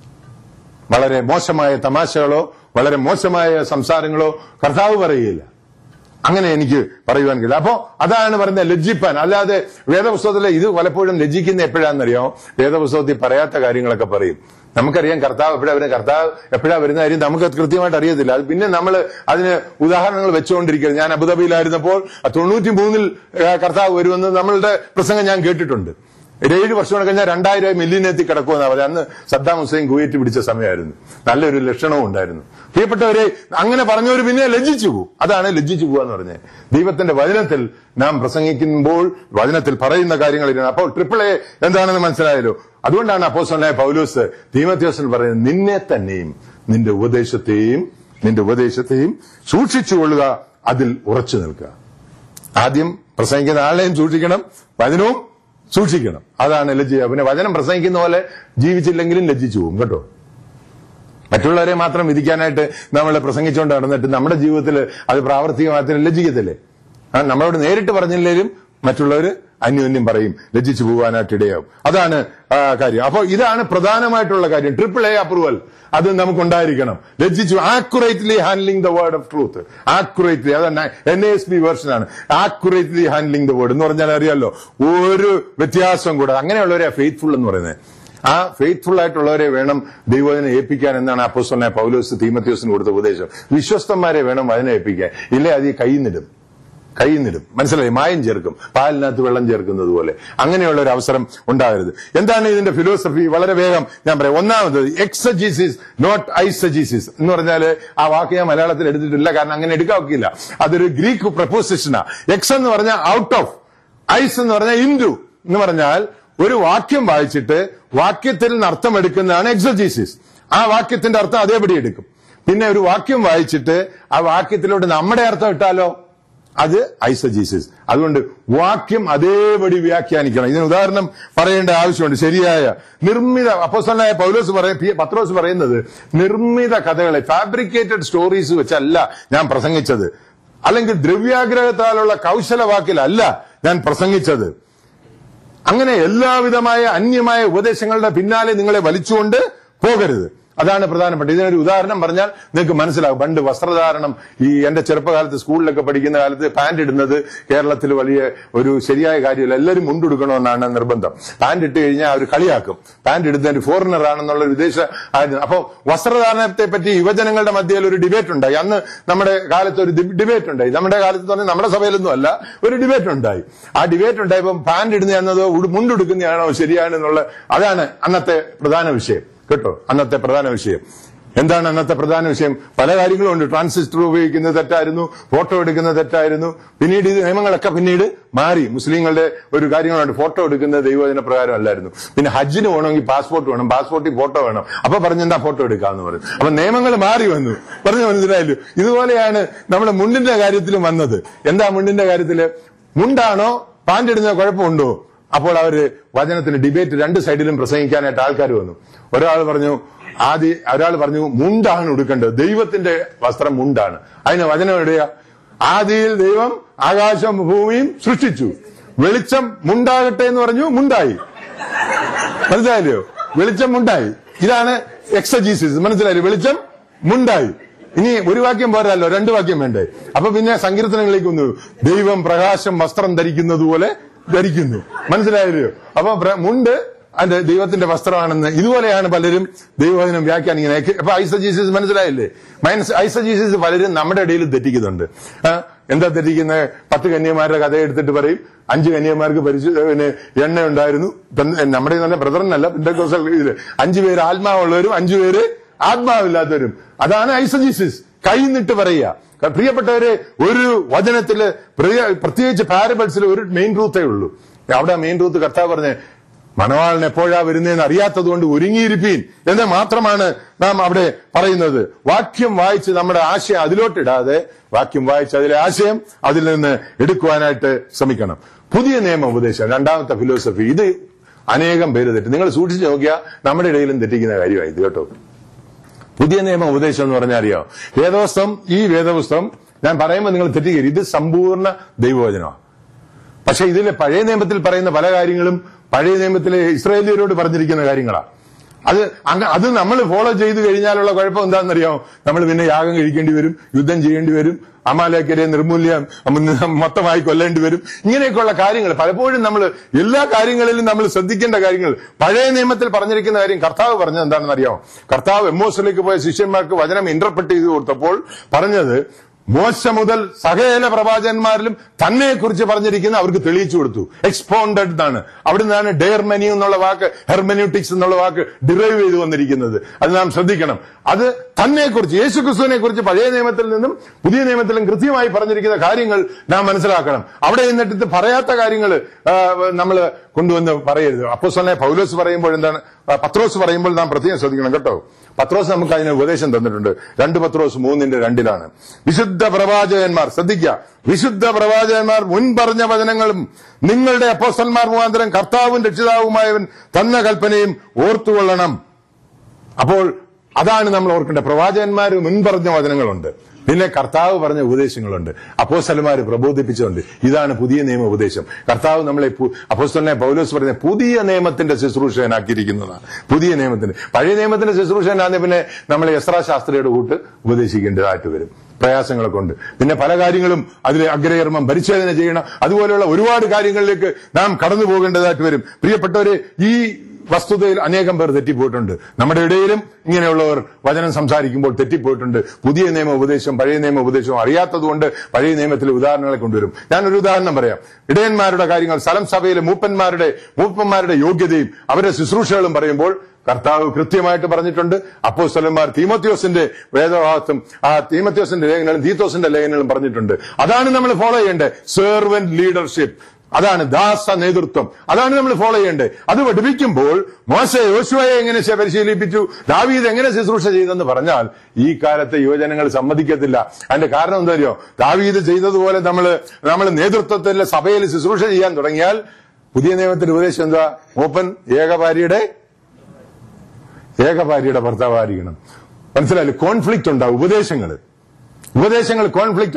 വളരെ മോശമായ തമാശകളോ വളരെ മോശമായ സംസാരങ്ങളോ കർത്താവ് പറയുകയില്ല അങ്ങനെ എനിക്ക് പറയുവാൻ കഴിയില്ല അപ്പോ അതാണ് പറയുന്നത് ലജ്ജിപ്പാൻ അല്ലാതെ വേദപുസ്തകത്തിലെ ഇത് പലപ്പോഴും ലജ്ജിക്കുന്ന എപ്പോഴാണെന്നറിയോ വേദപുസ്തകത്തിൽ പറയാത്ത കാര്യങ്ങളൊക്കെ പറയും നമുക്കറിയാം കർത്താവ് എപ്പോഴാ വരുന്നത് കർത്താവ് എപ്പോഴാ വരുന്ന കാര്യം നമുക്ക് അത് കൃത്യമായിട്ട് അറിയത്തില്ല അത് പിന്നെ നമ്മൾ അതിന് ഉദാഹരണങ്ങൾ വെച്ചുകൊണ്ടിരിക്കുന്നത് ഞാൻ അബുദാബിയിലായിരുന്നപ്പോൾ തൊണ്ണൂറ്റി മൂന്നിൽ കർത്താവ് വരുമെന്ന് നമ്മളുടെ പ്രസംഗം ഞാൻ കേട്ടിട്ടുണ്ട് ഒരു ഏഴ് വർഷം കഴിഞ്ഞാൽ രണ്ടായിരം മില്യനെത്തി കിടക്കുമെന്നാ പറഞ്ഞത് അന്ന് സദ്ദാം ഹുസൈൻ കുവൈറ്റ് പിടിച്ച സമയമായിരുന്നു നല്ലൊരു ലക്ഷണവും ഉണ്ടായിരുന്നു പ്രിയപ്പെട്ടവരെ അങ്ങനെ പറഞ്ഞവർ പിന്നെ ലജ്ജിച്ചു പോകും അതാണ് ലജ്ജിച്ചു പോകുക എന്ന് പറഞ്ഞത് ദൈവത്തിന്റെ വചനത്തിൽ നാം പ്രസംഗിക്കുമ്പോൾ വചനത്തിൽ പറയുന്ന കാര്യങ്ങൾ ഇരുന്ന് അപ്പോൾ ട്രിപ്പിൾ എ എന്താണെന്ന് മനസ്സിലായല്ലോ അതുകൊണ്ടാണ് അപ്പോസലായ പൗലോസ് തീമത്യോസൻ പറയുന്നത് നിന്നെ തന്നെയും നിന്റെ ഉപദേശത്തെയും നിന്റെ ഉപദേശത്തെയും സൂക്ഷിച്ചുകൊള്ളുക അതിൽ ഉറച്ചു നിൽക്കുക ആദ്യം പ്രസംഗിക്കുന്ന ആളെയും സൂക്ഷിക്കണം വചനവും സൂക്ഷിക്കണം അതാണ് ലജ്ജ പിന്നെ വചനം പ്രസംഗിക്കുന്ന പോലെ ജീവിച്ചില്ലെങ്കിലും ലജ്ജിച്ചു പോകും കേട്ടോ മറ്റുള്ളവരെ മാത്രം വിധിക്കാനായിട്ട് നമ്മൾ പ്രസംഗിച്ചുകൊണ്ട് നടന്നിട്ട് നമ്മുടെ ജീവിതത്തിൽ അത് പ്രാവർത്തികമാകത്തിന് ലജ്ജിക്കത്തില്ലേ ആ, നമ്മളോട് നേരിട്ട് പറഞ്ഞില്ലെങ്കിലും മറ്റുള്ളവർ അന്യോന്യം പറയും ലജ്ജിച്ചു പോകാനായിട്ട് ഇടയാവും അതാണ് ആ, കാര്യം അപ്പോൾ ഇതാണ് പ്രധാനമായിട്ടുള്ള കാര്യം ട്രിപ്പിൾ എ അപ്രൂവൽ അത് നമുക്കുണ്ടായിരിക്കണം ലജ്ജിച്ചു accurately handling the word of truth accurately അതാണ് എൻ എസ് പി വേർഷൻ ആണ് ആക്യുറേറ്റ്ലി ഹാൻഡ്ലിംഗ് ദ വേർഡ് എന്ന് പറഞ്ഞാൽ അറിയാലോ ഒരു വ്യത്യാസം കൂടെ അങ്ങനെയുള്ളവരെ ഫെയ്ത്ത്ഫുൾ എന്ന് പറയുന്നത് ആ ഫെയ്ത്ത്ഫുൾ ആയിട്ടുള്ളവരെ വേണം ദൈവത്തിനെ ഏൽപ്പിക്കാൻ എന്നാണ് അപ്പോസ്തലനായ പൗലോസ് തീമത്യോസിന് കൊടുത്ത ഉപദേശം വിശ്വസ്തന്മാരെ വേണം വചനം ഏൽപ്പിക്കാൻ ഇല്ലേ അത് ഈ കൈന്നിടും കൈന്നിടും മനസ്സിലായി മായം ചേർക്കും പാലിനകത്ത് വെള്ളം ചേർക്കുന്നത് പോലെ അങ്ങനെയുള്ള ഒരു അവസരം ഉണ്ടാകരുത് എന്താണ് ഇതിന്റെ ഫിലോസഫി വളരെ വേഗം ഞാൻ പറയാം ഒന്നാമത് എക്സജീസിസ് നോട്ട് ഐസജീസിസ് എന്ന് പറഞ്ഞാൽ ആ വാക്ക് ഞാൻ മലയാളത്തിൽ എടുത്തിട്ടില്ല കാരണം അങ്ങനെ എടുക്കാൻ ഒക്കില്ല അതൊരു ഗ്രീക്ക് പ്രപ്പോസിഷനാ എക്സ് എന്ന് പറഞ്ഞാൽ ഔട്ട് ഓഫ് ഐസ് എന്ന് പറഞ്ഞാൽ ഇൻഡു എന്ന് പറഞ്ഞാൽ ഒരു വാക്യം വായിച്ചിട്ട് വാക്യത്തിൽ നിന്ന് അർത്ഥം എടുക്കുന്നതാണ് എക്സജീസിസ് ആ വാക്യത്തിന്റെ അർത്ഥം അതേപടി എടുക്കും പിന്നെ ഒരു വാക്യം വായിച്ചിട്ട് ആ വാക്യത്തിലോട്ട് നമ്മുടെ അർത്ഥം ഇട്ടാലോ അത് ഐസജീസിസ് അതുകൊണ്ട് വാക്യം അതേപടി വ്യാഖ്യാനിക്കണം ഇതിന് ഉദാഹരണം പറയേണ്ട ആവശ്യമുണ്ട് ശരിയായ നിർമ്മിത അപ്പോസ്തലനായ പൗലോസ് പറയ പി- പത്രോസ് പറയുന്നത് നിർമ്മിത കഥകളെ ഫാബ്രിക്കേറ്റഡ് സ്റ്റോറീസ് വെച്ചല്ല ഞാൻ പ്രസംഗിച്ചത് അല്ലെങ്കിൽ ദ്രവ്യാഗ്രഹത്താലുള്ള കൗശല വാക്കിലല്ല ഞാൻ പ്രസംഗിച്ചത് അങ്ങനെ എല്ലാവിധമായ അന്യമായ ഉപദേശങ്ങളുടെ പിന്നാലെ നിങ്ങളെ വലിച്ചുകൊണ്ട് പോകരുത് അതാണ് പ്രധാനപ്പെട്ട ഇതിനൊരു ഉദാഹരണം പറഞ്ഞാൽ നിങ്ങൾക്ക് മനസ്സിലാകും പണ്ട് വസ്ത്രധാരണം ഈ എന്റെ ചെറുപ്പകാലത്ത് സ്കൂളിലൊക്കെ പഠിക്കുന്ന കാലത്ത് പാന്റ് ഇടുന്നത് കേരളത്തിൽ വലിയ ഒരു ശരിയായ കാര്യമല്ല എല്ലാവരും മുണ്ടെടുക്കണമെന്നാണ് നിർബന്ധം പാന്റ് ഇട്ട് കഴിഞ്ഞാൽ അവർ കളിയാക്കും പാന്റ് ഇടുന്ന ഒരു ഫോറിനർ ആണെന്നുള്ള ഒരു വിദേശ ആയിരുന്നു അപ്പോ വസ്ത്രധാരണത്തെ പറ്റി യുവജനങ്ങളുടെ മധ്യയിൽ ഒരു ഡിബേറ്റ് ഉണ്ടായി അന്ന് നമ്മുടെ കാലത്ത് ഒരു ഡിബേറ്റ് ഉണ്ടായി നമ്മുടെ കാലത്ത് തന്നെ നമ്മുടെ സഭയിലൊന്നും അല്ല ഒരു ഡിബേറ്റ് ഉണ്ടായി ആ ഡിബേറ്റ് ഉണ്ടായപ്പോൾ പാന്റ് ഇടുന്ന എന്നതോ ഉടു- മുണ്ടെടുക്കുന്നതാണോ ശരിയാണെന്നുള്ള അതാണ് അന്നത്തെ പ്രധാന വിഷയം കേട്ടോ അന്നത്തെ പ്രധാന വിഷയം എന്താണ് അന്നത്തെ പ്രധാന വിഷയം പല കാര്യങ്ങളും ഉണ്ട് ട്രാൻസിസ്റ്റർ ഉപയോഗിക്കുന്നത് തെറ്റായിരുന്നു ഫോട്ടോ എടുക്കുന്നത് തെറ്റായിരുന്നു പിന്നീട് ഇത് നിയമങ്ങളൊക്കെ പിന്നീട് മാറി മുസ്ലിങ്ങളുടെ ഒരു കാര്യങ്ങളുണ്ട് ഫോട്ടോ എടുക്കുന്നത് ദൈവജന പ്രകാരം അല്ലായിരുന്നു പിന്നെ ഹജ്ജിന് പോകണമെങ്കിൽ പാസ്പോർട്ട് വേണം പാസ്പോർട്ടിൽ ഫോട്ടോ വേണം അപ്പൊ പറഞ്ഞെന്താ ഫോട്ടോ എടുക്കാന്ന് പറഞ്ഞു അപ്പൊ നിയമങ്ങൾ മാറി വന്നു പറഞ്ഞു മനസ്സിലായല്ലോ ഇതുപോലെയാണ് നമ്മുടെ മുണ്ടിന്റെ കാര്യത്തിലും വന്നത് എന്താ മുണ്ടിന്റെ കാര്യത്തില് മുണ്ടാണോ പാന്റ് ഇടുന്ന കുഴപ്പമുണ്ടോ അപ്പോൾ അവര് വചനത്തിന് ഡിബേറ്റ് രണ്ട് സൈഡിലും പ്രസംഗിക്കാനായിട്ട് ആൾക്കാർ വന്നു ഒരാൾ പറഞ്ഞു ആദ്യ ഒരാൾ പറഞ്ഞു മുണ്ടാണ് ഉടുക്കേണ്ടത് ദൈവത്തിന്റെ വസ്ത്രം മുണ്ടാണ് അതിന് വചനം എവിടെയാ ആദിയിൽ ദൈവം ആകാശം ഭൂമിയും സൃഷ്ടിച്ചു വെളിച്ചം മുണ്ടാകട്ടെ എന്ന് പറഞ്ഞു മുണ്ടായി മനസ്സിലായല്ലോ വെളിച്ചം മുണ്ടായി ഇതാണ് എക്സജീസിസ് മനസ്സിലായല്ലോ വെളിച്ചം മുണ്ടായി ഇനി ഒരു വാക്യം പോരല്ലോ രണ്ട് വാക്യം വേണ്ടേ അപ്പൊ പിന്നെ സങ്കീർത്തനങ്ങളിലേക്ക് വന്നു ദൈവം പ്രകാശം വസ്ത്രം ധരിക്കുന്നത് പോലെ ധരിക്കുന്നു മനസ്സിലായല്ലോ അപ്പൊ പ്ര- മുണ്ട് അതിന്റെ ദൈവത്തിന്റെ വസ്ത്രമാണെന്ന് ഇതുപോലെയാണ് പലരും ദൈവവചനം വ്യാഖ്യാനിക്കുന്നത് അപ്പൊ ഐസജീസസ് മനസ്സിലായില്ലേ മൈനസ് ഐസജീസസ് പലരും നമ്മുടെ ഇടയിൽ തെറ്റിക്കുന്നുണ്ട് ആ, എന്താ തെറ്റിക്കുന്നത് പത്ത് കന്യമാരുടെ കഥ എടുത്തിട്ട് പറയും അഞ്ച് കന്യമാർക്ക് പരിശു പിന്നെ എണ്ണ ഉണ്ടായിരുന്നു പെന്ത- നമ്മുടെ നല്ല ബ്രദറിനല്ല പെന്തക്കോസ്റ്റൽ ഇതില് അഞ്ചു പേര് ആത്മാവുള്ളവരും അഞ്ചു പേര് ആത്മാവില്ലാത്തവരും അതാണ് ഐസജീസിസ് കൈന്നിട്ട് പറയുക പ്രിയപ്പെട്ടവരെ ഒരു വചനത്തില് പ്രിയ- പ്രത്യേകിച്ച് പാരബിൾസിൽ ഒരു മെയിൻ റൂത്തേ ഉള്ളൂ അവിടെ മെയിൻ റൂത്ത് കർത്താവ് പറഞ്ഞ് മണവാളൻ എപ്പോഴാ വരുന്നതെന്ന് അറിയാത്തത് കൊണ്ട് ഒരുങ്ങിയിരിപ്പീൻ എന്ന് മാത്രമാണ് നാം അവിടെ പറയുന്നത് വാക്യം വായിച്ച് നമ്മുടെ ആശയം അതിലോട്ടിടാതെ വാക്യം വായിച്ച് അതിലെ ആശയം അതിൽ നിന്ന് എടുക്കുവാനായിട്ട് ശ്രമിക്കണം പുതിയ നിയമ ഉപദേശം രണ്ടാമത്തെ ഫിലോസഫി ഇത് അനേകം പേര് തെറ്റും നിങ്ങൾ സൂക്ഷിച്ചു നോക്കിയാൽ നമ്മുടെ ഇടയിലും തെറ്റിക്കുന്ന കാര്യമായി ഇത് കേട്ടോ പുതിയ നിയമ ഉപദേശം എന്ന് പറഞ്ഞാൽ അറിയാം വേദവസ്തം ഈ വേദപുസ്തകം ഞാൻ പറയുമ്പോൾ നിങ്ങൾ തെറ്റിക്കരുത് ഇത് സമ്പൂർണ്ണ ദൈവവചനമാണ് പക്ഷെ ഇതിലെ പഴയ നിയമത്തിൽ പറയുന്ന പല കാര്യങ്ങളും പഴയ നിയമത്തിലെ ഇസ്രായേലിയരോട് പറഞ്ഞിരിക്കുന്ന കാര്യങ്ങളാണ് അത് അങ്ങ അത് നമ്മൾ ഫോളോ ചെയ്ത് കഴിഞ്ഞാലുള്ള കുഴപ്പം എന്താണെന്നറിയാമോ നമ്മൾ പിന്നെ യാഗം കഴിക്കേണ്ടി വരും യുദ്ധം ചെയ്യേണ്ടി വരും അമാലേക്കരെ നിർമൂല്യം മൊത്തമായി കൊല്ലേണ്ടി വരും ഇങ്ങനെയൊക്കെയുള്ള കാര്യങ്ങൾ പലപ്പോഴും നമ്മൾ എല്ലാ കാര്യങ്ങളിലും നമ്മൾ ശ്രദ്ധിക്കേണ്ട കാര്യങ്ങൾ പഴയ നിയമത്തിൽ പറഞ്ഞിരിക്കുന്ന കാര്യം കർത്താവ് പറഞ്ഞത് എന്താണെന്ന് അറിയാമോ കർത്താവ് എമ്മോസിലേക്ക് പോയ ശിഷ്യന്മാർക്ക് വചനം ഇന്റർപ്രറ്റ് ചെയ്ത് കൊടുത്തപ്പോൾ പറഞ്ഞത് മോശ മുതൽ സകല പ്രവാചകന്മാരിലും തന്നെ കുറിച്ച് പറഞ്ഞിരിക്കുന്ന അവർക്ക് തെളിയിച്ചു കൊടുത്തു എക്സ്പോണ്ടഡ് എന്നാണ് അവിടെ നിന്നാണ് ഡെയർമെനി എന്നുള്ള വാക്ക് ഹെർമെന്യൂട്ടിക്സ് എന്നുള്ള വാക്ക് ഡിറൈവ് ചെയ്ത് വന്നിരിക്കുന്നത് അത് നാം ശ്രദ്ധിക്കണം അത് തന്നെ കുറിച്ച് യേശു ക്രിസ്തുവിനെ കുറിച്ച് പഴയ നിയമത്തിൽ നിന്നും പുതിയ നിയമത്തിലും കൃത്യമായി പറഞ്ഞിരിക്കുന്ന കാര്യങ്ങൾ നാം മനസ്സിലാക്കണം അവിടെ നിന്നിട്ട് ഇത് പറയാത്ത കാര്യങ്ങൾ നമ്മൾ കൊണ്ടുവന്ന് പറയരുത് അപ്പോ സ്വന്നെ പൗലോസ് പറയുമ്പോൾ എന്താണ് ആ, പത്രോസ് പറയുമ്പോൾ നാം പ്രത്യേകം ശ്രദ്ധിക്കണം കേട്ടോ പത്രോസ് നമുക്ക് അതിന് ഉപദേശം തന്നിട്ടുണ്ട് രണ്ട് പത്രോസ് മൂന്നിന്റെ രണ്ടിലാണ് വിശുദ്ധ പ്രവാചകന്മാർ ശ്രദ്ധിക്കുക വിശുദ്ധ പ്രവാചകന്മാർ മുൻ പറഞ്ഞ വചനങ്ങളും നിങ്ങളുടെ അപ്പോസ്റ്റന്മാർ മുഖാന്തരം കർത്താവും രക്ഷിതാവുമായവൻ തന്ന കൽപ്പനയും ഓർത്തുകൊള്ളണം അപ്പോൾ അതാണ് നമ്മൾ ഓർക്കേണ്ടത് പ്രവാചകന്മാർ മുൻപറഞ്ഞ വചനങ്ങളുണ്ട് പിന്നെ കർത്താവ് പറഞ്ഞ ഉപദേശങ്ങളുണ്ട് അപ്പോസ്തലന്മാര് പ്രബോധിപ്പിച്ചുണ്ട് ഇതാണ് പുതിയ നിയമ ഉപദേശം കർത്താവ് നമ്മളെ പു- അപ്പോസ്തലനെ പൗലോസ് പറഞ്ഞ പുതിയ നിയമത്തിന്റെ ശുശ്രൂഷകനാക്കിയിരിക്കുന്നതാണ് പുതിയ നിയമത്തിന്റെ പഴയ നിയമത്തിന്റെ ശുശ്രൂഷകനാന്ന് പിന്നെ നമ്മളെ എസ്രാ ശാസ്ത്രിയുടെ കൂട്ട് ഉപദേശിക്കേണ്ടതായിട്ട് വരും പ്രയാസങ്ങളെ കൊണ്ട് പിന്നെ പല കാര്യങ്ങളും അതിൽ അഗ്രകർമ്മം പരിച്ഛേദന ചെയ്യണം അതുപോലെയുള്ള ഒരുപാട് കാര്യങ്ങളിലേക്ക് നാം കടന്നു പോകേണ്ടതായിട്ട് വരും പ്രിയപ്പെട്ടവരെ ഈ വസ്തുതയിൽ അനേകം പേർ തെറ്റിപ്പോയിട്ടുണ്ട് നമ്മുടെ ഇടയിലും ഇങ്ങനെയുള്ളവർ വചനം സംസാരിക്കുമ്പോൾ തെറ്റിപ്പോയിട്ടുണ്ട് പുതിയ നിയമ ഉപദേശം പഴയ നിയമ ഉപദേശവും അറിയാത്തതുകൊണ്ട് പഴയ നിയമത്തിലെ ഉദാഹരണങ്ങളെ കൊണ്ടുവരും ഞാനൊരു ഉദാഹരണം പറയാം ഇടയന്മാരുടെ കാര്യങ്ങൾ സ്ഥലം സഭയിലെ മൂപ്പന്മാരുടെ മൂപ്പന്മാരുടെ യോഗ്യതയും അവരുടെ ശുശ്രൂഷകളും പറയുമ്പോൾ കർത്താവ് കൃത്യമായിട്ട് പറഞ്ഞിട്ടുണ്ട് അപ്പോസ്തലന്മാർ തീമോത്യോസിന്റെ വേദഭാഗത്തും ആ തീമത്യോസിന്റെ ലേഖനങ്ങളും തീത്തോസിന്റെ ലേഖനങ്ങളും പറഞ്ഞിട്ടുണ്ട് അതാണ് നമ്മൾ ഫോളോ ചെയ്യേണ്ടത് സെർവന്റ് ലീഡർഷിപ്പ് അതാണ് ദാസ നേതൃത്വം അതാണ് നമ്മൾ ഫോളോ ചെയ്യേണ്ടത് അത് പഠിപ്പിക്കുമ്പോൾ മോശ യോശുവയെ എങ്ങനെ ശ- പരിശീലിപ്പിച്ചു ദാവീദ് എങ്ങനെ ശുശ്രൂഷ ചെയ്തെന്ന് പറഞ്ഞാൽ ഈ കാലത്തെ യുവജനങ്ങൾ സമ്മതിക്കത്തില്ല അതിന്റെ കാരണം എന്താ അറിയോ ദാവീദ് ചെയ്തതുപോലെ നമ്മൾ നമ്മൾ നേതൃത്വത്തിലെ സഭയിൽ ശുശ്രൂഷ ചെയ്യാൻ തുടങ്ങിയാൽ പുതിയ നിയമത്തിന്റെ ഉപദേശം എന്താ മൂപ്പൻ ഏകഭാര്യയുടെ ഏകഭാര്യയുടെ ഭർത്താവായിരിക്കണം മനസ്സിലായില്ലേ കോൺഫ്ലിക്റ്റ് ഉണ്ടാവും ഉപദേശങ്ങൾ ഉപദേശങ്ങൾ കോൺഫ്ലിക്റ്റ് ആവും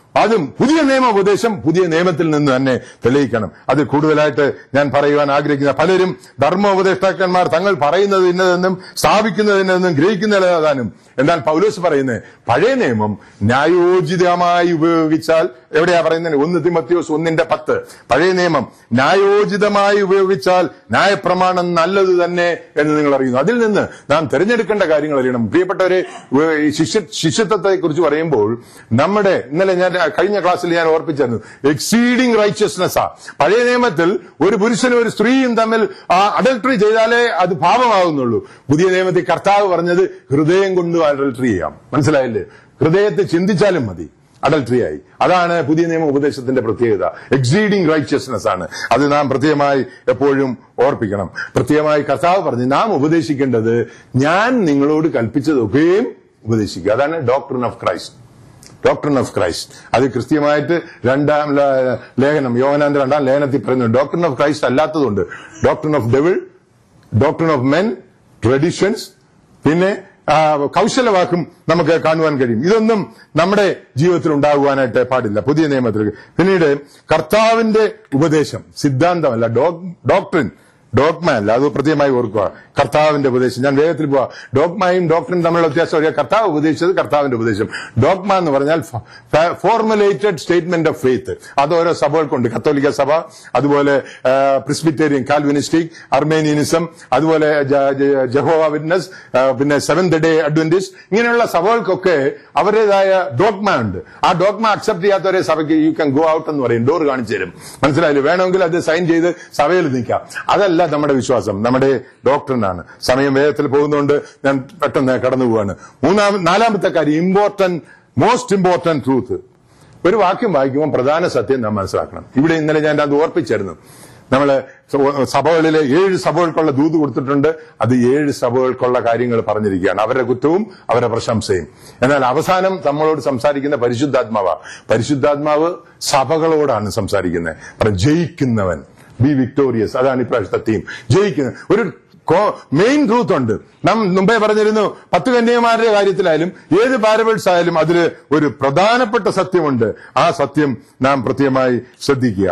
അതും പുതിയ നിയമ ഉപദേശം പുതിയ നിയമത്തിൽ നിന്ന് തന്നെ തെളിയിക്കണം അത് കൂടുതലായിട്ട് ഞാൻ പറയുവാൻ ആഗ്രഹിക്കുന്ന പലരും ധർമ്മോപദേഷ്ടാക്കന്മാർ തങ്ങൾ പറയുന്നത് ഇന്നതെന്നും സ്ഥാപിക്കുന്നത് ഇന്നതെന്നും ഗ്രഹിക്കുന്നതാനും എന്നാൽ പൗലോസ് പറയുന്നത് പഴയ നിയമം ന്യായോചിതമായി ഉപയോഗിച്ചാൽ എവിടെയാ പറയുന്നത് ഒന്ന് തിമത്യോസ് ഒന്നിന്റെ പത്ത് പഴയ നിയമം ന്യായോചിതമായി ഉപയോഗിച്ചാൽ ന്യായപ്രമാണം നല്ലത് തന്നെ എന്ന് നിങ്ങൾ അറിയുന്നു അതിൽ നിന്ന് നാം തിരഞ്ഞെടുക്കേണ്ട കാര്യങ്ങൾ അറിയണം പ്രിയപ്പെട്ടവരെ ഏഹ്, ഈ ശിഷ്യ ശിഷ്യത്വത്തെ കുറിച്ച് പറയുമ്പോൾ നമ്മുടെ ഇന്നലെ ഞാൻ കഴിഞ്ഞ ക്ലാസ്സിൽ ഞാൻ ഓർപ്പിച്ചായിരുന്നു എക്സീഡിംഗ് റൈച്ചസ്നെസ് ആ പഴയ നിയമത്തിൽ ഒരു പുരുഷനും ഒരു സ്ത്രീയും തമ്മിൽ അഡൽട്ടറി ചെയ്താലേ അത് പാപമാകുന്നുള്ളൂ പുതിയ നിയമത്തിൽ കർത്താവ് പറഞ്ഞത് ഹൃദയം കൊണ്ട് അഡൽട്ടറി ചെയ്യാം മനസ്സിലായില്ലേ ഹൃദയത്തെ ചിന്തിച്ചാലും മതി അഡൽട്ടറി ആയി അതാണ് പുതിയ നിയമ ഉപദേശത്തിന്റെ പ്രത്യേകത എക്സീഡിംഗ് റൈച്ചസ്നെസ് ആണ് അത് നാം പ്രത്യേകമായി എപ്പോഴും ഓർപ്പിക്കണം പ്രത്യേകമായി കർത്താവ് പറഞ്ഞു നാം ഉപദേശിക്കേണ്ടത് ഞാൻ നിങ്ങളോട് കൽപ്പിച്ചതൊക്കെയും ഉപദേശിക്കുക അതാണ് doctor of Christ doctor of Christ അത് കൃത്യമായിട്ട് രണ്ടാം ല- ലേഖനം യോഹനാന്റെ രണ്ടാം ലേഖനത്തിൽ പറയുന്നു ഡോക്ടർ ഓഫ് ക്രൈസ്റ്റ് അല്ലാത്തതുണ്ട് doctor of devil doctor of men traditions പിന്നെ ആ, കൗശലവാക്കും നമുക്ക് കാണുവാൻ കഴിയും ഇതൊന്നും നമ്മുടെ ജീവിതത്തിൽ ഉണ്ടാകുവാനായിട്ട് പാടില്ല പുതിയ നിയമത്തിൽ പിന്നീട് കർത്താവിന്റെ ഉപദേശം സിദ്ധാന്തമല്ല ഡോക്ടറിൻ ഡോഗ്മ അല്ല അത് പ്രത്യേകമായി ഓർക്കുക കർത്താവിന്റെ ഉപദേശം ഞാൻ വേഗത്തിൽ പോവാ ഡോഗ്മയും ഡോക്ടറും തമ്മിലുള്ള വ്യത്യാസം അറിയാം കർത്താവ് ഉപദേശിച്ചത് കർത്താവിന്റെ ഉപദേശം ഡോഗ്മ എന്ന് പറഞ്ഞാൽ ഫോർമുലേറ്റഡ് സ്റ്റേറ്റ്മെന്റ് ഓഫ് ഫെയ്ത്ത് അത് ഓരോ സഭകൾക്കുണ്ട് കത്തോലിക്ക സഭ അതുപോലെ പ്രിസ്ബിറ്റേറിയൻ കാൽവിനിസ്റ്റിക് അർമേനിയനിസം അതുപോലെ ജ- ജ- ജഹോവ വിറ്റ്നസ് പിന്നെ സെവന്ത് ഡേ അഡ്വന്റിസ്റ്റ് ഇങ്ങനെയുള്ള സഭകൾക്കൊക്കെ അവരുടേതായ ഡോഗ്മ ഉണ്ട് ആ ഡോഗ്മ അക്സെപ്റ്റ് ചെയ്യാത്തവരെ സഭയ്ക്ക് യു ക്യാൻ ഗോ ഔട്ട് എന്ന് പറയും ഡോർ കാണിച്ചു തരും മനസ്സിലായില്ലേ വേണമെങ്കിൽ അത് സൈൻ ചെയ്ത് സഭയിൽ നിൽക്കാം അതല്ല നമ്മുടെ വിശ്വാസം നമ്മുടെ ഡോക്ടറിനാണ് സമയം വേഗത്തിൽ പോകുന്നതുകൊണ്ട് ഞാൻ പെട്ടെന്ന് കടന്നു പോവാണ് മൂന്നാം നാലാമത്തെ കാര്യം ഇമ്പോർട്ടന്റ് മോസ്റ്റ് ഇമ്പോർട്ടന്റ് ട്രൂത്ത് ഒരു വാക്യം വായിക്കുമ്പോൾ പ്രധാന സത്യം നാം മനസ്സിലാക്കണം ഇവിടെ ഇന്നലെ ഞാൻ അത് ഓർപ്പിച്ചായിരുന്നു നമ്മള് സഭകളിലെ ഏഴ് സഭകൾക്കുള്ള ദൂത് കൊടുത്തിട്ടുണ്ട് അത് ഏഴ് സഭകൾക്കുള്ള കാര്യങ്ങൾ പറഞ്ഞിരിക്കുകയാണ് അവരുടെ കുറ്റവും അവരുടെ പ്രശംസയും എന്നാൽ അവസാനം നമ്മളോട് സംസാരിക്കുന്ന പരിശുദ്ധാത്മാവ പരിശുദ്ധാത്മാവ് സഭകളോടാണ് സംസാരിക്കുന്നത് പറ ജയിക്കുന്നവൻ ബി വിക്ടോറിയസ് അതാണ് ഇപ്രാവശ്യത്തെ തീം ജയിക്കുന്നത് ഒരു മെയിൻ ട്രൂത്ത് ഉണ്ട് നാം മുമ്പേ പറഞ്ഞിരുന്നു പത്ത് കന്യകമാരുടെ കാര്യത്തിലായാലും ഏത് പാരബിൾസ് ആയാലും അതിൽ ഒരു പ്രധാനപ്പെട്ട സത്യമുണ്ട് ആ സത്യം നാം പ്രത്യേകമായി ശ്രദ്ധിക്കുക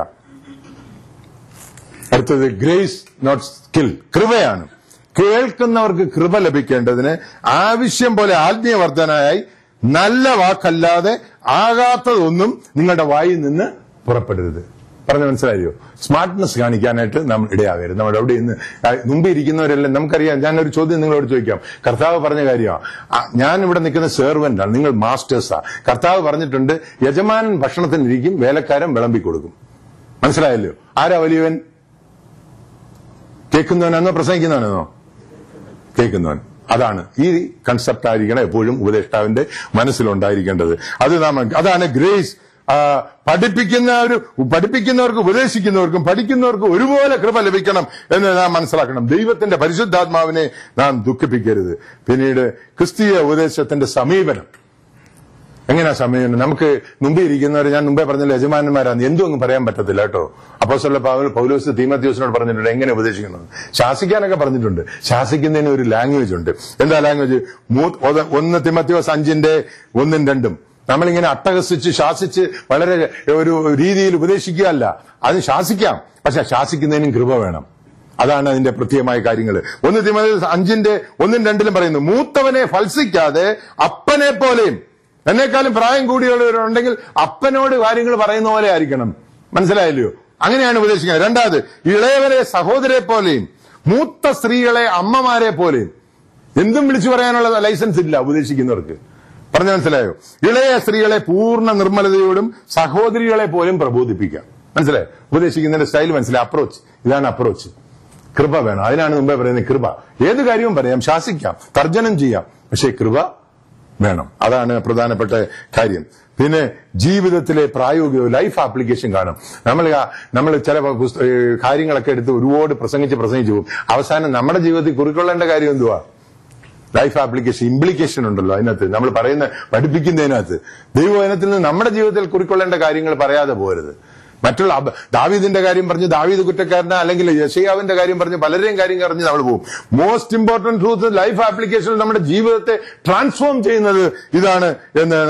അടുത്തത് ഗ്രേസ് നോട്ട് സ്കിൽ കൃപയാണ് കേൾക്കുന്നവർക്ക് കൃപ ലഭിക്കേണ്ടതിന് ആവശ്യം പോലെ ആത്മീയവർദ്ധനായി നല്ല വാക്കല്ലാതെ ആകാത്തതൊന്നും നിങ്ങളുടെ വായിൽ നിന്ന് പുറപ്പെടരുത് പറഞ്ഞ മനസ്സിലായോ സ്മാർട്ട്നെസ് കാണിക്കാനായിട്ട് നാം ഇടയാകരുത് നമ്മുടെ അവിടെ ഇന്ന് മുമ്പ് ഇരിക്കുന്നവരെല്ലാം നമുക്കറിയാം ഞാനൊരു ചോദ്യം നിങ്ങളോട് ചോദിക്കാം കർത്താവ് പറഞ്ഞ കാര്യമാണ് ഞാൻ ഇവിടെ നിൽക്കുന്ന സെർവന്റ് ആണ് നിങ്ങൾ മാസ്റ്റേഴ്സാ കർത്താവ് പറഞ്ഞിട്ടുണ്ട് യജമാനൻ ഭക്ഷണത്തിനിരിക്കും വേലക്കാരൻ വിളമ്പി കൊടുക്കും മനസ്സിലായല്ലോ ആരാ വലിയവൻ കേൾക്കുന്നവനാണോ പ്രസംഗിക്കുന്നവനാണോ കേൾക്കുന്നവൻ അതാണ് ഈ കൺസെപ്റ്റ് ആയിരിക്കണം എപ്പോഴും ഉപദേഷ്ടാവിന്റെ മനസ്സിലുണ്ടായിരിക്കേണ്ടത് അത് നാം അതാണ് ഗ്രേസ് ആ, പഠിപ്പിക്കുന്നവരും പഠിപ്പിക്കുന്നവർക്കും ഉപദേശിക്കുന്നവർക്കും പഠിക്കുന്നവർക്കും ഒരുപോലെ കൃപ ലഭിക്കണം എന്ന് നാം മനസ്സിലാക്കണം ദൈവത്തിന്റെ പരിശുദ്ധാത്മാവിനെ നാം ദുഃഖിപ്പിക്കരുത് പിന്നീട് ക്രിസ്തീയ ഉപദേശത്തിന്റെ സമീപനം എങ്ങനെയാ സമയം നമുക്ക് മുമ്പേ ഇരിക്കുന്നവർ ഞാൻ മുമ്പേ പറഞ്ഞ യജമാനന്മാരാണ് എന്തും അങ്ങ് പറയാൻ പറ്റത്തില്ല കേട്ടോ അപ്പോസ്തല പൗൽ പൗലോസ് തീമത്യോസിനോട് പറഞ്ഞിട്ടുണ്ട് എങ്ങനെ ഉപദേശിക്കുന്നത് ശാസിക്കാനൊക്കെ പറഞ്ഞിട്ടുണ്ട് ശാസിക്കുന്നതിന് ഒരു ലാംഗ്വേജ് ഉണ്ട് എന്താ ലാംഗ്വേജ് ഒന്ന് തിമത്യോസ് അഞ്ചിന്റെ ഒന്നും രണ്ടും നമ്മളിങ്ങനെ അട്ടഹസിച്ച് ശാസിച്ച് വളരെ ഒരു രീതിയിൽ ഉപദേശിക്കുകയല്ല അത് ശാസിക്കാം പക്ഷെ ശാസിക്കുന്നതിനും കൃപ വേണം അതാണ് അതിന്റെ പ്രത്യേകമായ കാര്യങ്ങൾ ഒന്ന് തിമത്യോസ് അഞ്ചിന്റെ ഒന്നും രണ്ടിലും പറയുന്നു മൂത്തവനെ ഫൽസിക്കാതെ അപ്പനെ പോലെയും എന്നെക്കാളും പ്രായം കൂടിയുള്ളവരുണ്ടെങ്കിൽ അപ്പനോട് കാര്യങ്ങൾ പറയുന്ന പോലെ ആയിരിക്കണം മനസ്സിലായല്ലോ അങ്ങനെയാണ് ഉപദേശിക്കുന്നത് രണ്ടാമത് ഇളയവരെ സഹോദരെ പോലെയും മൂത്ത സ്ത്രീകളെ അമ്മമാരെ പോലെയും എന്തും വിളിച്ചു പറയാനുള്ള ലൈസൻസ് ഇല്ല ഉപദേശിക്കുന്നവർക്ക് പറഞ്ഞു മനസ്സിലായോ ഇളയ സ്ത്രീകളെ പൂർണ്ണ നിർമ്മലതയോടും സഹോദരികളെ പോലും പ്രബോധിപ്പിക്കാം മനസ്സിലായോ ഉപദേശിക്കുന്നതിന്റെ സ്റ്റൈൽ മനസ്സിലായി അപ്രോച്ച് ഇതാണ് അപ്രോച്ച് കൃപ വേണം അതിനാണ് മുമ്പേ പറയുന്നത് കൃപ ഏത് കാര്യവും പറയാം ശാസിക്കാം തർജ്ജനം ചെയ്യാം പക്ഷേ കൃപ വേണം അതാണ് പ്രധാനപ്പെട്ട കാര്യം പിന്നെ ജീവിതത്തിലെ പ്രായോഗിക ലൈഫ് ആപ്ലിക്കേഷൻ കാണും നമ്മൾ നമ്മൾ ചില പുസ്ത- ഏ, കാര്യങ്ങളൊക്കെ എടുത്ത് ഒരുപാട് പ്രസംഗിച്ച് പ്രസംഗിച്ചു പോകും അവസാനം നമ്മുടെ ജീവിതത്തിൽ കുറിക്കൊള്ളേണ്ട കാര്യം എന്തുവാ ലൈഫ് ആപ്ലിക്കേഷൻ ഇംപ്ലിക്കേഷൻ ഉണ്ടല്ലോ അതിനകത്ത് നമ്മൾ പറയുന്ന പഠിപ്പിക്കുന്നതിനകത്ത് ദൈവവചനത്തിൽ നിന്ന് നമ്മുടെ ജീവിതത്തിൽ കുറിക്കൊള്ളേണ്ട കാര്യങ്ങൾ പറയാതെ പോരുത് മറ്റുള്ള അബ- ദാവീദിന്റെ കാര്യം പറഞ്ഞ് ദാവീദ് കുറ്റക്കാരന അല്ലെങ്കിൽ യശയാവിന്റെ കാര്യം പറഞ്ഞ് പലരെയും കാര്യം പറഞ്ഞ് നമ്മൾ പോകും മോസ്റ്റ് ഇമ്പോർട്ടന്റ് ട്രൂത്ത് ലൈഫ് ആപ്ലിക്കേഷനിൽ നമ്മുടെ ജീവിതത്തെ ട്രാൻസ്ഫോം ചെയ്യുന്നത് ഇതാണ് എന്ന് നാം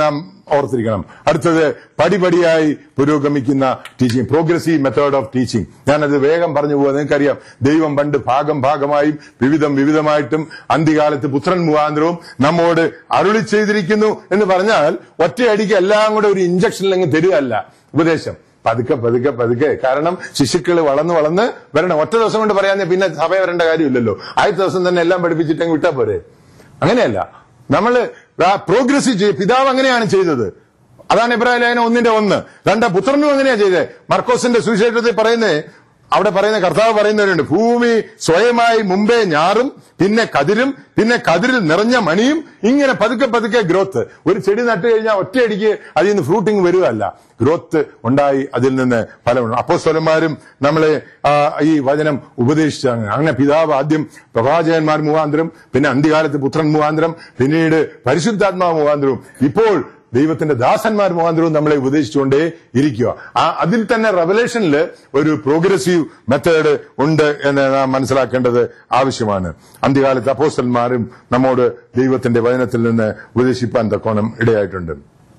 ഓർത്തിരിക്കണം അടുത്തത് പടിപടിയായി പുരോഗമിക്കുന്ന teaching progressive method of teaching ഞാനത് വേഗം പറഞ്ഞു പോകുക നിങ്ങൾക്കറിയാം ദൈവം പണ്ട് ഭാഗം ഭാഗമായും വിവിധം വിവിധമായിട്ടും അന്ത്യകാലത്ത് പുത്രൻ മുഖാന്തരവും നമ്മോട് അരുളി ചെയ്തിരിക്കുന്നു എന്ന് പറഞ്ഞാൽ ഒറ്റയടിക്ക് എല്ലാം കൂടെ ഒരു ഇഞ്ചക്ഷനിൽ അങ്ങ് തരികയല്ല ഉപദേശം പതുക്കെ പതുക്കെ പതുക്കെ കാരണം ശിശുക്കൾ വളർന്ന് വളർന്ന് വരണം ഒറ്റ ദിവസം കൊണ്ട് പറയാൻ പിന്നെ സഭ വരേണ്ട കാര്യമില്ലല്ലോ ആദ്യത്തെ ദിവസം തന്നെ എല്ലാം പഠിപ്പിച്ചിട്ട് അങ്ങ് വിട്ടാ പോരെ അങ്ങനെയല്ല നമ്മള് പ്രോഗ്രസ് ചെയ്യും പിതാവ് അങ്ങനെയാണ് ചെയ്തത് അതാണ് ഇബ്രാഹിം ലേഖനം ഒന്നിന്റെ ഒന്ന് രണ്ടാം പുത്രനും അങ്ങനെയാ ചെയ്തത് മർക്കോസിന്റെ സുവിശേഷത്തിൽ പറയുന്നത് അവിടെ പറയുന്ന കർത്താവ് പറയുന്നവരുണ്ട് ഭൂമി സ്വയമായി മുമ്പേ ഞാറും പിന്നെ കതിരും പിന്നെ കതിരിൽ നിറഞ്ഞ മണിയും ഇങ്ങനെ പതുക്കെ പതുക്കെ ഗ്രോത്ത് ഒരു ചെടി നട്ടു കഴിഞ്ഞാൽ ഒറ്റയടിക്ക് അതിൽ നിന്ന് ഫ്രൂട്ടിങ് വരുവല്ല ഗ്രോത്ത് ഉണ്ടായി അതിൽ നിന്ന് ഫലമുണ്ട് അപ്പോ സ്വലന്മാരും നമ്മളെ ആ, ഈ വചനം ഉപദേശിച്ചാണ് അങ്ങനെ പിതാവ് ആദ്യം പ്രവാചകന്മാർ മുഖാന്തരം പിന്നെ അന്ത്യകാലത്ത് പുത്രൻ മുഖാന്തരം പിന്നീട് പരിശുദ്ധാത്മാവ് മുഖാന്തരവും ഇപ്പോൾ ദൈവത്തിന്റെ ദാസന്മാർ മുഖാന്തരവും നമ്മളെ ഉപദേശിച്ചുകൊണ്ടേ ഇരിക്കുക ആ അതിൽ തന്നെ റെവലേഷനിൽ ഒരു പ്രോഗ്രസീവ് മെത്തേഡ് ഉണ്ട് എന്ന് നാം മനസ്സിലാക്കേണ്ടത് ആവശ്യമാണ് അന്ത്യകാലത്ത് അപ്പോസ്റ്റന്മാരും നമ്മോട് ദൈവത്തിന്റെ വചനത്തിൽ നിന്ന് ഉപദേശിപ്പാൻ തക്കോണം ഇടയായിട്ടുണ്ട്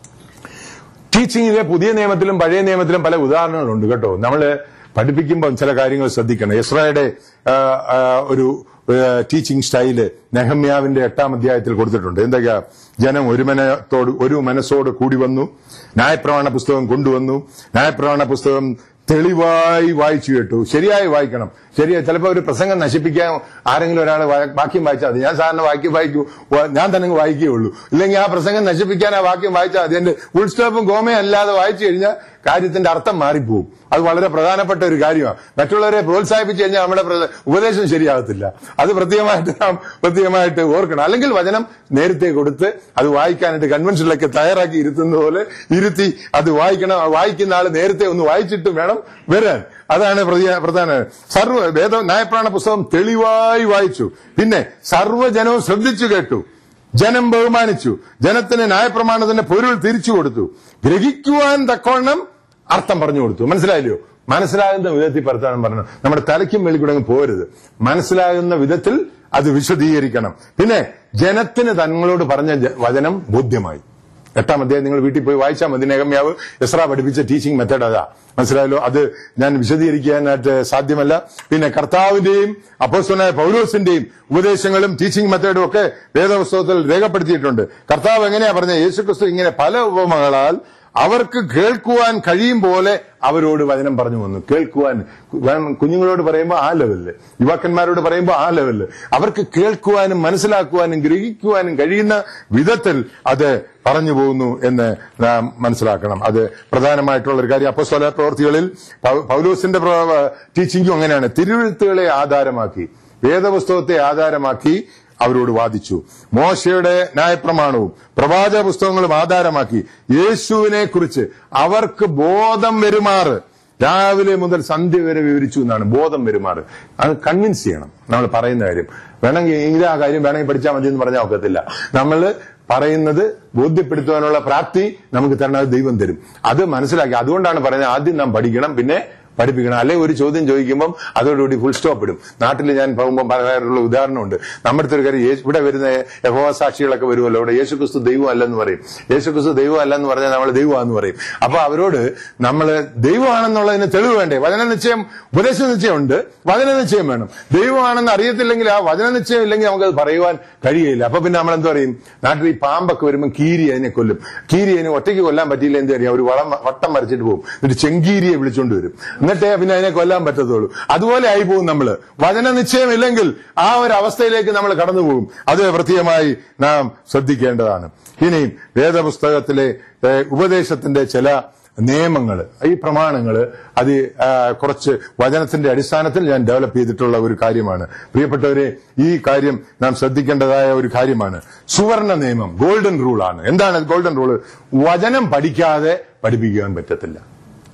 ടീച്ചിങ്ങിലെ പുതിയ നിയമത്തിലും പഴയ നിയമത്തിലും പല ഉദാഹരണങ്ങളുണ്ട് കേട്ടോ നമ്മള് പഠിപ്പിക്കുമ്പോൾ ചില കാര്യങ്ങൾ ശ്രദ്ധിക്കണം ഇസ്രായേയുടെ ആ, ആ, ഒരു ടീച്ചിങ് സ്റ്റൈല് നെഹമ്യാവിന്റെ എട്ടാം അധ്യായത്തിൽ കൊടുത്തിട്ടുണ്ട് എന്തൊക്കെയാ ജനം ഒരു മനത്തോട് ഒരു മനസ്സോട് കൂടി വന്നു ന്യായപ്രമാണ പുസ്തകം കൊണ്ടുവന്നു ന്യായപ്രമാണ പുസ്തകം തെളിവായി വായിച്ചു കേട്ടു ശരിയായി വായിക്കണം ശരിയായി ചിലപ്പോൾ ഒരു പ്രസംഗം നശിപ്പിക്കാൻ ആരെങ്കിലും ഒരാൾ വാക്യം വായിച്ചാൽ മതി ഞാൻ സാറിന് വാക്യം വായിക്കൂ വ- ഞാൻ തന്നെ അങ്ങ് വായിക്കുകയുള്ളൂ ഇല്ലെങ്കിൽ ആ പ്രസംഗം നശിപ്പിക്കാൻ ആ വാക്യം വായിച്ചാൽ മതി എന്റെ ഫുൾ സ്റ്റോപ്പും കോമയും അല്ലാതെ വായിച്ചു കഴിഞ്ഞാൽ കാര്യത്തിന്റെ അർത്ഥം മാറിപ്പോവും അത് വളരെ പ്രധാനപ്പെട്ട ഒരു കാര്യമാണ് മറ്റുള്ളവരെ പ്രോത്സാഹിപ്പിച്ചു കഴിഞ്ഞാൽ നമ്മുടെ പ്ര- ഉപദേശം ശരിയാകത്തില്ല അത് പ്രത്യേകമായിട്ട് നാം പ്രത്യേകമായിട്ട് ഓർക്കണം അല്ലെങ്കിൽ വചനം നേരത്തെ കൊടുത്ത് അത് വായിക്കാനായിട്ട് കൺവെൻഷനിലൊക്കെ തയ്യാറാക്കി ഇരുത്തുന്ന പോലെ ഇരുത്തി അത് വായിക്കണം ആ വായിക്കുന്ന ആള് നേരത്തെ ഒന്ന് വായിച്ചിട്ട് വേണം വരാൻ അതാണ് പ്രതി- പ്രധാന സർവ്വ വേദ ന്യായപ്രാണ പുസ്തകം തെളിവായി വായിച്ചു പിന്നെ സർവ്വജനവും ശ്രദ്ധിച്ചു കേട്ടു ജനം ബഹുമാനിച്ചു ജനത്തിന് ന്യായപ്രമാണത്തിന്റെ പൊരുൾ തിരിച്ചു കൊടുത്തു ഗ്രഹിക്കുവാൻ തക്കവണ്ണം അർത്ഥം പറഞ്ഞു കൊടുത്തു മനസ്സിലായില്ലയോ മനസ്സിലാകുന്ന വിധത്തിൽ വർത്താനം പറഞ്ഞു നമ്മുടെ തലയ്ക്കും വെളിക്കൂടെ അങ്ങ് പോരുത് മനസ്സിലാകുന്ന വിധത്തിൽ അത് വിശദീകരിക്കണം പിന്നെ ജനത്തിന് തങ്ങളോട് പറഞ്ഞ ജ- വചനം ബോധ്യമായി എട്ടാം അധ്യായം നിങ്ങൾ വീട്ടിൽ പോയി വായിച്ചാൽ മതി നെഗമ്യാവ് എസ്ര പഠിപ്പിച്ച ടീച്ചിങ് മെത്തേഡ് അതാ മനസ്സിലായല്ലോ അത് ഞാൻ വിശദീകരിക്കാനായിട്ട് സാധ്യമല്ല പിന്നെ കർത്താവിന്റെയും അപ്പോസ്തലനായ പൗലോസിന്റെയും ഉപദേശങ്ങളും ടീച്ചിങ് മെത്തേഡും ഒക്കെ വേദപുസ്തകത്തിൽ രേഖപ്പെടുത്തിയിട്ടുണ്ട് കർത്താവ് എങ്ങനെയാ പറഞ്ഞത് യേശുക്രിസ്തു ഇങ്ങനെ പല ഉപമകളാൽ അവർക്ക് കേൾക്കുവാൻ കഴിയും പോലെ അവരോട് വചനം പറഞ്ഞു വന്നു കേൾക്കുവാൻ വേണം- കുഞ്ഞുങ്ങളോട് പറയുമ്പോൾ ആ ലെവലില് യുവാക്കന്മാരോട് പറയുമ്പോൾ ആ ലെവലില് അവർക്ക് കേൾക്കുവാനും മനസ്സിലാക്കുവാനും ഗ്രഹിക്കുവാനും കഴിയുന്ന വിധത്തിൽ അത് പറഞ്ഞു പോകുന്നു എന്ന് നാം മനസ്സിലാക്കണം അത് പ്രധാനമായിട്ടുള്ള ഒരു കാര്യം അപ്പോസ്തല പ്രവർത്തികളിൽ പൗ- പൗലോസിന്റെ ടീച്ചിങ്ങും അങ്ങനെയാണ് തിരുവഴുത്തുകളെ ആധാരമാക്കി വേദപുസ്തകത്തെ ആധാരമാക്കി അവരോട് വാദിച്ചു മോശയുടെ ന്യായപ്രമാണവും പ്രവാചക പുസ്തകങ്ങളും ആധാരമാക്കി യേശുവിനെ കുറിച്ച് അവർക്ക് ബോധം വരുമാറ് രാവിലെ മുതൽ സന്ധ്യ വരെ വിവരിച്ചു എന്നാണ് ബോധം വരുമാറ് അത് കൺവിൻസ് ചെയ്യണം നമ്മൾ പറയുന്ന കാര്യം വേണമെങ്കിൽ ഇതാ കാര്യം വേണമെങ്കിൽ പഠിച്ചാൽ മതി എന്ന് പറഞ്ഞാൽ ഒക്കത്തില്ല നമ്മൾ പറയുന്നത് ബോധ്യപ്പെടുത്തുവാനുള്ള പ്രാപ്തി നമുക്ക് തരണം അത് ദൈവം തരും അത് മനസ്സിലാക്കി അതുകൊണ്ടാണ് പറയുന്നത് ആദ്യം നാം പഠിക്കണം പിന്നെ പഠിപ്പിക്കണം അല്ലെങ്കിൽ ഒരു ചോദ്യം ചോദിക്കുമ്പം അതോടുകൂടി ഫുൾ സ്റ്റോപ്പ് ഇടും നാട്ടിൽ ഞാൻ പോകുമ്പോൾ പറയാറുള്ള ഉദാഹരണമുണ്ട് നമ്മുടെ അടുത്തൊരു കാര്യം യേശു- ഇവിടെ വരുന്ന യഹോവ സാക്ഷികളൊക്കെ വരുമല്ലോ ഇവിടെ യേശുക്രിസ്തു ദൈവം അല്ലെന്ന് പറയും യേശുക്രിസ്തു ദൈവം അല്ലെന്ന് പറഞ്ഞാൽ നമ്മൾ ദൈവമാണെന്ന് പറയും അപ്പൊ അവരോട് നമ്മൾ ദൈവമാണെന്നുള്ളതിന് തെളിവ് വേണ്ടേ വചന നിശ്ചയം ഉപദേശ നിശ്ചയമുണ്ട് വചന നിശ്ചയം വേണം ദൈവമാണെന്ന് അറിയത്തില്ലെങ്കിൽ ആ വചന നിശ്ചയം ഇല്ലെങ്കിൽ നമുക്കത് പറയുവാൻ കഴിയില്ല അപ്പൊ പിന്നെ നമ്മൾ എന്ത് പറയും നാട്ടിൽ ഈ പാമ്പൊക്കെ വരുമ്പോൾ കീരി അതിനെ കൊല്ലും കീരി അതിനെ ഒറ്റയ്ക്ക് കൊല്ലാൻ പറ്റിയില്ല എന്ത് അറിയാം ഒരു വളം വട്ടം വരച്ചിട്ട് പോകും എന്നിട്ട് ചെങ്കീരിയെ വിളിച്ചോണ്ട് വരും എന്നിട്ടേ പിന്നെ അതിനെ കൊല്ലാൻ പറ്റത്തുള്ളൂ അതുപോലെ ആയി പോകും നമ്മള് വചന നിശ്ചയം ഇല്ലെങ്കിൽ ആ ഒരു അവസ്ഥയിലേക്ക് നമ്മൾ കടന്നു പോകും അത് പ്രത്യേകമായി നാം ശ്രദ്ധിക്കേണ്ടതാണ് ഇനിയും വേദപുസ്തകത്തിലെ ഏഹ്, ഉപദേശത്തിന്റെ ചില നിയമങ്ങൾ ഈ പ്രമാണങ്ങൾ അത് ആ, കുറച്ച് വചനത്തിന്റെ അടിസ്ഥാനത്തിൽ ഞാൻ ഡെവലപ്പ് ചെയ്തിട്ടുള്ള ഒരു കാര്യമാണ് പ്രിയപ്പെട്ടവരെ ഈ കാര്യം നാം ശ്രദ്ധിക്കേണ്ടതായ ഒരു കാര്യമാണ് സുവർണ നിയമം ഗോൾഡൻ റൂൾ ആണ് എന്താണ് ഗോൾഡൻ റൂള് വചനം പഠിക്കാതെ പഠിപ്പിക്കാൻ പറ്റത്തില്ല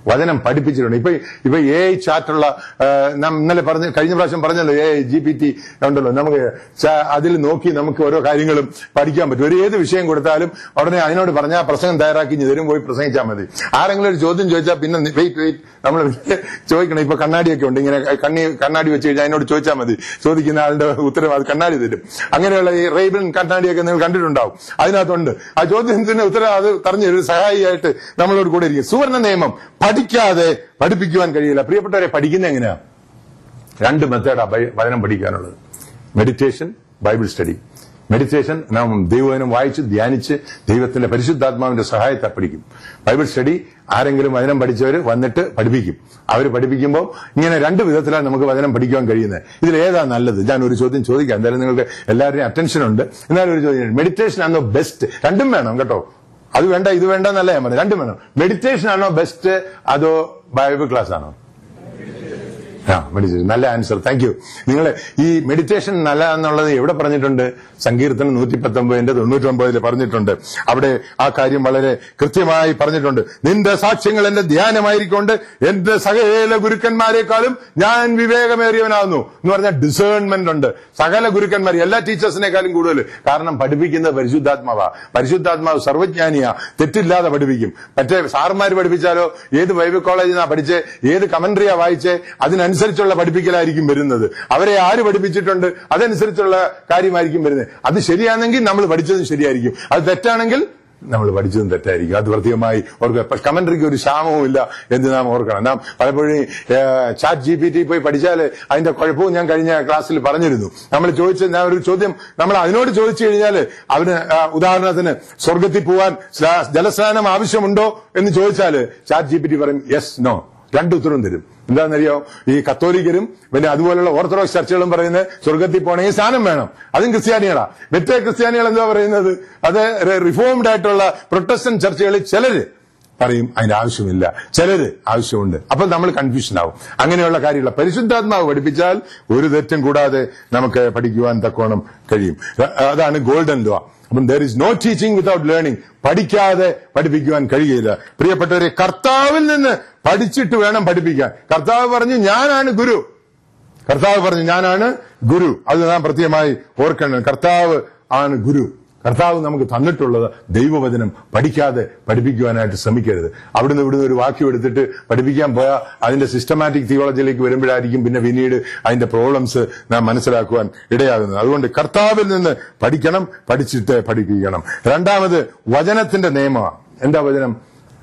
വചനം പഠിപ്പിച്ചിട്ടുണ്ട് ഇപ്പൊ ഇപ്പൊ എ ഐ ചാറ്റുള്ള ആ, നാം ഇന്നലെ പറഞ്ഞ കഴിഞ്ഞ പ്രാവശ്യം പറഞ്ഞല്ലോ എ ജി പി ടി ഉണ്ടല്ലോ നമുക്ക് ചാ- അതിൽ നോക്കി നമുക്ക് ഓരോ കാര്യങ്ങളും പഠിക്കാൻ പറ്റും ഒരു ഏത് വിഷയം കൊടുത്താലും ഉടനെ അതിനോട് പറഞ്ഞാൽ പ്രസംഗം തയ്യാറാക്കി ഇഞ്ഞ് തരും പോയി പ്രസംഗിച്ചാൽ മതി ആരെങ്കിലും ഒരു ചോദ്യം ചോദിച്ചാൽ പിന്നെ വെയിറ്റ് വെയിറ്റ് നമ്മൾ ചോദിക്കണം ഇപ്പൊ കണ്ണാടിയൊക്കെ ഉണ്ട് ഇങ്ങനെ കണ്ണി കണ്ണാടി വെച്ച് കഴിഞ്ഞാൽ അതിനോട് ചോദിച്ചാൽ മതി ചോദിക്കുന്ന ആളുടെ ഉത്തരം അത് കണ്ണാടി തരും അങ്ങനെയുള്ള ഈ റേബിൻ കണ്ണാടിയൊക്കെ നിങ്ങൾ കണ്ടിട്ടുണ്ടാവും അതിനകത്തുണ്ട് ആ ചോദ്യത്തിന് ഉത്തരം അത് പറഞ്ഞു ഒരു സഹായിയായിട്ട് നമ്മളോട് കൂടെ ഇരിക്കും സുവർണ നിയമം പഠിക്കാതെ പഠിപ്പിക്കുവാൻ കഴിയില്ല പ്രിയപ്പെട്ടവരെ പഠിക്കുന്ന എങ്ങനെയാ രണ്ട് മെത്തേഡാ വചനം പഠിക്കാനുള്ളത് മെഡിറ്റേഷൻ ബൈബിൾ സ്റ്റഡി മെഡിറ്റേഷൻ നാം ദൈവവചനം വായിച്ച് ധ്യാനിച്ച് ദൈവത്തിന്റെ പരിശുദ്ധാത്മാവിന്റെ സഹായത്തെ പഠിക്കും ബൈബിൾ സ്റ്റഡി ആരെങ്കിലും വചനം പഠിച്ചവർ വന്നിട്ട് പഠിപ്പിക്കും അവർ പഠിപ്പിക്കുമ്പോൾ ഇങ്ങനെ രണ്ട് വിധത്തിലാണ് നമുക്ക് വചനം പഠിക്കാൻ കഴിയുന്നത് ഇതിൽ ഏതാ നല്ലത് ഞാൻ ഒരു ചോദ്യം ചോദിക്കാം എന്തായാലും നിങ്ങൾക്ക് എല്ലാവരുടെയും അറ്റൻഷൻ ഉണ്ട് എന്നാലും ഒരു ചോദ്യം മെഡിറ്റേഷൻ ആണോ ബെസ്റ്റ് രണ്ടും വേണം കേട്ടോ അത് വേണ്ട ഇത് വേണ്ട എന്നല്ല ഞാൻ പറഞ്ഞു രണ്ടും വേണം മെഡിറ്റേഷൻ ആണോ ബെസ്റ്റ് അതോ ബൈബിൾ ക്ലാസ് ആണോ ആ മെഡിറ്റേഷൻ നല്ല ആൻസർ താങ്ക് യു നിങ്ങൾ ഈ മെഡിറ്റേഷൻ നല്ല എന്നുള്ളത് എവിടെ പറഞ്ഞിട്ടുണ്ട് സങ്കീർത്തനം നൂറ്റി പത്തൊമ്പതിന്റെ തൊണ്ണൂറ്റൊമ്പതിൽ പറഞ്ഞിട്ടുണ്ട് അവിടെ ആ കാര്യം വളരെ കൃത്യമായി പറഞ്ഞിട്ടുണ്ട് നിന്റെ സാക്ഷ്യങ്ങൾ എന്റെ ധ്യാനമായിരിക്കൊണ്ട് എന്റെ സകല ഗുരുക്കന്മാരെക്കാളും ഞാൻ വിവേകമേറിയവനാകുന്നു എന്ന് പറഞ്ഞാൽ ഡിസേൺമെന്റ് ഉണ്ട് സകല ഗുരുക്കന്മാർ എല്ലാ ടീച്ചേഴ്സിനേക്കാളും കൂടുതൽ കാരണം പഠിപ്പിക്കുന്നത് പരിശുദ്ധാത്മാവാ പരിശുദ്ധാത്മാവ് സർവജ്ഞാനിയാ തെറ്റില്ലാതെ പഠിപ്പിക്കും മറ്റേ സാറുമാർ പഠിപ്പിച്ചാലോ ഏത് ബൈബിൾ കോളേജിൽ നിന്നാ പഠിച്ച് ഏത് കമന്ററിയാ വായിച്ച് അതിനനുസരിച്ചുള്ള പഠിപ്പിക്കലായിരിക്കും വരുന്നത് അവരെ ആര് പഠിപ്പിച്ചിട്ടുണ്ട് അതനുസരിച്ചുള്ള കാര്യമായിരിക്കും വരുന്നത് അത് ശരിയാണെങ്കിൽ നമ്മൾ പഠിച്ചതും ശരിയായിരിക്കും അത് തെറ്റാണെങ്കിൽ നമ്മൾ പഠിച്ചതും തെറ്റായിരിക്കും അത് പ്രത്യേകമായി ഓർക്കുക കമന്ററിക്ക് ഒരു ക്ഷാമവും ഇല്ല എന്ന് നാം ഓർക്കണം നാം പലപ്പോഴും ചാറ്റ് ജി പി ടി പോയി പഠിച്ചാൽ അതിന്റെ കുഴപ്പവും ഞാൻ കഴിഞ്ഞ ക്ലാസ്സിൽ പറഞ്ഞിരുന്നു നമ്മൾ ചോദിച്ച ഞാൻ ഒരു ചോദ്യം നമ്മൾ അതിനോട് ചോദിച്ചു കഴിഞ്ഞാൽ അവന് ആ, ഉദാഹരണത്തിന് സ്വർഗത്തിൽ പോവാൻ സ്നാ- ജലസ്നാനം ആവശ്യമുണ്ടോ എന്ന് ചോദിച്ചാൽ ചാറ്റ് ജി പി ടി പറയും യെസ് നോ രണ്ട് ഉത്തരവും തരും എന്താണെന്നറിയോ ഈ കത്തോലിക്കരും പിന്നെ അതുപോലുള്ള ഓർത്തഡോക്സ് ചർച്ചകളും പറയുന്നത് സ്വർഗത്തിൽ പോകണമെങ്കിൽ സ്ഥാനം വേണം അതും ക്രിസ്ത്യാനികളാ മറ്റേ ക്രിസ്ത്യാനികൾ എന്താ പറയുന്നത് അത് റിഫോംഡ് ആയിട്ടുള്ള പ്രൊട്ടസ്റ്റന്റ് ചർച്ചകളിൽ ചിലര് പറയും അതിന്റെ ആവശ്യമില്ല ചിലര് ആവശ്യമുണ്ട് അപ്പൊ നമ്മൾ കൺഫ്യൂഷൻ ആവും അങ്ങനെയുള്ള കാര്യങ്ങൾ പരിശുദ്ധാത്മാവ് പഠിപ്പിച്ചാൽ ഒരു തെറ്റും കൂടാതെ നമുക്ക് പഠിക്കുവാൻ തക്കോണം കഴിയും അതാണ് ഗോൾഡൻ ലോ അപ്പം there is no teaching without learning പഠിക്കാതെ പഠിപ്പിക്കുവാൻ കഴിയില്ല പ്രിയപ്പെട്ടവരെ കർത്താവിൽ നിന്ന് പഠിച്ചിട്ട് വേണം പഠിപ്പിക്കാൻ കർത്താവ് പറഞ്ഞു ഞാനാണ് ഗുരു കർത്താവ് പറഞ്ഞു ഞാനാണ് ഗുരു അത് നാം പ്രത്യേകമായി ഓർക്കണം കർത്താവ് ആണ് ഗുരു കർത്താവ് നമുക്ക് തന്നിട്ടുള്ളത് ദൈവവചനം പഠിക്കാതെ പഠിപ്പിക്കുവാനായിട്ട് ശ്രമിക്കരുത് അവിടുന്ന് ഇവിടുന്ന് ഒരു വാക്യം എടുത്തിട്ട് പഠിപ്പിക്കാൻ പോയാൽ അതിന്റെ സിസ്റ്റമാറ്റിക് തിയോളജിയിലേക്ക് വരുമ്പോഴായിരിക്കും പിന്നെ പിന്നീട് അതിന്റെ പ്രോബ്ലംസ് നാം മനസ്സിലാക്കുവാൻ ഇടയാകുന്നത് അതുകൊണ്ട് കർത്താവിൽ നിന്ന് പഠിക്കണം പഠിച്ചിട്ട് പഠിപ്പിക്കണം രണ്ടാമത് വചനത്തിന്റെ നിയമമാണ് എന്താ വചനം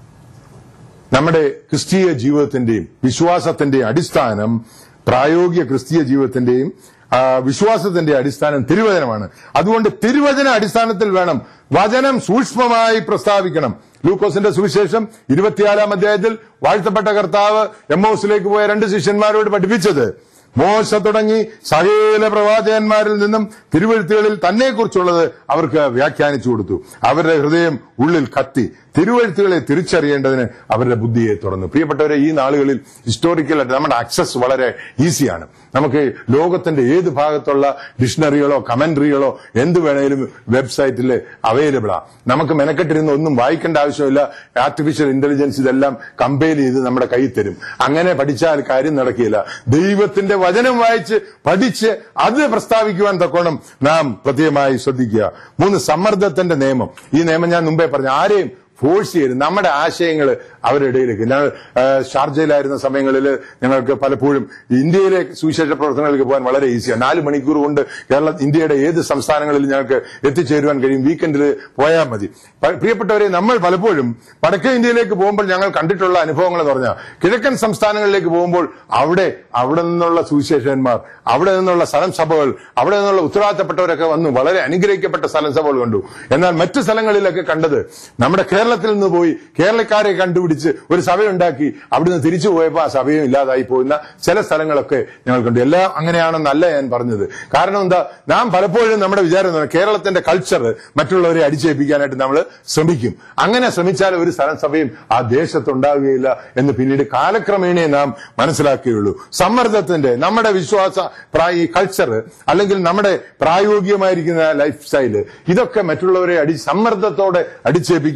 നമ്മുടെ ക്രിസ്തീയ ജീവിതത്തിന്റെയും വിശ്വാസത്തിന്റെയും അടിസ്ഥാനം പ്രായോഗിക ക്രിസ്തീയ ജീവിതത്തിന്റെയും ആ, വിശ്വാസത്തിന്റെ അടിസ്ഥാനം തിരുവചനമാണ് അതുകൊണ്ട് തിരുവചന അടിസ്ഥാനത്തിൽ വേണം വചനം സൂക്ഷ്മമായി പ്രസ്താവിക്കണം ലൂക്കോസിന്റെ സുവിശേഷം ഇരുപത്തിയാലാം അധ്യായത്തിൽ വാഴ്ത്തപ്പെട്ട കർത്താവ് എമ്മോസിലേക്ക് പോയ രണ്ട് ശിഷ്യന്മാരോട് പഠിപ്പിച്ചത് മോശ തുടങ്ങി സകല പ്രവാചകന്മാരിൽ നിന്നും തിരുവഴുത്തുകളിൽ തന്നെക്കുറിച്ചുള്ളത് അവർക്ക് വ്യാഖ്യാനിച്ചു കൊടുത്തു അവരുടെ ഹൃദയം ഉള്ളിൽ കത്തി തിരുവഴുത്തുകളെ തിരിച്ചറിയേണ്ടതിന് അവരുടെ ബുദ്ധിയെ തുറന്നു പ്രിയപ്പെട്ടവരെ ഈ നാളുകളിൽ ഹിസ്റ്റോറിക്കലായിട്ട് നമ്മുടെ ആക്സസ് വളരെ ഈസിയാണ് നമുക്ക് ലോകത്തിന്റെ ഏത് ഭാഗത്തുള്ള ഡിക്ഷണറികളോ കമന്ററികളോ എന്ത് വേണേലും വെബ്സൈറ്റിൽ അവൈലബിൾ ആണ് നമുക്ക് മെനക്കെട്ടിരുന്ന് ഒന്നും വായിക്കേണ്ട ആവശ്യമില്ല ആർട്ടിഫിഷ്യൽ ഇന്റലിജൻസ് ഇതെല്ലാം കമ്പയർ ചെയ്ത് നമ്മുടെ കയ്യിൽ തരും അങ്ങനെ പഠിച്ചാൽ കാര്യം നടക്കില്ല ദൈവത്തിന്റെ വചനം വായിച്ച് പഠിച്ച് അത് പ്രസ്താവിക്കുവാൻ തക്കോണം നാം പ്രത്യേകമായി ശ്രദ്ധിക്കുക മൂന്ന് സമ്മർദ്ദത്തിന്റെ നിയമം ഈ നിയമം ഞാൻ മുമ്പേ പറഞ്ഞു ആരെയും ഫോഴ്സ് ചെയ്ത് നമ്മുടെ ആശയങ്ങൾ അവരുടെ ഇടയിലേക്ക് ഞങ്ങൾ ആ, ഷാർജയിലായിരുന്ന സമയങ്ങളിൽ ഞങ്ങൾക്ക് പലപ്പോഴും ഇന്ത്യയിലെ സുവിശേഷ പ്രവർത്തനങ്ങൾക്ക് പോകാൻ വളരെ ഈസിയാണ് നാല് മണിക്കൂർ കൊണ്ട് കേരള ഇന്ത്യയുടെ ഏത് സംസ്ഥാനങ്ങളിൽ ഞങ്ങൾക്ക് എത്തിച്ചേരുവാൻ കഴിയും വീക്കെൻഡിൽ പോയാൽ മതി പ- പ്രിയപ്പെട്ടവരെ നമ്മൾ പലപ്പോഴും വടക്കേ ഇന്ത്യയിലേക്ക് പോകുമ്പോൾ ഞങ്ങൾ കണ്ടിട്ടുള്ള അനുഭവങ്ങൾ എന്ന് പറഞ്ഞാൽ കിഴക്കൻ സംസ്ഥാനങ്ങളിലേക്ക് പോകുമ്പോൾ അവിടെ അവിടെ നിന്നുള്ള സുവിശേഷന്മാർ അവിടെ നിന്നുള്ള സ്ഥലം സഭകൾ അവിടെ നിന്നുള്ള ഉത്തരവാദിത്തപ്പെട്ടവരൊക്കെ വന്നു വളരെ അനുഗ്രഹിക്കപ്പെട്ട സ്ഥലം സഭകൾ കണ്ടു എന്നാൽ മറ്റു സ്ഥലങ്ങളിലൊക്കെ കണ്ടത് നമ്മുടെ കേരളത്തിൽ നിന്ന് പോയി കേരളക്കാരെ കണ്ടുപിടിച്ച് ഒരു സഭയുണ്ടാക്കി അവിടുന്ന് തിരിച്ചു പോയപ്പോൾ ആ സഭയും ഇല്ലാതായി പോകുന്ന ചില സ്ഥലങ്ങളൊക്കെ ഞങ്ങൾ കണ്ടു എല്ലാം അങ്ങനെയാണെന്നല്ല ഞാൻ പറഞ്ഞത് കാരണം എന്താ നാം പലപ്പോഴും നമ്മുടെ വിചാരം എന്താണ്? കേരളത്തിന്റെ കൾച്ചർ മറ്റുള്ളവരെ അടിച്ചേൽപ്പിക്കാനായിട്ട് നമ്മൾ ശ്രമിക്കും അങ്ങനെ ശ്രമിച്ചാൽ ഒരു സ്ഥലം സഭയും ആ ദേശത്തുണ്ടാവുകയില്ല എന്ന് പിന്നീട് കാലക്രമേണേ നാം മനസ്സിലാക്കുകയുള്ളൂ സമ്മർദ്ദത്തിന്റെ നമ്മുടെ വിശ്വാസ പ്രായ ഈ കൾച്ചർ അല്ലെങ്കിൽ നമ്മുടെ പ്രായോഗികമായിരിക്കുന്ന ലൈഫ് സ്റ്റൈല് ഇതൊക്കെ മറ്റുള്ളവരെ അടി സമ്മർദ്ദത്തോടെ അടിച്ചേൽപ്പിക്കുവാൻ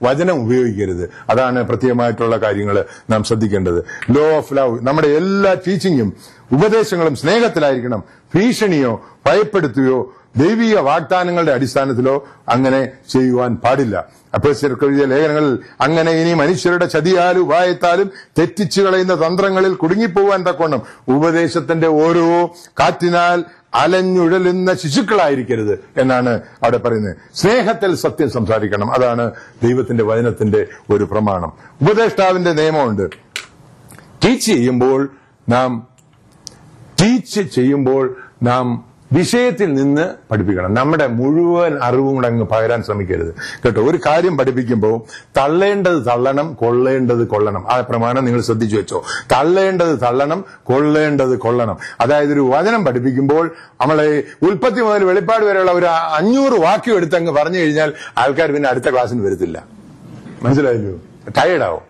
വചനം ഉപയോഗിക്കരുത് അതാണ് പ്രത്യേകമായിട്ടുള്ള കാര്യങ്ങൾ നാം ശ്രദ്ധിക്കേണ്ടത് ലോ ഓഫ് ലവ് നമ്മുടെ എല്ലാ ടീച്ചിങ്ങും ഉപദേശങ്ങളും സ്നേഹത്തിലായിരിക്കണം ഭീഷണിയോ ഭയപ്പെടുത്തുകയോ ദൈവിക വാഗ്ദാനങ്ങളുടെ അടിസ്ഥാനത്തിലോ അങ്ങനെ ചെയ്യുവാൻ പാടില്ല അപ്പോൾ എഴുതിയ ലേഖനങ്ങളിൽ അങ്ങനെ ഇനി മനുഷ്യരുടെ ചതിയാലും ഉപായത്താലും തെറ്റിച്ചു കളയുന്ന തന്ത്രങ്ങളിൽ കുടുങ്ങിപ്പോവാൻ തക്കോണം ഉപദേശത്തിന്റെ ഓരോ കാറ്റിനാൽ അലഞ്ഞുഴലുന്ന ശിശുക്കളായിരിക്കരുത് എന്നാണ് അവിടെ പറയുന്നത് സ്നേഹത്തിൽ സത്യം സംസാരിക്കണം അതാണ് ദൈവത്തിന്റെ വചനത്തിന്റെ ഒരു പ്രമാണം ഉപദേഷ്ടാവിന്റെ നിയമമുണ്ട് ടീച്ച് ചെയ്യുമ്പോൾ നാം ടീച്ച് ചെയ്യുമ്പോൾ നാം വിഷയത്തിൽ നിന്ന് പഠിപ്പിക്കണം നമ്മുടെ മുഴുവൻ അറിവും കൂടെ അങ്ങ് പകരാൻ ശ്രമിക്കരുത് കേട്ടോ ഒരു കാര്യം പഠിപ്പിക്കുമ്പോൾ തള്ളേണ്ടത് തള്ളണം കൊള്ളേണ്ടത് കൊള്ളണം ആ പ്രമാണം നിങ്ങൾ ശ്രദ്ധിച്ചു വെച്ചോ തള്ളേണ്ടത് തള്ളണം കൊള്ളേണ്ടത് കൊള്ളണം അതായത് ഒരു വചനം പഠിപ്പിക്കുമ്പോൾ നമ്മളെ ഉൽപ്പത്തി മുതൽ വെളിപ്പാട് വരെയുള്ള ഒരു അഞ്ഞൂറ് വാക്യം എടുത്ത് അങ്ങ് പറഞ്ഞു കഴിഞ്ഞാൽ ആൾക്കാർ പിന്നെ അടുത്ത ക്ലാസ്സിന് വരത്തില്ല മനസ്സിലായല്ലോ ടയേർഡാവും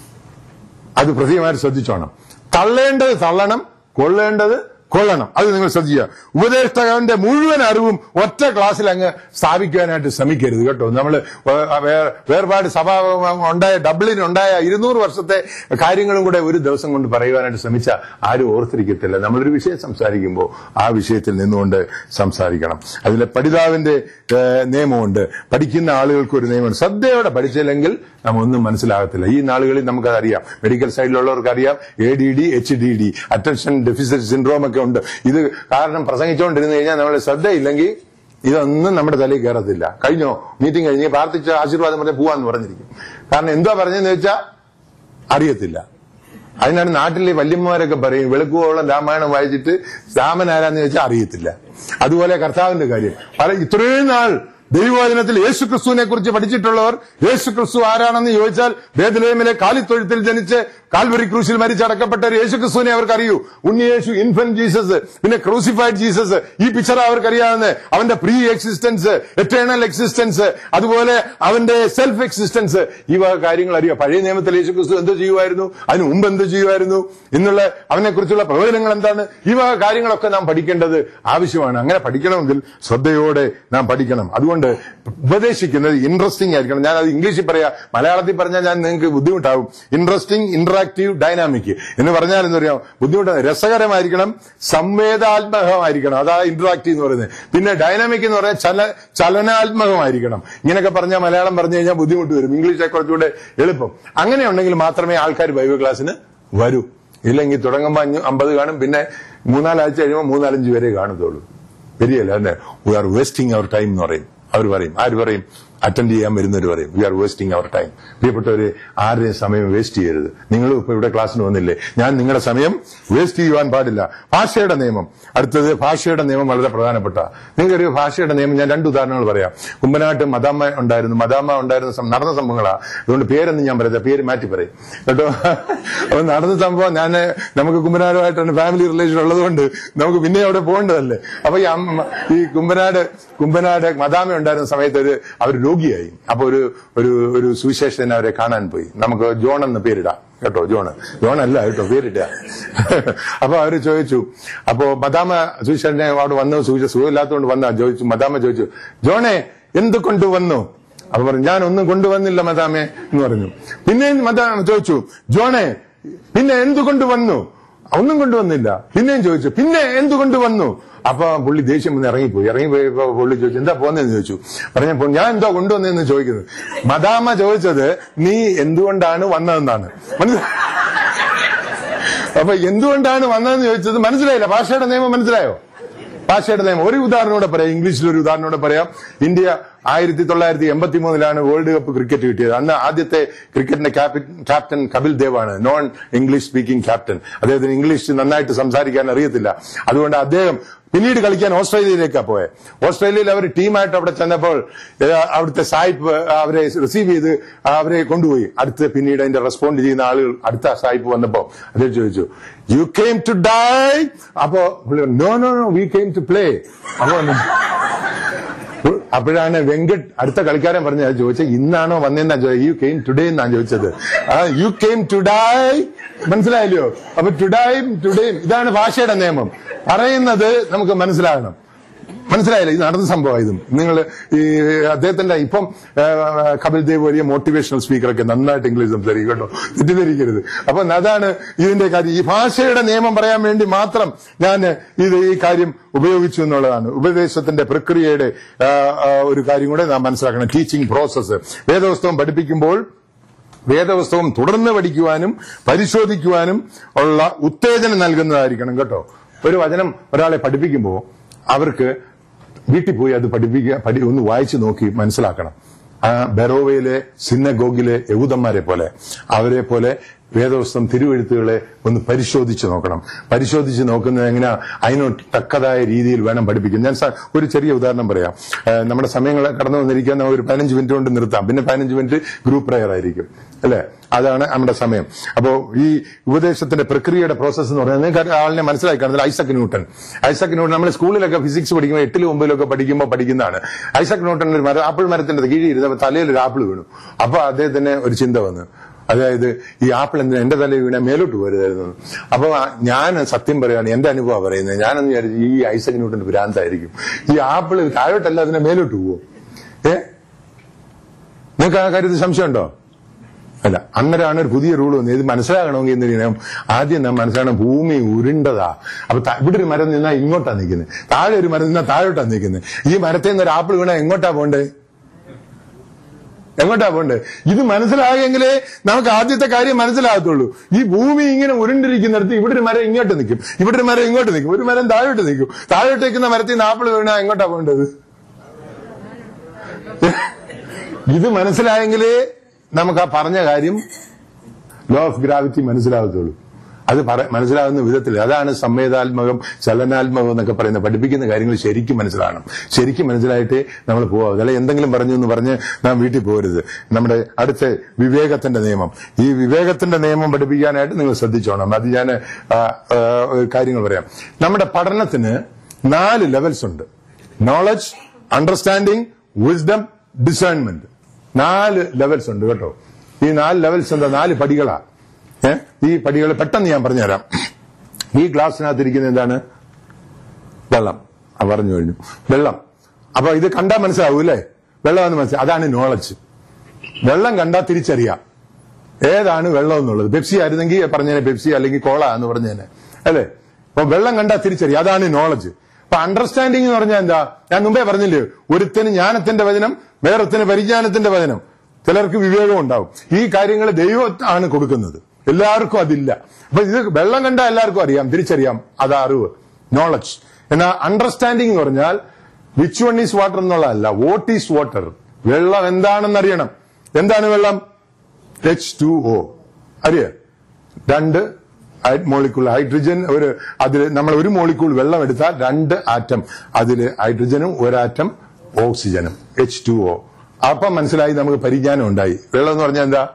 അത് പ്രത്യേകമായിട്ട് ശ്രദ്ധിച്ചോണം തള്ളേണ്ടത് തള്ളണം കൊള്ളേണ്ടത് കൊള്ളണം അത് നിങ്ങൾ ശ്രദ്ധിക്കുക ഉപദേഷ്ടാവിന്റെ മുഴുവൻ അറിവും ഒറ്റ ക്ലാസ്സിൽ അങ്ങ് സ്ഥാപിക്കാനായിട്ട് ശ്രമിക്കരുത് കേട്ടോ നമ്മൾ വേർപാട് സഭ ഉണ്ടായ ഡബ്ലിൻ ഉണ്ടായ ഇരുന്നൂറ് വർഷത്തെ കാര്യങ്ങളും കൂടെ ഒരു ദിവസം കൊണ്ട് പറയുവാനായിട്ട് ശ്രമിച്ച ആരും ഓർത്തിരിക്കത്തില്ല നമ്മളൊരു വിഷയം സംസാരിക്കുമ്പോൾ ആ വിഷയത്തിൽ നിന്നുകൊണ്ട് സംസാരിക്കണം അതിലെ പഠിതാവിന്റെ ഏഹ്, നിയമമുണ്ട് പഠിക്കുന്ന ആളുകൾക്ക് ഒരു നിയമമുണ്ട് ശ്രദ്ധയോടെ പഠിച്ചില്ലെങ്കിൽ നമ്മ ഒന്നും മനസ്സിലാകത്തില്ല ഈ നാളുകളിൽ നമുക്കത് അറിയാം മെഡിക്കൽ സൈഡിലുള്ളവർക്ക് അറിയാം A D D H D D attention deficit syndrome ഒക്കെ ഉണ്ട് ഇത് കാരണം പ്രസംഗിച്ചുകൊണ്ടിരുന്നു കഴിഞ്ഞാൽ നമ്മൾ ശ്രദ്ധയില്ലെങ്കിൽ ഇതൊന്നും നമ്മുടെ തലയിൽ കയറത്തില്ല കഴിഞ്ഞോ മീറ്റിംഗ് കഴിഞ്ഞ് പ്രാർത്ഥിച്ച ആശീർവാദം പറഞ്ഞ് പോവാന്ന് പറഞ്ഞിരിക്കും കാരണം എന്താ പറഞ്ഞതെന്ന് വെച്ചാൽ അറിയത്തില്ല അതിനാണ് നാട്ടിലെ വല്യമ്മമാരൊക്കെ പറയും വെളുക്കുവോളം രാമായണം വായിച്ചിട്ട് രാമൻ ആരാന്ന് ചോദിച്ചാൽ അറിയത്തില്ല അതുപോലെ കർത്താവിന്റെ കാര്യം പല ഇത്രയും നാൾ ദൈവവചനത്തിൽ യേശു ക്രിസ്തുവിനെ കുറിച്ച് പഠിച്ചിട്ടുള്ളവർ യേശു ക്രിസ്തു ആരാണെന്ന് ചോദിച്ചാൽ ബേദലേമിലെ കാലിത്തൊഴുത്തിൽ ജനിച്ച് കാൽവരി ക്രൂശിൽ മരിച്ചടക്കപ്പെട്ട ഒരു യേശു ക്രിസ്തുവിനെ അവർക്ക് അറിയൂ ഉണ്ണിയേശു ഇൻഫന്റ് ജീസസ് പിന്നെ ക്രൂസിഫൈഡ് ജീസസ് ഈ പിക്ചർ അവർക്ക് അറിയാവുന്ന അവന്റെ പ്രീ എക്സിസ്റ്റൻസ് എറ്റേണൽ എക്സിസ്റ്റൻസ് അതുപോലെ അവന്റെ സെൽഫ് എക്സിസ്റ്റൻസ് ഈ വക കാര്യങ്ങൾ അറിയാം പഴയ നിയമത്തിൽ യേശു ക്രിസ്തു എന്ത് ചെയ്യുമായിരുന്നു അതിന് മുമ്പ് എന്ത് ചെയ്യുമായിരുന്നു എന്നുള്ള അവനെ കുറിച്ചുള്ള പ്രവചനങ്ങൾ എന്താണ് ഈ വക കാര്യങ്ങളൊക്കെ നാം പഠിക്കേണ്ടത് ആവശ്യമാണ് അങ്ങനെ പഠിക്കണമെങ്കിൽ ശ്രദ്ധയോടെ നാം പഠിക്കണം അതുകൊണ്ട് ഉപദേശിക്കുന്നത് ഇൻട്രസ്റ്റിംഗ് ആയിരിക്കണം ഞാൻ അത് ഇംഗ്ലീഷിൽ പറയാ മലയാളത്തിൽ പറഞ്ഞാൽ ഞാൻ നിങ്ങൾക്ക് ബുദ്ധിമുട്ടാവും ഇൻട്രസ്റ്റിംഗ് ഇന്ററാക്റ്റീവ് ഡൈനാമിക് എന്ന് പറഞ്ഞാൽ എന്ന് പറയാം ബുദ്ധിമുട്ടാണ് രസകരമായിരിക്കണം സംവേദാത്മകമായിരിക്കണം അതാ ഇന്ററാക്റ്റീവ് എന്ന് പറയുന്നത് പിന്നെ ഡൈനാമിക് എന്ന് പറഞ്ഞാൽ ചല ചലനാത്മകമായിരിക്കണം ഇങ്ങനെയൊക്കെ പറഞ്ഞാൽ മലയാളം പറഞ്ഞു കഴിഞ്ഞാൽ ബുദ്ധിമുട്ട് വരും ഇംഗ്ലീഷെ കുറച്ചുകൂടെ എളുപ്പം അങ്ങനെ ഉണ്ടെങ്കിൽ മാത്രമേ ആൾക്കാർ ബൈബിൾ ക്ലാസ്സിന് വരൂ ഇല്ലെങ്കിൽ തുടങ്ങുമ്പോൾ അഞ്ഞു അമ്പത് കാണും പിന്നെ മൂന്നാലാഴ്ച കഴിയുമ്പോൾ മൂന്നാലഞ്ച് പേരെ കാണത്തുള്ളൂ ശരിയല്ല അല്ലേ we are wasting our time എന്ന് പറയും അവർ പറയും ആര് പറയും അറ്റൻഡ് ചെയ്യാൻ വരുന്നവർ പറയും we are wasting our time പ്രിയപ്പെട്ടവര് ആരുടെയും സമയം വേസ്റ്റ് ചെയ്യരുത് നിങ്ങളും ഇപ്പൊ ഇവിടെ ക്ലാസ്സിന് വന്നില്ലേ ഞാൻ നിങ്ങളുടെ സമയം വേസ്റ്റ് ചെയ്യുവാൻ പാടില്ല ഭാഷയുടെ നിയമം അടുത്തത് ഭാഷയുടെ നിയമം വളരെ പ്രധാനപ്പെട്ട നിങ്ങൾക്കറിയോ ഭാഷയുടെ നിയമം ഞാൻ രണ്ട് ഉദാഹരണങ്ങൾ പറയാം കുമ്പനാട്ട് മദാമ്മ ഉണ്ടായിരുന്നു മദാമ്മ ഉണ്ടായിരുന്ന സം- നടന്ന സംഭവങ്ങളാ അതുകൊണ്ട് പേരൊന്നും ഞാൻ പറയാം പേര് മാറ്റി പറയും കേട്ടോ അപ്പൊ നടന്ന സംഭവം ഞാൻ നമുക്ക് കുമ്പനാടുമായിട്ടാണ് ഫാമിലി റിലേഷൻ ഉള്ളതുകൊണ്ട് നമുക്ക് പിന്നെ അവിടെ പോകേണ്ടതല്ലേ അപ്പൊ ഈ അമ്മ ഈ കുമ്പനാട് കുമ്പനാട് മദാമ ഉണ്ടായിരുന്ന സമയത്ത് ഒരു അവർ രോഗിയായി അപ്പൊ ഒരു ഒരു ഒരു സുവിശേഷനെ അവരെ കാണാൻ പോയി നമുക്ക് ജോൺ എന്ന് പേരിടാം കേട്ടോ ജോണ് ജോൺ അല്ല കേട്ടോ പേരിട്ട അപ്പൊ അവര് ചോദിച്ചു അപ്പോ മദാമ സുവിശേഷനെ അവിടെ വന്നു സുവിശേഷ സുഖമില്ലാത്തതുകൊണ്ട് വന്ന ചോദിച്ചു മദാമ ചോദിച്ചു ജോണെ എന്ത് കൊണ്ടുവന്നു അപ്പൊ പറഞ്ഞു ഞാൻ ഒന്നും കൊണ്ടുവന്നില്ല മദാമേ എന്ന് പറഞ്ഞു പിന്നെ മദാമ ചോദിച്ചു ജോണെ പിന്നെ എന്ത് കൊണ്ടുവന്നു ഒന്നും കൊണ്ടുവന്നില്ല പിന്നെയും ചോദിച്ചു പിന്നെ എന്ത് കൊണ്ടുവന്നു അപ്പൊ പുള്ളി ദേഷ്യം വന്ന് ഇറങ്ങിപ്പോയി ഇറങ്ങിപ്പോയപ്പോ പുള്ളി ചോദിച്ചു എന്താ പോന്നെന്ന് ചോദിച്ചു പറഞ്ഞപ്പോ ഞാൻ എന്തോ കൊണ്ടുവന്നതെന്ന് ചോദിക്കുന്നത് മദാമ ചോദിച്ചത് നീ എന്തുകൊണ്ടാണ് വന്നതെന്നാണ് മനസ്സിലായോ അപ്പൊ എന്തുകൊണ്ടാണ് വന്നതെന്ന് ചോദിച്ചത് മനസ്സിലായില്ല ഭാഷയുടെ നിയമം മനസ്സിലായോ ഭാഷയുടെ നിയമം ഒരു ഉദാഹരണം കൂടെ പറയാം ഇംഗ്ലീഷിൽ ഒരു ഉദാഹരണം കൂടെ പറയാം ഇന്ത്യ ആയിരത്തി തൊള്ളായിരത്തി എൺപത്തി മൂന്നിലാണ് വേൾഡ് കപ്പ് ക്രിക്കറ്റ് കിട്ടിയത് അന്ന് ആദ്യത്തെ ക്രിക്കറ്റിന്റെ ക്യാപ്റ്റൻ കപിൽ ദേവ് ആണ് നോൺ ഇംഗ്ലീഷ് സ്പീക്കിംഗ് ക്യാപ്റ്റൻ അദ്ദേഹത്തിന് ഇംഗ്ലീഷ് നന്നായിട്ട് സംസാരിക്കാൻ അറിയത്തില്ല അതുകൊണ്ട് അദ്ദേഹം പിന്നീട് കളിക്കാൻ ഓസ്ട്രേലിയയിലേക്കാ പോയത് ഓസ്ട്രേലിയയിൽ അവർ ടീമായിട്ട് അവിടെ ചെന്നപ്പോൾ ഏ, അവിടുത്തെ സായിപ്പ് അവരെ റിസീവ് ചെയ്ത് അവരെ കൊണ്ടുപോയി അടുത്ത് പിന്നീട് അതിന്റെ റെസ്പോണ്ട് ചെയ്യുന്ന ആളുകൾ അടുത്ത സായിപ്പ് വന്നപ്പോ അദ്ദേഹം ചോദിച്ചു യു കെയിം ടു ഡൈ അപ്പോ no no no we came to play അപ്പോ അപ്പോഴാണ് വെങ്കട്ട് അടുത്ത കളിക്കാരൻ പറഞ്ഞ ചോദിച്ചത് ഇന്നാണോ വന്നതെന്നാ ചോദിച്ചത് യു കെയിം ടുഡേ എന്നാണ് ചോദിച്ചത് യു കെയിം ടുഡായ് മനസ്സിലായല്ലോ അപ്പൊ ടുഡായും ടുഡേയും ഇതാണ് ഭാഷയുടെ നിയമം പറയുന്നത് നമുക്ക് മനസ്സിലാകണം മനസ്സിലായില്ല ഇത് നടന്ന സംഭവം ഇതും നിങ്ങൾ ഈ അദ്ദേഹത്തിന്റെ ഇപ്പം ആ, കപിൽ ദേവ് വലിയ മോട്ടിവേഷണൽ സ്പീക്കറൊക്കെ നന്നായിട്ട് ഇംഗ്ലീഷ് സംസാരിക്കും കേട്ടോ തെറ്റിദ്ധരിക്കരുത് അപ്പൊ അതാണ് ഇതിന്റെ കാര്യം ഈ ഭാഷയുടെ നിയമം പറയാൻ വേണ്ടി മാത്രം ഞാൻ ഇത് ഈ കാര്യം ഉപയോഗിച്ചു എന്നുള്ളതാണ് ഉപദേശത്തിന്റെ പ്രക്രിയയുടെ ആ, ആ, ഒരു കാര്യം കൂടെ നാം മനസ്സിലാക്കണം ടീച്ചിങ് പ്രോസസ്സ് വേദപുസ്തകം പഠിപ്പിക്കുമ്പോൾ വേദപുസ്തകം തുടർന്ന് പഠിക്കുവാനും പരിശോധിക്കുവാനും ഉള്ള ഉത്തേജനം നൽകുന്നതായിരിക്കണം കേട്ടോ ഒരു വചനം ഒരാളെ പഠിപ്പിക്കുമ്പോൾ അവർക്ക് വീട്ടിൽ പോയി അത് പഠിപ്പിക്കുക പഠി ഒന്ന് വായിച്ചു നോക്കി മനസ്സിലാക്കണം ആ ബെറോവയിലെ സിന്നഗോഗിലെ യഹൂദന്മാരെ പോലെ അവരെ പോലെ വേദവസ്തം തിരുവെഴുത്തുകളെ ഒന്ന് പരിശോധിച്ച് നോക്കണം പരിശോധിച്ച് നോക്കുന്നത് എങ്ങനെയാ അതിന് തക്കതായ രീതിയിൽ വേണം പഠിപ്പിക്കാൻ ഞാൻ സ- ഒരു ചെറിയ ഉദാഹരണം പറയാം ആ, നമ്മുടെ സമയങ്ങൾ കടന്നു വന്നിരിക്കാൻ നമുക്ക് ഒരു പതിനഞ്ച് മിനിറ്റ് കൊണ്ട് നിർത്താം പിന്നെ പതിനഞ്ച് മിനിറ്റ് ഗ്രൂപ്പ് പ്രയർ ആയിരിക്കും അല്ലെ അതാണ് നമ്മുടെ സമയം അപ്പോ ഈ ഉപദേശത്തിന്റെ പ്രക്രിയയുടെ പ്രോസസ്സ് എന്ന് പറയുന്നത് നിങ്ങൾക്ക് ആളിനെ മനസ്സിലാക്കി കാണുന്നത് ഐസക് ന്യൂട്ടൺ ഐസക് ന്യൂട്ടൺ നമ്മൾ സ്കൂളിലൊക്കെ ഫിസിക്സ് പഠിക്കുമ്പോൾ എട്ടിലും ഒമ്പതിലൊക്കെ പഠിക്കുമ്പോൾ പഠിക്കുന്നതാണ് ഐസക് ന്യൂട്ടൺ ഒരു മരം ആപ്പിൾ മരത്തിന്റെ കീഴിൽ ഇരുന്നപ്പോൾ തലയിൽ ഒരു ആപ്പിൾ വീണു അപ്പൊ അദ്ദേഹത്തിന് ഒരു ചിന്ത വന്നു അതായത് ഈ ആപ്പിൾ എന്തിനാ എന്റെ തലയിൽ വീണാൽ മേലോട്ട് പോരുതായിരുന്നു അപ്പൊ ആ- ഞാൻ സത്യം പറയുകയാണ് എന്റെ അനുഭവം പറയുന്നത് ഞാനെന്ന് വിചാരിച്ചു ഈ ഐസക് ന്യൂട്ടന്റെ ഭ്രാന്തായിരിക്കും ഈ ആപ്പിൾ താഴോട്ടല്ല അതിനെ മേലോട്ട് പോവോ ഏ നിങ്ങൾക്ക് ആ കാര്യത്തിൽ സംശയമുണ്ടോ അല്ല അന്നേരമാണ് ഒരു പുതിയ റൂൾ വന്നത് ഇത് മനസ്സിലാകണമെങ്കിൽ എന്ത് ചെയ്യണം ആദ്യം നാം മനസ്സിലാക്കണം ഭൂമി ഉരുണ്ടതാ അപ്പൊ ത- ഇവിടെ ഒരു മരം നിന്നാ ഇങ്ങോട്ടാ നിൽക്കുന്നത് താഴെ ഒരു മരം നിന്നാ താഴോട്ടാ നിൽക്കുന്നത് ഈ മരത്തിൽ നിന്ന് ഒരു ആപ്പിൾ വീണാ എങ്ങോട്ടാ പോണ്ടേ എങ്ങോട്ടാ പോണ്ടേ ഇത് മനസ്സിലായെങ്കിലേ നമുക്ക് ആദ്യത്തെ കാര്യം മനസ്സിലാകത്തുള്ളൂ ഈ ഭൂമി ഇങ്ങനെ ഉരുണ്ടിരിക്കുന്നിടത്ത് ഇവിടെ ഒരു മരം ഇങ്ങോട്ട് നിൽക്കും ഇവിടെ ഒരു മരം ഇങ്ങോട്ട് നിൽക്കും ഒരു മരം താഴോട്ട് നിൽക്കും താഴോട്ട് നിൽക്കുന്ന മരത്തിൽ നിന്ന് ആപ്പിൾ വീണാ എങ്ങോട്ടാ പോണ്ടത് ഇത് മനസ്സിലായെങ്കിലേ നമുക്ക് ആ പറഞ്ഞ കാര്യം ലോ ഓഫ് ഗ്രാവിറ്റി മനസ്സിലാകത്തുള്ളൂ അത് പറ മനസ്സിലാകുന്ന വിധത്തിൽ അതാണ് സംവേദാത്മകം ചലനാത്മകം എന്നൊക്കെ പറയുന്നത് പഠിപ്പിക്കുന്ന കാര്യങ്ങൾ ശരിക്കും മനസ്സിലാകണം ശരിക്കും മനസ്സിലായിട്ട് നമ്മൾ പോകാം അല്ലെ എന്തെങ്കിലും പറഞ്ഞു എന്ന് പറഞ്ഞ് നാം വീട്ടിൽ പോകരുത് നമ്മുടെ അടുത്ത വിവേകത്തിന്റെ നിയമം ഈ വിവേകത്തിന്റെ നിയമം പഠിപ്പിക്കാനായിട്ട് നിങ്ങൾ ശ്രദ്ധിച്ചോണം അത് ഞാൻ ആ, ആ, കാര്യങ്ങൾ പറയാം നമ്മുടെ പഠനത്തിന് നാല് ലെവൽസ് ഉണ്ട് നോളജ് അണ്ടർസ്റ്റാൻഡിങ് വിസ്ഡം ഡിസേൺമെന്റ് നാല് ലെവൽസ് ഉണ്ട് കേട്ടോ ഈ നാല് ലെവൽസ് എന്താ നാല് പടികളാ ഏ ഈ പടികൾ പെട്ടെന്ന് ഞാൻ പറഞ്ഞുതരാം ഈ ഗ്ലാസ്സിനകത്തിരിക്കുന്ന എന്താണ് വെള്ളം ആ പറഞ്ഞു കഴിഞ്ഞു വെള്ളം അപ്പൊ ഇത് കണ്ടാൽ മനസ്സിലാവൂ അല്ലേ വെള്ളം എന്ന് മനസ്സിലാവും അതാണ് നോളജ് വെള്ളം കണ്ടാൽ തിരിച്ചറിയാം ഏതാണ് വെള്ളം എന്നുള്ളത് പെപ്സി ആയിരുന്നെങ്കിൽ പറഞ്ഞേനെ പെപ്സി അല്ലെങ്കിൽ കോള എന്ന് പറഞ്ഞേനെ അല്ലേ അപ്പൊ വെള്ളം കണ്ടാൽ തിരിച്ചറിയാം അതാണ് നോളജ് അപ്പൊ അണ്ടർസ്റ്റാൻഡിംഗ് എന്ന് പറഞ്ഞാൽ എന്താ ഞാൻ മുമ്പേ പറഞ്ഞില്ലേ ഒരുത്തിന് ജ്ഞാനത്തിന്റെ വചനം വേറൊരുത്തിന് പരിജ്ഞാനത്തിന്റെ വചനം ചിലർക്ക് വിവേകം ഉണ്ടാവും ഈ കാര്യങ്ങൾ ദൈവം ആണ് കൊടുക്കുന്നത് എല്ലാവർക്കും അതില്ല അപ്പൊ ഇത് വെള്ളം കണ്ടാൽ എല്ലാവർക്കും അറിയാം തിരിച്ചറിയാം അതാ അറിവ് നോളജ് എന്നാൽ അണ്ടർസ്റ്റാൻഡിംഗ് എന്ന് പറഞ്ഞാൽ വിച്ച് വൺ ഈസ് വാട്ടർ എന്നുള്ളതല്ല വോട്ട് ഈസ് വാട്ടർ വെള്ളം എന്താണെന്ന് അറിയണം എന്താണ് വെള്ളം എച്ച് ടു ഒ അറിയ രണ്ട് മോളിക്കൂൾ ഹൈഡ്രജൻ ഒരു അതിൽ നമ്മൾ ഒരു മോളിക്കൂൾ വെള്ളം എടുത്താൽ രണ്ട് ആറ്റം അതിൽ ഹൈഡ്രജനും ഒരാറ്റം ഓക്സിജനും എച്ച് ടു ഒ അപ്പം മനസ്സിലായി നമുക്ക് പരിജ്ഞാനം ഉണ്ടായി വെള്ളം എന്ന് പറഞ്ഞാൽ എന്താ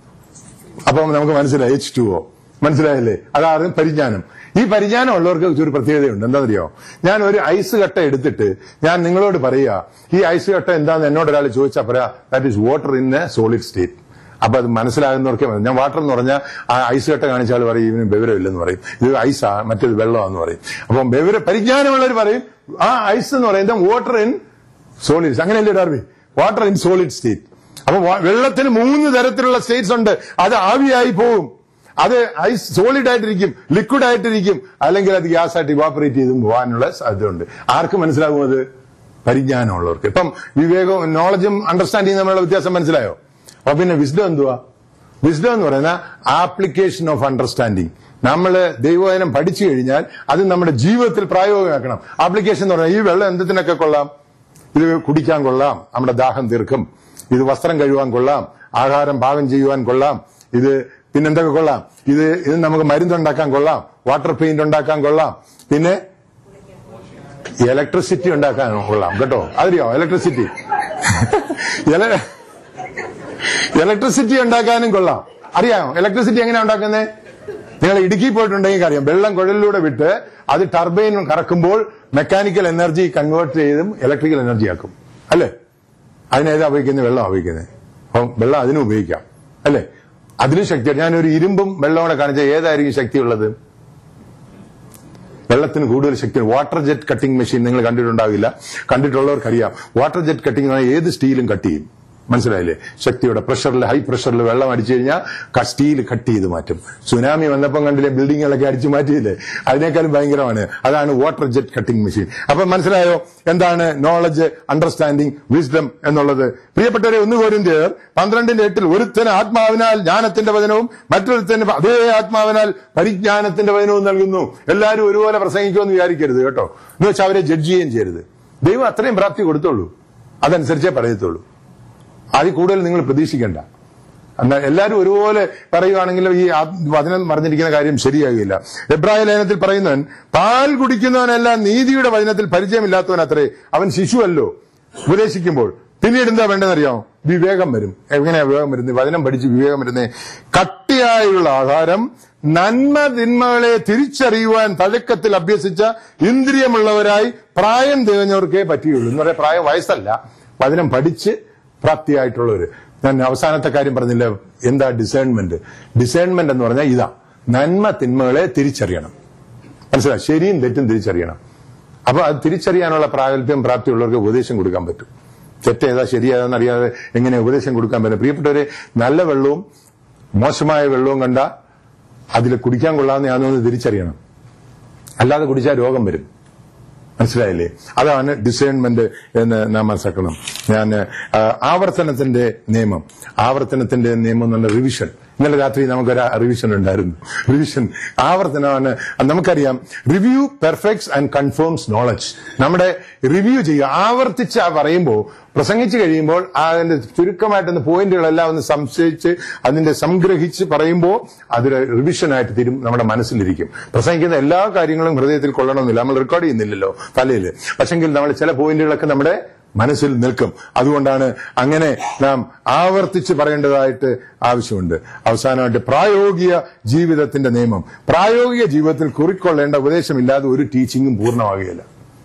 അപ്പം നമുക്ക് മനസ്സിലായി എച്ച് ടു ഒ മനസ്സിലായില്ലേ അതാണ് പരിജ്ഞാനം ഈ പരിജ്ഞാനം ഉള്ളവർക്ക് ഒരു പ്രത്യേകതയുണ്ട് എന്താണെന്നറിയോ ഞാൻ ഒരു ഐസ് കട്ട എടുത്തിട്ട് ഞാൻ നിങ്ങളോട് പറയുക ഈ ഐസ് കട്ട എന്താന്ന് എന്നോട് ഒരാൾ ചോദിച്ചാൽ പറയാ that is water in a solid state അപ്പൊ അത് മനസ്സിലാകുന്നവർക്കേ മതി. ഞാൻ വാട്ടർ എന്ന് പറഞ്ഞാൽ ആ ഐസ് കട്ട കാണിച്ചാൽ പറയും ഇവന് ബെവരമില്ലെന്ന് പറയും ഇത് ഐസാ മറ്റേത് വെള്ളമാന്ന് പറയും അപ്പം ബെവര പരിജ്ഞാനമുള്ളവർ പറയും ആ ഐസ് എന്ന് പറയുന്നത് വാട്ടർ ഇൻ സോളിഡ്സ് അങ്ങനെയല്ലേ ഡാർവി വാട്ടർ ഇൻ സോളിഡ് സ്റ്റേറ്റ് അപ്പൊ വ- വെള്ളത്തിന് മൂന്ന് തരത്തിലുള്ള സ്റ്റേറ്റ്സ് ഉണ്ട് അത് ആവിയായി പോവും അത് ഐസ് സോളിഡ് ആയിട്ടിരിക്കും ലിക്വിഡ് ആയിട്ടിരിക്കും അല്ലെങ്കിൽ അത് ഗ്യാസ് ആയിട്ട് ഇവാപറേറ്റ് ചെയ്തും പോകാനുള്ള സാധ്യതയുണ്ട് ആർക്ക് മനസ്സിലാകും അത് പരിജ്ഞാനമുള്ളവർക്ക് ഇപ്പം വിവേകവും നോളജും അണ്ടർസ്റ്റാൻഡിങ് തമ്മിലുള്ള വ്യത്യാസം മനസ്സിലായോ അപ്പൊ പിന്നെ വിസ്ഡം എന്തുവാ വിസ്ഡം എന്ന് പറയുന്ന ആപ്ലിക്കേഷൻ ഓഫ് അണ്ടർസ്റ്റാൻഡിങ് നമ്മൾ ദൈവവചനം പഠിച്ചു കഴിഞ്ഞാൽ അത് നമ്മുടെ ജീവിതത്തിൽ പ്രായോഗികമാക്കണം ആപ്ലിക്കേഷൻ എന്ന് പറഞ്ഞാൽ ഈ വെള്ളം എന്തിനൊക്കെ കൊള്ളാം ഇത് കുടിക്കാൻ കൊള്ളാം നമ്മുടെ ദാഹം തീർക്കും ഇത് വസ്ത്രം കഴുകാൻ കൊള്ളാം ആഹാരം പാകം ചെയ്യുവാൻ കൊള്ളാം ഇത് പിന്നെന്തൊക്കെ കൊള്ളാം ഇത് ഇത് നമുക്ക് മരുന്നുണ്ടാക്കാൻ കൊള്ളാം വാട്ടർ പെയിന്റ് ഉണ്ടാക്കാൻ കൊള്ളാം പിന്നെ ഇലക്ട്രിസിറ്റി ഉണ്ടാക്കാൻ കൊള്ളാം കേട്ടോ അറിയോ ഇലക്ട്രിസിറ്റി ഇലക്ട്രിസിറ്റി ഉണ്ടാക്കാനും കൊള്ളാം അറിയാമോ ഇലക്ട്രിസിറ്റി എങ്ങനെയാ ഉണ്ടാക്കുന്നത് നിങ്ങൾ ഇടുക്കി പോയിട്ടുണ്ടെങ്കിൽ അറിയാം വെള്ളം കുഴലിലൂടെ വിട്ട് അത് ടർബൈൻ കറക്കുമ്പോൾ മെക്കാനിക്കൽ എനർജി കൺവേർട്ട് ചെയ്തും ഇലക്ട്രിക്കൽ എനർജി ആക്കും അല്ലേ അതിനേതാ ഉപയോഗിക്കുന്നത് വെള്ളം ഉപയോഗിക്കുന്നത് അപ്പം വെള്ളം അതിനും ഉപയോഗിക്കാം അല്ലേ അതിനും ശക്തി ഞാനൊരു ഇരുമ്പും വെള്ളവും കൂടെ കാണിച്ചാൽ ഏതായിരിക്കും ശക്തിയുള്ളത് വെള്ളത്തിന് കൂടുതൽ ശക്തി വാട്ടർ ജെറ്റ് കട്ടിംഗ് മെഷീൻ നിങ്ങൾ കണ്ടിട്ടുണ്ടാവില്ല കണ്ടിട്ടുള്ളവർക്കറിയാം വാട്ടർ ജെറ്റ് കട്ടിംഗ് എന്ന് പറഞ്ഞാൽ ഏത് സ്റ്റീലും കട്ട് ചെയ്യും മനസ്സിലായില്ലേ ശക്തിയുടെ പ്രഷറിൽ ഹൈ പ്രഷറിൽ വെള്ളം അടിച്ചു കഴിഞ്ഞാൽ സ്റ്റീൽ കട്ട് ചെയ്ത് മാറ്റും സുനാമി വന്നപ്പം കണ്ടില്ലേ ബിൽഡിങ്ങുകളൊക്കെ അടിച്ചു മാറ്റിയില്ലേ അതിനേക്കാളും ഭയങ്കരമാണ് അതാണ് വാട്ടർ ജെറ്റ് കട്ടിംഗ് മെഷീൻ അപ്പൊ മനസ്സിലായോ എന്താണ് നോളജ് അണ്ടർസ്റ്റാൻഡിംഗ് വിസ്ഡം എന്നുള്ളത് പ്രിയപ്പെട്ടവരെ ഒന്ന് കോരിന്ത്യർ പന്ത്രണ്ടിന്റെ എട്ടിൽ ഒരുത്തന് ആത്മാവിനാൽ ജ്ഞാനത്തിന്റെ വചനവും മറ്റൊരുത്തന് അതേ ആത്മാവിനാൽ പരിജ്ഞാനത്തിന്റെ വചനവും നൽകുന്നു എല്ലാവരും ഒരുപോലെ പ്രസംഗിക്കുമെന്ന് വിചാരിക്കരുത് കേട്ടോ എന്ന് വെച്ചാൽ അവരെ ജഡ്ജ് ചെയ്യുകയും ചെയ്യരുത് ദൈവം അത്രയും പ്രാപ്തി കൊടുത്തോളൂ അതനുസരിച്ചേ പറയത്തുള്ളൂ അതിൽ കൂടുതൽ നിങ്ങൾ പ്രതീക്ഷിക്കേണ്ട എന്നാൽ എല്ലാവരും ഒരുപോലെ പറയുകയാണെങ്കിൽ ഈ ആ- വചനം പറഞ്ഞിരിക്കുന്ന കാര്യം ശരിയാകില്ല എബ്രായ ലേഖനത്തിൽ പറയുന്നവൻ പാൽ കുടിക്കുന്നവനെല്ലാം നീതിയുടെ വചനത്തിൽ പരിചയമില്ലാത്തവൻ അത്രേ അവൻ ശിശുവല്ലോ ഉപദേശിക്കുമ്പോൾ പിന്നീട് എന്താ വേണ്ടതെന്നറിയാമോ വിവേകം വരും എങ്ങനെയാ വിവേകം വരുന്നത് വചനം പഠിച്ച് വിവേകം വരുന്നത് കട്ടിയായുള്ള ആഹാരം നന്മ തിന്മകളെ തിരിച്ചറിയുവാൻ തഴക്കത്തിൽ അഭ്യസിച്ച ഇന്ദ്രിയമുള്ളവരായി പ്രായം തികഞ്ഞവർക്കേ പറ്റുകയുള്ളൂ എന്ന് പറയാൻ പ്രായം വയസ്സല്ല വചനം പഠിച്ച് പ്രാപ്തിയായിട്ടുള്ളവര് ഞാൻ അവസാനത്തെ കാര്യം പറഞ്ഞില്ല എന്താ ഡിസേൺമെന്റ് ഡിസേൺമെന്റ് എന്ന് പറഞ്ഞാൽ ഇതാ നന്മ തിന്മകളെ തിരിച്ചറിയണം മനസ്സിലായി ശരിയും തെറ്റും തിരിച്ചറിയണം അപ്പൊ അത് തിരിച്ചറിയാനുള്ള പ്രാഗൽഭ്യം പ്രാപ്തിയുള്ളവർക്ക് ഉപദേശം കൊടുക്കാൻ പറ്റും തെറ്റേതാ ശരിയേതാന്ന് അറിയാതെ എങ്ങനെ ഉപദേശം കൊടുക്കാൻ പറ്റും പ്രിയപ്പെട്ടവരെ നല്ല വെള്ളവും മോശമായ വെള്ളവും കണ്ട അതിൽ കുടിക്കാൻ കൊള്ളാവുന്നതാണെന്ന് തിരിച്ചറിയണം അല്ലാതെ കുടിച്ചാൽ രോഗം വരും മനസ്സിലായില്ലേ അതാണ് ഡിസൈൻമെന്റ് എന്ന് നാം മനസ്സിലാക്കണം ഞാൻ ആ, ആവർത്തനത്തിന്റെ നിയമം ആവർത്തനത്തിന്റെ നിയമം എന്ന് പറഞ്ഞ റിവിഷൻ ഇന്നലെ രാത്രി നമുക്കൊരു റിവിഷൻ ഉണ്ടായിരുന്നു റിവിഷൻ ആവർത്തനമാണ് നമുക്കറിയാം review perfects and confirms knowledge നമ്മുടെ റിവ്യൂ ചെയ്യുക ആവർത്തിച്ച് ആ പറയുമ്പോൾ പ്രസംഗിച്ചു കഴിയുമ്പോൾ അതിന്റെ ചുരുക്കമായിട്ടൊന്ന് പോയിന്റുകളെല്ലാം ഒന്ന് സംശയിച്ച് അതിന്റെ സംഗ്രഹിച്ച് പറയുമ്പോൾ അതൊരു റിവിഷനായിട്ട് തീരും നമ്മുടെ മനസ്സിലിരിക്കും പ്രസംഗിക്കുന്ന എല്ലാ കാര്യങ്ങളും ഹൃദയത്തിൽ കൊള്ളണമെന്നില്ല നമ്മൾ റെക്കോർഡ് ചെയ്യുന്നില്ലല്ലോ തലയിൽ പക്ഷെങ്കിൽ നമ്മൾ ചില പോയിന്റുകളൊക്കെ നമ്മുടെ മനസ്സിൽ നിൽക്കും അതുകൊണ്ടാണ് അങ്ങനെ നാം ആവർത്തിച്ച് പറയേണ്ടതായിട്ട് ആവശ്യമുണ്ട് അവസാനമായിട്ട് പ്രായോഗിക ജീവിതത്തിന്റെ നിയമം പ്രായോഗിക ജീവിതത്തിൽ കുറിക്കൊള്ളേണ്ട ഉപദേശമില്ലാതെ ഒരു ടീച്ചിങ്ങും പൂർണ്ണമാകുകയില്ല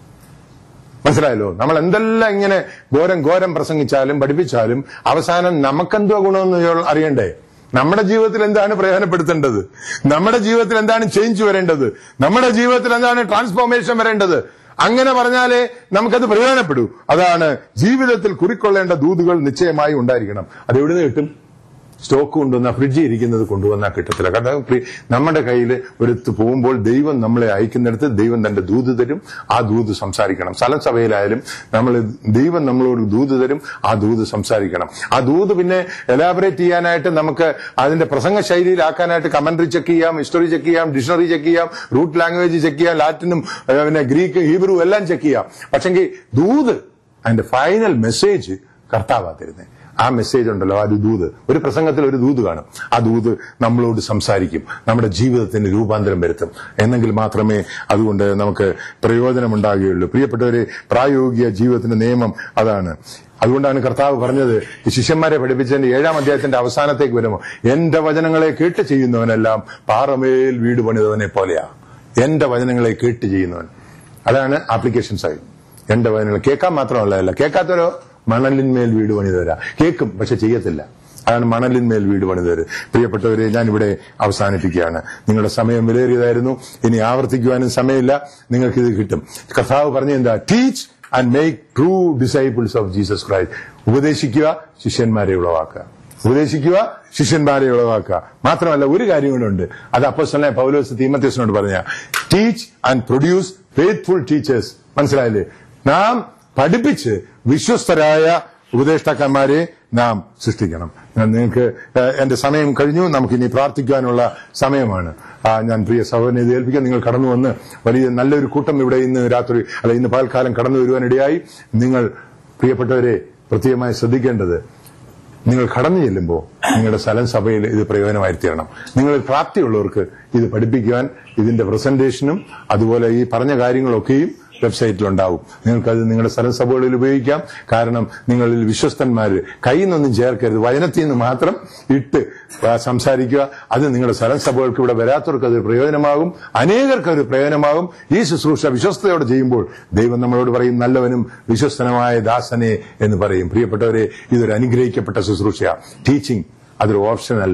മനസ്സിലായല്ലോ നമ്മൾ എന്തെല്ലാം ഇങ്ങനെ ഘോരം ഘോരം പ്രസംഗിച്ചാലും പഠിപ്പിച്ചാലും അവസാനം നമുക്കെന്തോ ഗുണമെന്ന് ഇയാൾ അറിയണ്ടേ നമ്മുടെ ജീവിതത്തിൽ എന്താണ് പ്രയോജനപ്പെടുത്തേണ്ടത് നമ്മുടെ ജീവിതത്തിൽ എന്താണ് ചേഞ്ച് വരേണ്ടത് നമ്മുടെ ജീവിതത്തിൽ എന്താണ് ട്രാൻസ്ഫോർമേഷൻ വരേണ്ടത് അങ്ങനെ പറഞ്ഞാലേ നമുക്കത് പ്രയോജനപ്പെടൂ അതാണ് ജീവിതത്തിൽ കുറിക്കൊള്ളേണ്ട ദൂതുകൾ നിശ്ചയമായി ഉണ്ടായിരിക്കണം അത് എവിടുന്ന് കിട്ടും സ്റ്റോക്ക് കൊണ്ടുവന്ന ഫ്രിഡ്ജിൽ ഇരിക്കുന്നത് കൊണ്ടുവന്നാൽ കിട്ടത്തില്ല കാരണം പ്രി- നമ്മുടെ കയ്യിൽ ഒരുത്ത് പോകുമ്പോൾ ദൈവം നമ്മളെ അയക്കുന്നിടത്ത് ദൈവം തന്റെ ദൂത് തരും ആ ദൂത് സംസാരിക്കണം സ്ഥലം സഭയിലായാലും നമ്മൾ ദൈവം നമ്മളോട് ദൂത് തരും ആ ദൂത് സംസാരിക്കണം ആ ദൂത് പിന്നെ എലാബറേറ്റ് ചെയ്യാനായിട്ട് നമുക്ക് അതിന്റെ പ്രസംഗ ശൈലിയിലാക്കാനായിട്ട് കമന്ററി ചെക്ക് ചെയ്യാം ഹിസ്റ്ററി ചെക്ക് ചെയ്യാം ഡിക്ഷണറി ചെക്ക് ചെയ്യാം റൂട്ട് ലാംഗ്വേജ് ചെക്ക് ചെയ്യാം ലാറ്റിനും ഏഹ്, പിന്നെ ഗ്രീക്ക് ഹീബ്രു എല്ലാം ചെക്ക് ചെയ്യാം പക്ഷെങ്കിൽ ദൂത് അതിന്റെ ഫൈനൽ മെസ്സേജ് കർത്താവാ തരുന്നത് ആ മെസ്സേജ് ഉണ്ടല്ലോ ആ ഒരു ദൂത് ഒരു പ്രസംഗത്തിൽ ഒരു ദൂത് കാണും ആ ദൂത് നമ്മളോട് സംസാരിക്കും നമ്മുടെ ജീവിതത്തിന് രൂപാന്തരം വരുത്തും എന്നെങ്കിൽ മാത്രമേ അതുകൊണ്ട് നമുക്ക് പ്രയോജനമുണ്ടാകുകയുള്ളൂ പ്രിയപ്പെട്ടവരെ പ്രായോഗിക ജീവിതത്തിന്റെ നിയമം അതാണ് അതുകൊണ്ടാണ് കർത്താവ് പറഞ്ഞത് ഈ ശിഷ്യന്മാരെ പഠിപ്പിച്ചതിന്റെ ഏഴാം അധ്യായത്തിന്റെ അവസാനത്തേക്ക് വരുമ്പോൾ എന്റെ വചനങ്ങളെ കേട്ട് ചെയ്യുന്നവനെല്ലാം പാറമേൽ വീട് പണിതവനെ പോലെയാ എന്റെ വചനങ്ങളെ കേട്ട് ചെയ്യുന്നവൻ അതാണ് ആപ്ലിക്കേഷൻ സൈഡ് എന്റെ വചനങ്ങൾ കേൾക്കാൻ മാത്രമല്ല അല്ല കേൾക്കാത്തവരോ മണലിന്മേൽ വീട് പണിതവരാ കേൾക്കും പക്ഷെ ചെയ്യത്തില്ല അതാണ് മണലിന്മേൽ വീട് പണിതവര് പ്രിയപ്പെട്ടവരെ ഞാൻ ഇവിടെ അവസാനിപ്പിക്കുകയാണ് നിങ്ങളുടെ സമയം വിലയേറിയതായിരുന്നു ഇനി ആവർത്തിക്കുവാനും സമയമില്ല നിങ്ങൾക്ക് ഇത് കിട്ടും കർത്താവ് പറഞ്ഞ എന്താ teach and make true disciples of Jesus Christ ഉപദേശിക്കുക ശിഷ്യന്മാരെ ഉളവാക്കുക ഉപദേശിക്കുക ശിഷ്യന്മാരെ ഉളവാക്കുക മാത്രമല്ല ഒരു കാര്യം കൂടെ ഉണ്ട് അത് അപ്പോസ്തലനായ പൗലോസ് തീമത്യസിനോട് പറഞ്ഞ teach and produce faithful teachers മനസ്സിലായില്ലേ നാം പഠിപ്പിച്ച് വിശ്വസ്തരായ ഉപദേഷ്ടാക്കന്മാരെ നാം സൃഷ്ടിക്കണം ഞാൻ നിങ്ങൾക്ക് ഏഹ്, എന്റെ സമയം കഴിഞ്ഞു നമുക്ക് ഇനി പ്രാർത്ഥിക്കാനുള്ള സമയമാണ് ആ, ഞാൻ പ്രിയ സഹോദരനെ ഇത് ഏൽപ്പിക്കാൻ നിങ്ങൾ കടന്നു വന്ന് വലിയ നല്ലൊരു കൂട്ടം ഇവിടെ ഇന്ന് രാത്രി അല്ല ഇന്ന് പകൽക്കാലം കടന്നു വരുവാനിടയായി നിങ്ങൾ പ്രിയപ്പെട്ടവരെ പ്രത്യേകമായി ശ്രദ്ധിക്കേണ്ടത് നിങ്ങൾ കടന്നു ചെല്ലുമ്പോൾ നിങ്ങളുടെ സ്ഥലം സഭയിൽ ഇത് പ്രയോജനമായി തീരണം നിങ്ങൾ പ്രാപ്തിയുള്ളവർക്ക് ഇത് പഠിപ്പിക്കുവാൻ ഇതിന്റെ പ്രസന്റേഷനും അതുപോലെ ഈ പറഞ്ഞ കാര്യങ്ങളൊക്കെയും വെബ്സൈറ്റിലുണ്ടാവും നിങ്ങൾക്കത് നിങ്ങളുടെ സ്ഥലം സഭകളിൽ ഉപയോഗിക്കാം കാരണം നിങ്ങളിൽ വിശ്വസ്തന്മാര് കയ്യിൽ നിന്നൊന്നും ചേർക്കരുത് വചനത്തിൽ നിന്ന് മാത്രം ഇട്ട് ആ, സംസാരിക്കുക അത് നിങ്ങളുടെ സ്ഥലം സഭകൾക്ക് ഇവിടെ വരാത്തവർക്ക് അത് പ്രയോജനമാകും അനേകർക്ക് അത് പ്രയോജനമാകും ഈ ശുശ്രൂഷ വിശ്വസ്തയോടെ ചെയ്യുമ്പോൾ ദൈവം നമ്മളോട് പറയും നല്ലവനും വിശ്വസ്തനമായ ദാസനെ എന്ന് പറയും പ്രിയപ്പെട്ടവരെ ഇതൊരു അനുഗ്രഹിക്കപ്പെട്ട ശുശ്രൂഷയാണ് ടീച്ചിങ് അതൊരു ഓപ്ഷൻ അല്ല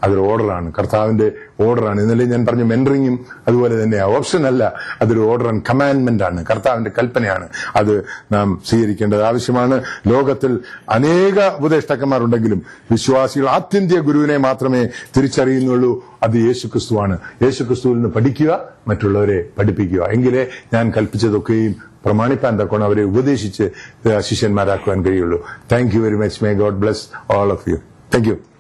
അതൊരു ഓർഡറാണ് കർത്താവിന്റെ ഓർഡറാണ് ഇന്നലെ ഞാൻ പറഞ്ഞ മെന്ററിങ്ങും അതുപോലെ തന്നെ ഓപ്ഷൻ അല്ല അതൊരു ഓർഡർ ആൻഡ് കമാൻഡ്മെന്റ് ആണ് കർത്താവിന്റെ കൽപ്പനയാണ് അത് നാം സ്വീകരിക്കേണ്ടത് ആവശ്യമാണ് ലോകത്തിൽ അനേക ഉപദേഷ്ടാക്കന്മാരുണ്ടെങ്കിലും വിശ്വാസികൾ ആത്യന്തിക ഗുരുവിനെ മാത്രമേ തിരിച്ചറിയുന്നുള്ളൂ അത് യേശുക്രിസ്തുവാണ് യേശുക്രിസ്തുവിൽ നിന്ന് പഠിക്കുക മറ്റുള്ളവരെ പഠിപ്പിക്കുക എങ്കിലേ ഞാൻ കൽപ്പിച്ചതൊക്കെയും പ്രമാണിപ്പാൻ തക്കോണം അവരെ ഉപദേശിച്ച് ശിഷ്യന്മാരാക്കുവാൻ കഴിയുള്ളൂ thank you very much may God bless all of you thank U